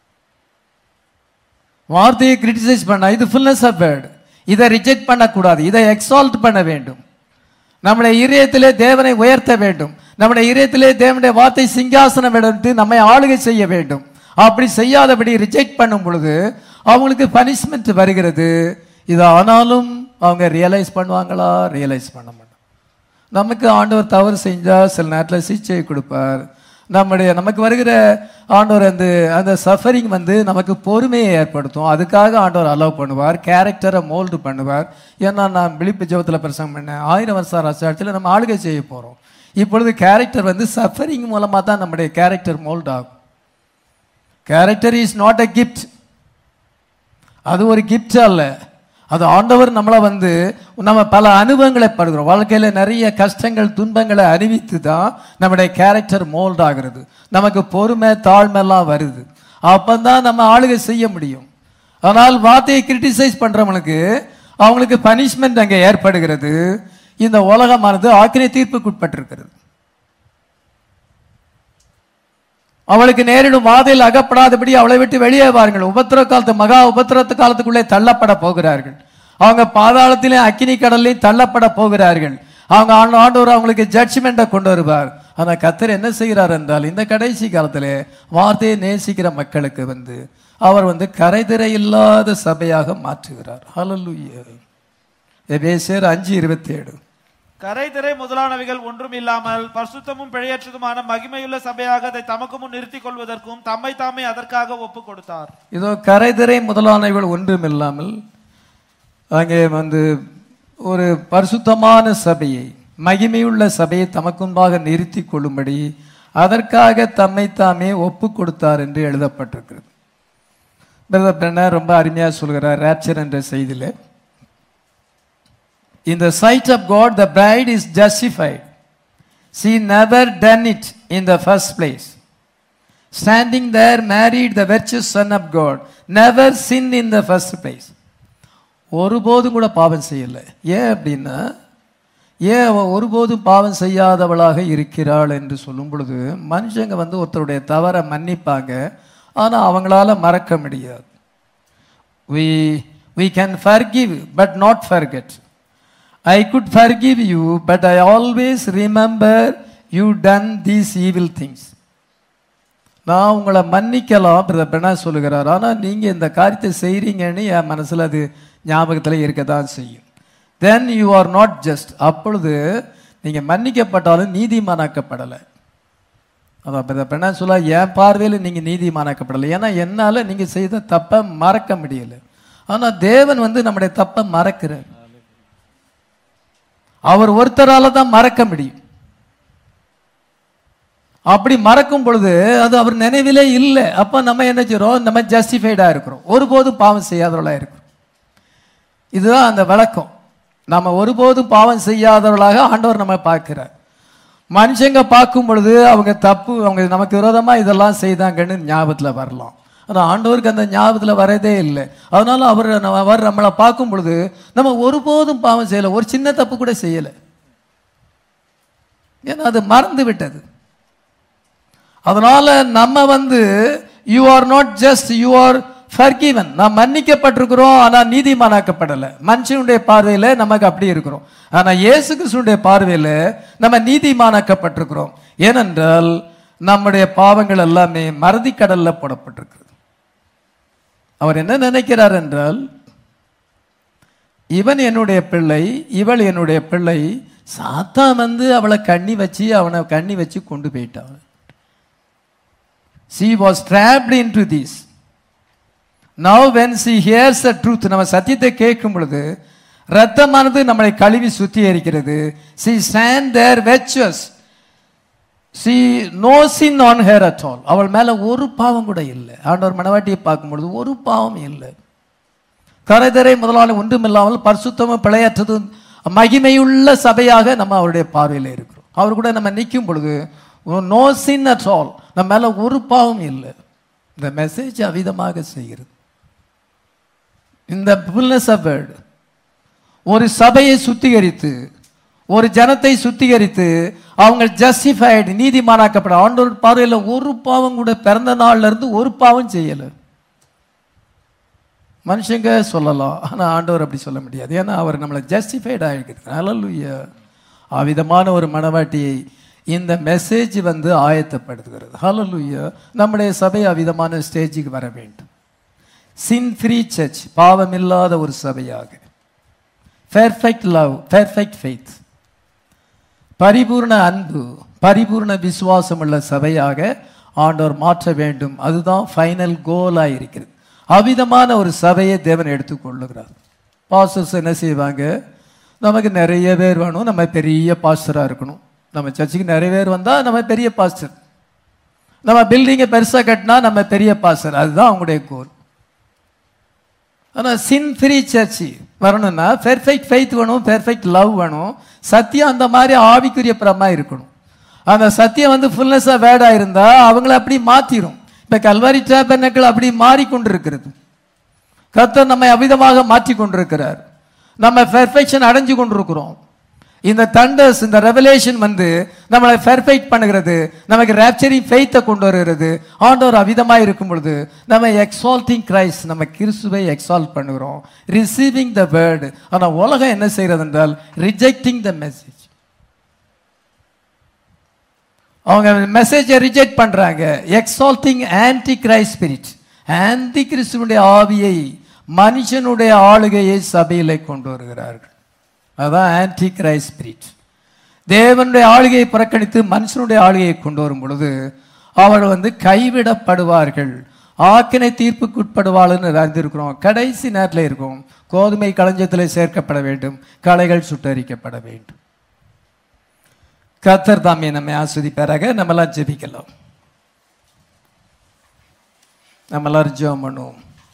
வார்த்தையை கிரிட்டிசைஸ் பண்ணா இது ஃபுல்னஸ் ஆஃப் வேர்டு இதை ரிஜெக்ட் பண்ணக்கூடாது இதை எக்ஸால்ட் பண்ண வேண்டும் நம்முடைய இதயத்திலே தேவனை உயர்த்த வேண்டும் நம்முடைய இதயத்திலே தேவனுடைய வார்த்தை சிங்காசனம் எடுத்து நம்மை ஆளுகை செய்ய வேண்டும் அப்படி செய்யாதபடி ரிஜெக்ட் பண்ணும் பொழுது அவங்களுக்கு பனிஷ்மெண்ட் வருகிறது இது ஆனாலும் அவங்க ரியலைஸ் பண்ணுவாங்களா ரியலைஸ் பண்ண மாட்டாங்க நமக்கு ஆண்டவர் தவறு செஞ்சா சில நேரத்தில் சிகிச்சை கொடுப்பார் நம்முடைய நமக்கு வருகிற ஆண்டவர் அந்த அந்த சஃபரிங் வந்து நமக்கு பொறுமையை ஏற்படுத்தும் அதுக்காக ஆண்டவர் அலோவ் பண்ணுவார் கேரக்டரை மோல்டு பண்ணுவார் ஏன்னா நான் விழிப்பு ஜெபத்தில் பிரசங்கம் பண்ணேன் ஆயிரம் வருஷம் அரசாட்சியில் நம்ம ஆளுகை செய்ய போகிறோம் இப்பொழுது கேரக்டர் வந்து சஃபரிங் மூலமாக தான் நம்முடைய கேரக்டர் மோல்ட் ஆகும் character is not a gift அது ஒரு கிஃப்ட் அல்ல அது ஆண்டவர் நம்மளை வந்து நம்ம பல அனுபவங்களை படுகிறோம் வாழ்க்கையில நிறைய கஷ்டங்கள் துன்பங்களை அறிவித்து தான் நம்முடைய கேரக்டர் மோல்ட் ஆகிறது நமக்கு பொறுமை தாழ்மைலாம் வருது அப்பந்தான் நம்ம ஆளுகை செய்ய முடியும் ஆனால் வார்த்தையை கிரிட்டிசைஸ் பண்றவனுக்கு அவங்களுக்கு பனிஷ்மெண்ட் அங்கே ஏற்படுகிறது இந்த உலகமானது ஆக்கினை தீர்ப்புக்குட்பட்டிருக்கிறது அவளுக்கு நேரிடும் வாதையில் அகப்படாதபடி அவளை விட்டு வெளியே வாருங்கள் உபத்திர காலத்து மகா உபத்திரத்து காலத்துக்குள்ளே தள்ளப்பட போகிறார்கள் அவங்க பாதாளத்திலே அக்கினி கடல்லையும் தள்ளப்பட போகிறார்கள் அவங்க ஆண்டு ஆண்டவர் அவங்களுக்கு ஜட்ஜ்மெண்ட்டை கொண்டு வருவார் ஆனா கத்தர் என்ன செய்கிறார் என்றால் இந்த கடைசி காலத்திலே வார்த்தையை நேசிக்கிற மக்களுக்கு வந்து அவர் வந்து கரைதிரை இல்லாத சபையாக மாற்றுகிறார் ஹalleluya எபேசியர் அஞ்சு இருபத்தி ஏழு கரை திரை முதலானவைகள் ஒன்றும் இல்லாமல் பரிசுத்தமும் பிழையற்றதுமான மகிமையுள்ள சபையாக அதை தமக்கு முன் நிறுத்திக் கொள்வதற்கும் தம்மை தாமே அதற்காக ஒப்பு கொடுத்தார் இதோ கரைதிரை முதலானவைகள் ஒன்றும் இல்லாமல் அங்கே வந்து ஒரு பரிசுத்தமான சபையை மகிமையுள்ள சபையை தமக்கு முன்பாக நிறுத்தி கொள்ளும்படி அதற்காக தம்மை தாமே ஒப்பு கொடுத்தார் என்று எழுதப்பட்டிருக்கிறது பிரதர் பிரணர் ரொம்ப அருமையாக சொல்கிறார் ரேப்சர் என்ற செய்தியில் In the sight of God, the bride is justified. She never done it in the first place. Standing there, married the virtuous Son of God, never sinned in the first place. ஒருபோதும் கூட பாவம் செய்யலை ஏன் அப்படின்னா ஏன் அவ ஒருபோதும் பாவம் செய்யாதவளாக இருக்கிறாள் என்று சொல்லும் பொழுது மனுஷங்க வந்து ஒருத்தருடைய தவறை மன்னிப்பாங்க ஆனால் அவங்களால மறக்க முடியாது we we can forgive but not forget I could forgive you, but I always remember you done these evil things. நான் உங்களை மன்னிக்கலாம் பிரதர் பெண்ணா சொல்லுகிறார் ஆனால் நீங்கள் இந்த காரியத்தை செய்கிறீங்கன்னு என் மனசில் அது ஞாபகத்தில் இருக்க தான் செய்யும் then you are not just அப்பொழுது நீங்கள் மன்னிக்கப்பட்டாலும் நீதிமானாக்கப்படலை அதான் பிரதர் பெண்ணா சொல்ல என் பார்வையில் நீங்கள் நீதிமானாக்கப்படலை ஏன்னா என்னால் நீங்கள் செய்த தப்பை மறக்க முடியல ஆனால் தேவன் வந்து நம்முடைய தப்பை மறக்கிறார் அவர் ஒருத்தரால தான் மறக்க முடியும் அப்படி மறக்கும் பொழுது அது அவர் நினைவிலே இல்லை அப்ப நம்ம என்ன செய்றோம் நம்ம ஜஸ்டிஃபைடா இருக்கிறோம் ஒருபோதும் பாவம் செய்யாதவர்களா இருக்கிறோம் இதுதான் அந்த விளக்கம் நம்ம ஒருபோதும் பாவம் செய்யாதவர்களாக ஆண்டவர் நம்ம பார்க்கிறார் மனுஷங்க பார்க்கும் பொழுது அவங்க தப்பு அவங்க நமக்கு விரோதமா இதெல்லாம் செய்தாங்கன்னு ஞாபகத்துல வரலாம் ஆனா ஆண்டவருக்கு அந்த ஞாபகத்துல வரதே இல்லை அதனால அவர் நம்ம- அவர் நம்மளை பார்க்கும் பொழுது நம்ம ஒருபோதும் பாவம் செய்யல ஒரு சின்ன தப்பு கூட செய்யல ஏன்னா அது மறந்து விட்டது அதனால நம்ம வந்து you are not just you are forgiven நாம் மன்னிக்கப்பட்டிருக்கிறோம் ஆனா நீதிமானாக்கப்படல மனுஷனுடைய பார்வையில நமக்கு அப்படி இருக்கிறோம் ஆனா இயேசு கிறிஸ்துடைய பார்வையில நம்ம நீதிமானாக்கப்பட்டிருக்கிறோம் ஏனென்றால் நம்முடைய பாவங்கள் எல்லாமே மறதி கடல்ல போடப்பட்டிருக்கிறது அவர் என்ன நினைக்கிறார் என்றால் இவன் என்னுடைய பிள்ளை இவள் என்னுடைய பிள்ளை சாத்தான் வந்து அவளை கண்ணி வச்சு அவனை கண்ணி வச்சு கொண்டு போயிட்டான் she was trapped into this now when she hears the truth நம்ம சத்தியத்தை கேட்கும் பொழுது ரத்தமானது நம்மளை கழுவி சுத்திகரிக்கிறது she stand there virtuous she no sin on her at all அவள் மேல ஒரு பாவம் கூட இல்லை ஆண்டவர் மனவாட்டியை பார்க்கும் பொழுது ஒரு பாவம் இல்லை கரைதரை முதலாளி ஒன்றுமில்லாமல் பரிசுத்தமும் பிழையற்றதும் மகிமையுள்ள சபையாக நம்ம அவருடைய பார்வையில் இருக்கிறோம் அவர் கூட நம்ம நிற்கும் பொழுது நோ சின் அட் ஆல் நம்ம மேல ஒரு பாவம் இல்லை இந்த மெசேஜ் அவிதமாக செய்கிறது இந்த ஃபுல்னஸ் ஆஃப் வேர்டு ஒரு சபையை சுத்திகரித்து ஒரு ஜனத்தை சுத்திகரித்து அவங்க ஜஸ்டிஃபைடு நீதிமானாக்கப்பட ஆண்டவர் பார்வையில் ஒரு பாவம் கூட பிறந்த நாள்ல இருந்து ஒரு பாவம் செய்யலை மனுஷங்க சொல்லலாம் ஆனா ஆண்டவர் அப்படி சொல்ல முடியாது ஏன்னா அவர் நம்மளை ஜஸ்டிஃபைட் ஆகிருக்கிறது ஹalleluya அவ்விதமான ஒரு மனவாட்டியை இந்த மெசேஜ் வந்து ஆயத்தப்படுத்துகிறது ஹalleluya நம்முடைய சபை அவ்விதமான ஸ்டேஜுக்கு வர வேண்டும் சின் ஃப்ரீ சர்ச் பாவமில்லாத ஒரு சபையாக பெர்ஃபெக்ட் லவ் பெர்ஃபெக்ட் ஃபெய்த் பரிபூர்ண அன்பு பரிபூர்ண விசுவாசம் உள்ள சபையாக ஆண்டவர் மாற்ற வேண்டும் அதுதான் ஃபைனல் கோலா இருக்கிறது அவ்விதமான ஒரு சபையை தேவன் எடுத்துக்கொள்ளுகிறார் பாஸ்டர்ஸ் என்ன செய்வாங்க நமக்கு நிறைய பேர் வேணும் நம்ம பெரிய பாஸ்டரா இருக்கணும் நம்ம சர்ச்சுக்கு நிறைய பேர் வந்தா நம்ம பெரிய பாஸ்டர் நம்ம பில்டிங்கை பெருசா கட்டினா நம்ம பெரிய பாஸ்டர் அதுதான் அவங்களுடைய கோல் ஆனா சின் ஃப்ரீ சர்ச் வரணும்னா பெர்ஃபெக்ட் ஃபெய்த் வேணும் பெர்ஃபெக்ட் லவ் வேணும் சத்தியம் அந்த மாதிரி ஆவிக்குரிய பிரமா இருக்கணும் அந்த சத்தியம் வந்து ஃபுல்னஸா வேர்டா இருந்தா அவங்கள அப்படி மாத்திரும் இப்ப கல்வாரி டேபர்னக்கள் அப்படி மாறிக்கொண்டிருக்கிறது கர்த்தர் நம்மை அவிதமாக மாற்றி கொண்டிருக்கிறார் நம்ம பெர்ஃபெக்ஷன் அடைஞ்சு கொண்டிருக்கிறோம் இந்த தண்டர்ஸ் இந்த ரெவலேஷன் வந்து நம்மளை பெர்ஃபெக்ட் பண்ணுகிறது நமக்கு ரேப்சரிங் ஃபெய்த்தை கொண்டு வருகிறது ஆண்டவர் அவிதமாக இருக்கும் பொழுது நம்ம எக்ஸால்ட்டிங் கிரைஸ்ட் நம்ம கிறிஸ்துவை எக்ஸால்ட் பண்ணுகிறோம் ரிசீவிங் த வேர்டு ஆனால் உலகம் என்ன செய்கிறது என்றால் ரிஜெக்டிங் த மெசேஜ் அவங்க மெசேஜை ரிஜெக்ட் பண்றாங்க exalting anti Christ spirit anti கிறிஸ்துவனுடைய ஆவியை மனுஷனுடைய ஆளுகையை சபையிலே கொண்டு வருகிறார்கள் அதான் ஆன்டி கிரைஸ்ட் ஸ்பிரிட் தேவனுடைய ஆளுகையை புறக்கணித்து மனுஷனுடைய ஆளுகையை கொண்டு வரும் பொழுது அவர்கள் வந்து கைவிடப்படுவார்கள் ஆக்கினை தீர்ப்புக்கு உட்படுவாள்னு அறிந்திருக்கிறோம் கடைசி நேரத்தில் இருக்கும் கோதுமை களஞ்சத்தில் சேர்க்கப்பட வேண்டும் களைகள் சுட்டரிக்கப்பட வேண்டும் கத்தர் தாமே நம்மை ஆஸ்வதிப்பாராக நம்மளாம் ஜெபிக்கலாம் நம்ம எல்லாரும் ஜெபம் பண்ணுவோம்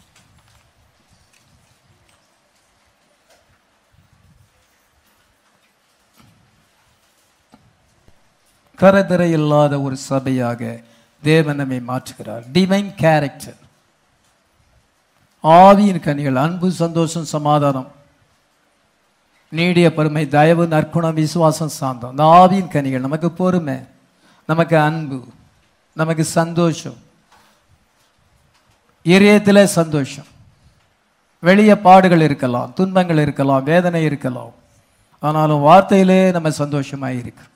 கரதரை இல்லாத ஒரு சபையாக தேவன் நம்மை மாற்றுகிறார் டிவைன் கேரக்டர் ஆவியின் கனிகள் அன்பு சந்தோஷம் சமாதானம் நீடிய பொறுமை தயவு நற்குணம் விசுவாசம் சாந்தம் இந்த ஆவியின் கனிகள் நமக்கு பொறுமை நமக்கு அன்பு நமக்கு சந்தோஷம் இதயத்திலே சந்தோஷம் வெளியே பாடுகள் இருக்கலாம் துன்பங்கள் இருக்கலாம் வேதனை இருக்கலாம் ஆனாலும் வார்த்தையிலே நம்ம சந்தோஷமாய் இருக்கிறோம்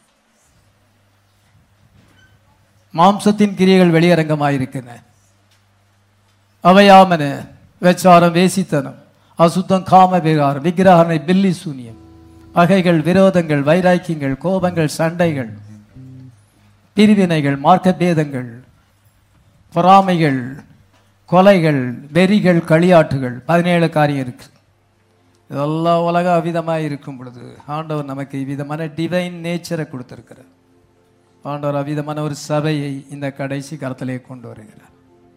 மாம்சத்தின் கிரியைகள் வெளியரங்கமாயிருக்கின்றன அவையாமன வெச்சாரம் வேசித்தனம் அசுத்தம் காம விகாரம் விக்கிரகனை பில்லி சூனியம் பகைகள் விரோதங்கள் வைராக்கியங்கள் கோபங்கள் சண்டைகள் பிரிவினைகள் மார்க்க பேதங்கள் பொறாமைகள் கொலைகள் வெறிகள் களியாட்டுகள் பதினேழு காரியம் இருக்கு இதெல்லாம் உலகம் அவிதமாக இருக்கும் பொழுது ஆண்டவர் நமக்கு இவ்விதமான டிவைன் நேச்சரை கொடுத்திருக்கிறார் ஆண்டவர் அவ்விதமான ஒரு சபையை இந்த கடைசி காலத்திலே கொண்டு வருகிறார்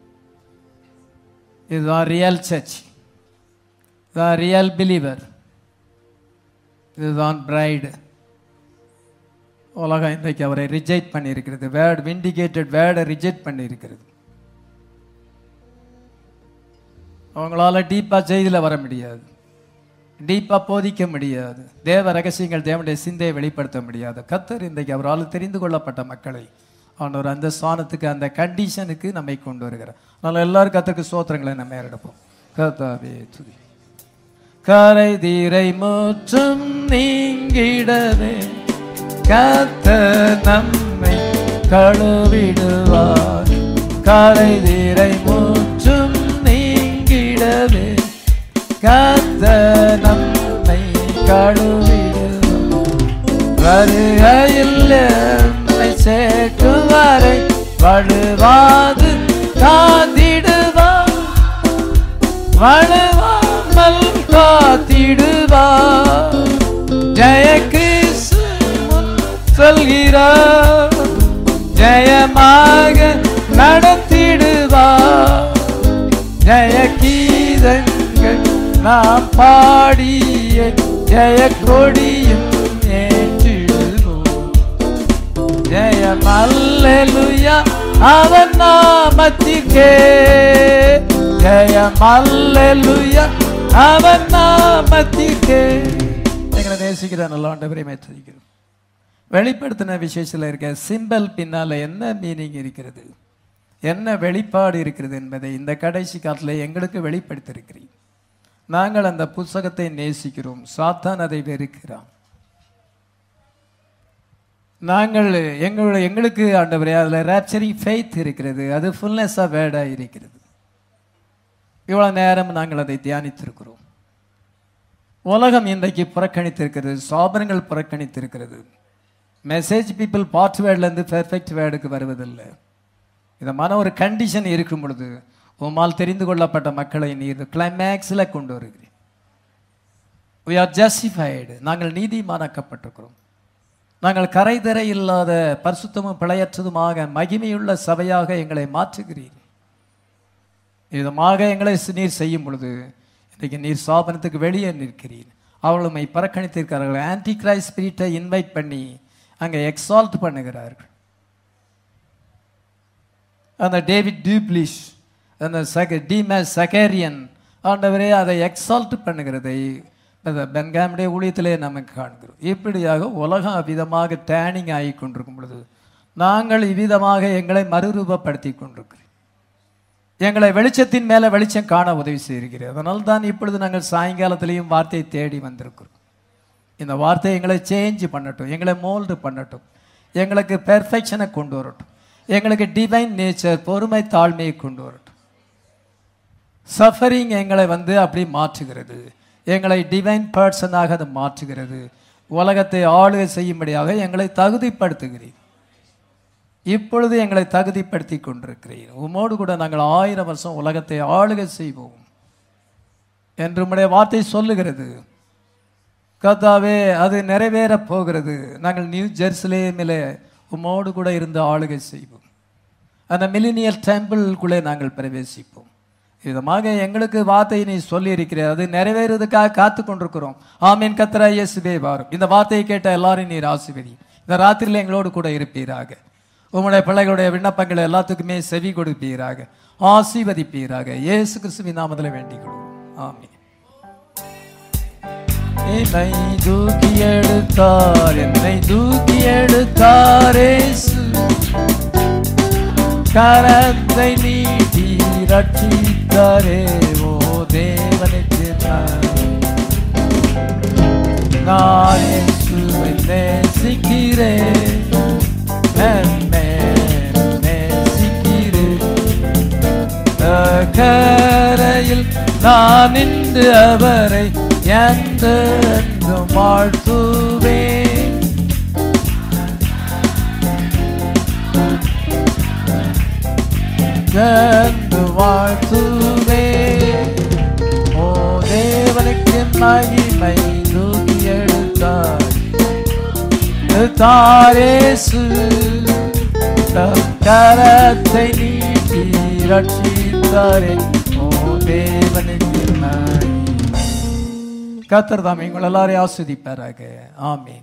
இதுதான் ரியல் சர்ச் இதுதான் ரியல் பிலீவர் இதுதான் பிரைடு உலகம் இன்றைக்கு அவரை ரிஜெக்ட் பண்ணியிருக்கிறது வேர்ட் விண்டிகேட்டட் வேர்டை ரிஜெக்ட் பண்ணியிருக்கிறது அவங்களால டீப்பாக செய்தியில் வர முடியாது டீப்பாக போதிக்க முடியாது தேவ ரகசியங்கள் தேவனுடைய சிந்தையை வெளிப்படுத்த முடியாது கத்தர் இன்றைக்கு அவரால் தெரிந்து கொள்ளப்பட்ட மக்களை அவனவர் அந்த ஸ்தானத்துக்கு அந்த கண்டிஷனுக்கு நம்மை கொண்டு வருகிறார் அதனால் எல்லாரும் கத்தருக்கு சோத்திரங்களை நம்ம எடுப்போம் கத்தாவே துதி கரை தீரை முற்றும் நீங்கிடவே கத்த நம்மை கழுவிடுவார் கரை தீரை முற்றும் நீங்கிடவே கத்த நம்மை கழுவிடுவார் வருகையில் என்னை சேர்க்கும் வரை வழுவாது காத்திடுவார் வழுவாமல் காத்திடுவார் ஜெய கிறிஸ்து முன் சொல்கிறார் ஜெயமாக நடத்திடுவார் ஜெய கீதங்கள் நாம் பாடிய ஜெய கொடியும் ஏற்றிடுவோம் ஜெயம் அல்லேலூயா அவன் நாமத்திற்கே ஜெயம் அல்லேலூயா அவன் நாமத்திற்கே எங்களை நேசிக்கிற நல்ல ஆண்டவரை மேற்றிருக்கிறோம் வெளிப்படுத்தின விசேஷத்தில் இருக்க சிம்பல் பின்னால என்ன மீனிங் இருக்கிறது என்ன வெளிப்பாடு இருக்கிறது என்பதை இந்த கடைசி காலத்தில் எங்களுக்கு வெளிப்படுத்தியிருக்கிறீர் நாங்கள் அந்த புஸ்தகத்தை நேசிக்கிறோம் சாத்தான் அதை வெறுக்கிறான் நாங்கள் எங்களுடைய எங்களுக்கு ஆண்டவரே அதில் ரேப்சரிங் ஃபெய்த் இருக்கிறது அது ஃபுல்னஸ் ஆஃப் வேர்டாக இருக்கிறது இவ்வளோ நேரம் நாங்கள் அதை தியானித்திருக்கிறோம் உலகம் இன்றைக்கு புறக்கணித்திருக்கிறது சாபனங்கள் புறக்கணித்திருக்கிறது மெசேஜ் பீப்புள் பார்ட் வேர்ட்லேருந்து பெர்ஃபெக்ட் வேர்டுக்கு வருவதில்லை இதமான ஒரு கண்டிஷன் இருக்கும் பொழுது உம்மால் தெரிந்து கொள்ளப்பட்ட மக்களை நீர் கிளைமேக்ஸில் கொண்டு வருகிறேன் we are justified நாங்கள் நீதிமானாக்கப்பட்டிருக்கிறோம் நாங்கள் கரைதரை இல்லாத பரிசுத்தமும் பிழையற்றதுமாக மகிமையுள்ள சபையாக எங்களை மாற்றுகிறீர் விதமாக எங்களை நீர் செய்யும் பொழுது இன்றைக்கு நீர் சாபனத்துக்கு வெளியே நிற்கிறீர் அவளுமை புறக்கணித்திருக்கிறார்கள் ஆன்டி கிரைஸ்ட் ஸ்பிரிட்டை இன்வைட் பண்ணி அங்கே எக்ஸால்ட் பண்ணுகிறார்கள் அந்த டேவிட் டியூப்ளிஷ் அந்த சக டிமேஸ் சகேரியன் ஆண்டவரே அதை எக்ஸால்ட் பண்ணுகிறதை அந்த பென்காமுடைய ஊழியத்திலே நமக்கு காண்கிறோம் இப்படியாக உலகம் அவ்விதமாக டேனிங் ஆகி கொண்டிருக்கும் பொழுது நாங்கள் இவ்விதமாக எங்களை மறுரூபப்படுத்தி கொண்டிருக்கிறோம் எங்களை வெளிச்சத்தின் மேலே வெளிச்சம் காண உதவி செய்கிறது அதனால் தான் இப்பொழுது நாங்கள் சாயங்காலத்திலையும் வார்த்தையை தேடி வந்திருக்கிறோம் இந்த வார்த்தை எங்களை சேஞ்ச் பண்ணட்டும் எங்களை மோல்டு பண்ணட்டும் எங்களுக்கு பெர்ஃபெக்ஷனை கொண்டு வரட்டும் எங்களுக்கு டிவைன் நேச்சர் பொறுமை தாழ்மையை கொண்டு வரட்டும் சஃபரிங் எங்களை வந்து அப்படி மாற்றுகிறது எங்களை டிவைன் பர்சனாக அது மாற்றுகிறது உலகத்தை ஆளுகை செய்யும்படியாக எங்களை தகுதிப்படுத்துகிறீர் இப்பொழுது எங்களை தகுதிப்படுத்தி கொண்டிருக்கிறீர் உமோடு கூட நாங்கள் ஆயிரம் வருஷம் உலகத்தை ஆளுகை செய்வோம் என்று உம்முடைய வார்த்தை சொல்லுகிறது கர்த்தாவே அது நிறைவேறப் போகிறது நாங்கள் நியூ ஜெருசலேமிலே உம்மோடு கூட இருந்து ஆளுகை செய்வோம் அந்த மில்லினியல் டெம்பிள்குள்ளே நாங்கள் பிரவேசிப்போம் விதமாக எங்களுக்கு வார்த்தை நீ சொல்லி இருக்கிறார் அது நிறைவேறுவதற்காக காத்து கொண்டிருக்கிறோம் ஆமீன் கத்ரா இயேசுவே வாரும் இந்த வார்த்தையை கேட்ட எல்லாரும் நீர் ஆசிர்வதி இந்த ராத்திரியில் எங்களோடு கூட இருப்பீராக உம்முடைய பிள்ளைகளுடைய விண்ணப்பங்களை எல்லாத்துக்குமே செவி கொடுப்பீராக ஆசீர்வதிப்பீராக இயேசு கிறிஸ்துவின் நாமத்தில் வேண்டிக் கொள்வோம் ஆமீன் என்னை தூக்கி எடுத்தார் என்னை தூக்கி எடுத்தார் இயேசு கரத்தை நீட்டி ரட்சித்தாரே ஓ தேவனுக்கு நன்றி. நான் இயேசுவை நேசிக்கிறேன் என்னை நேசிக்கிறேன் கரையில் நான் நின்று அவரை என்றென்றும் வாழ்த்துவேன் என்று வாழ்த்துவேன் ஓ தேவனுக்கு மகிமை தூக்கி எடுத்தார் தாரேசு தம் கரத்தை நீட்டி ரட்சித்தாரே ஓ தேவனுக்கு மகிமை. கர்த்தர் தாம் எங்கள் எல்லாரையும் ஆஸ்வதிப்பாராக ஆமென்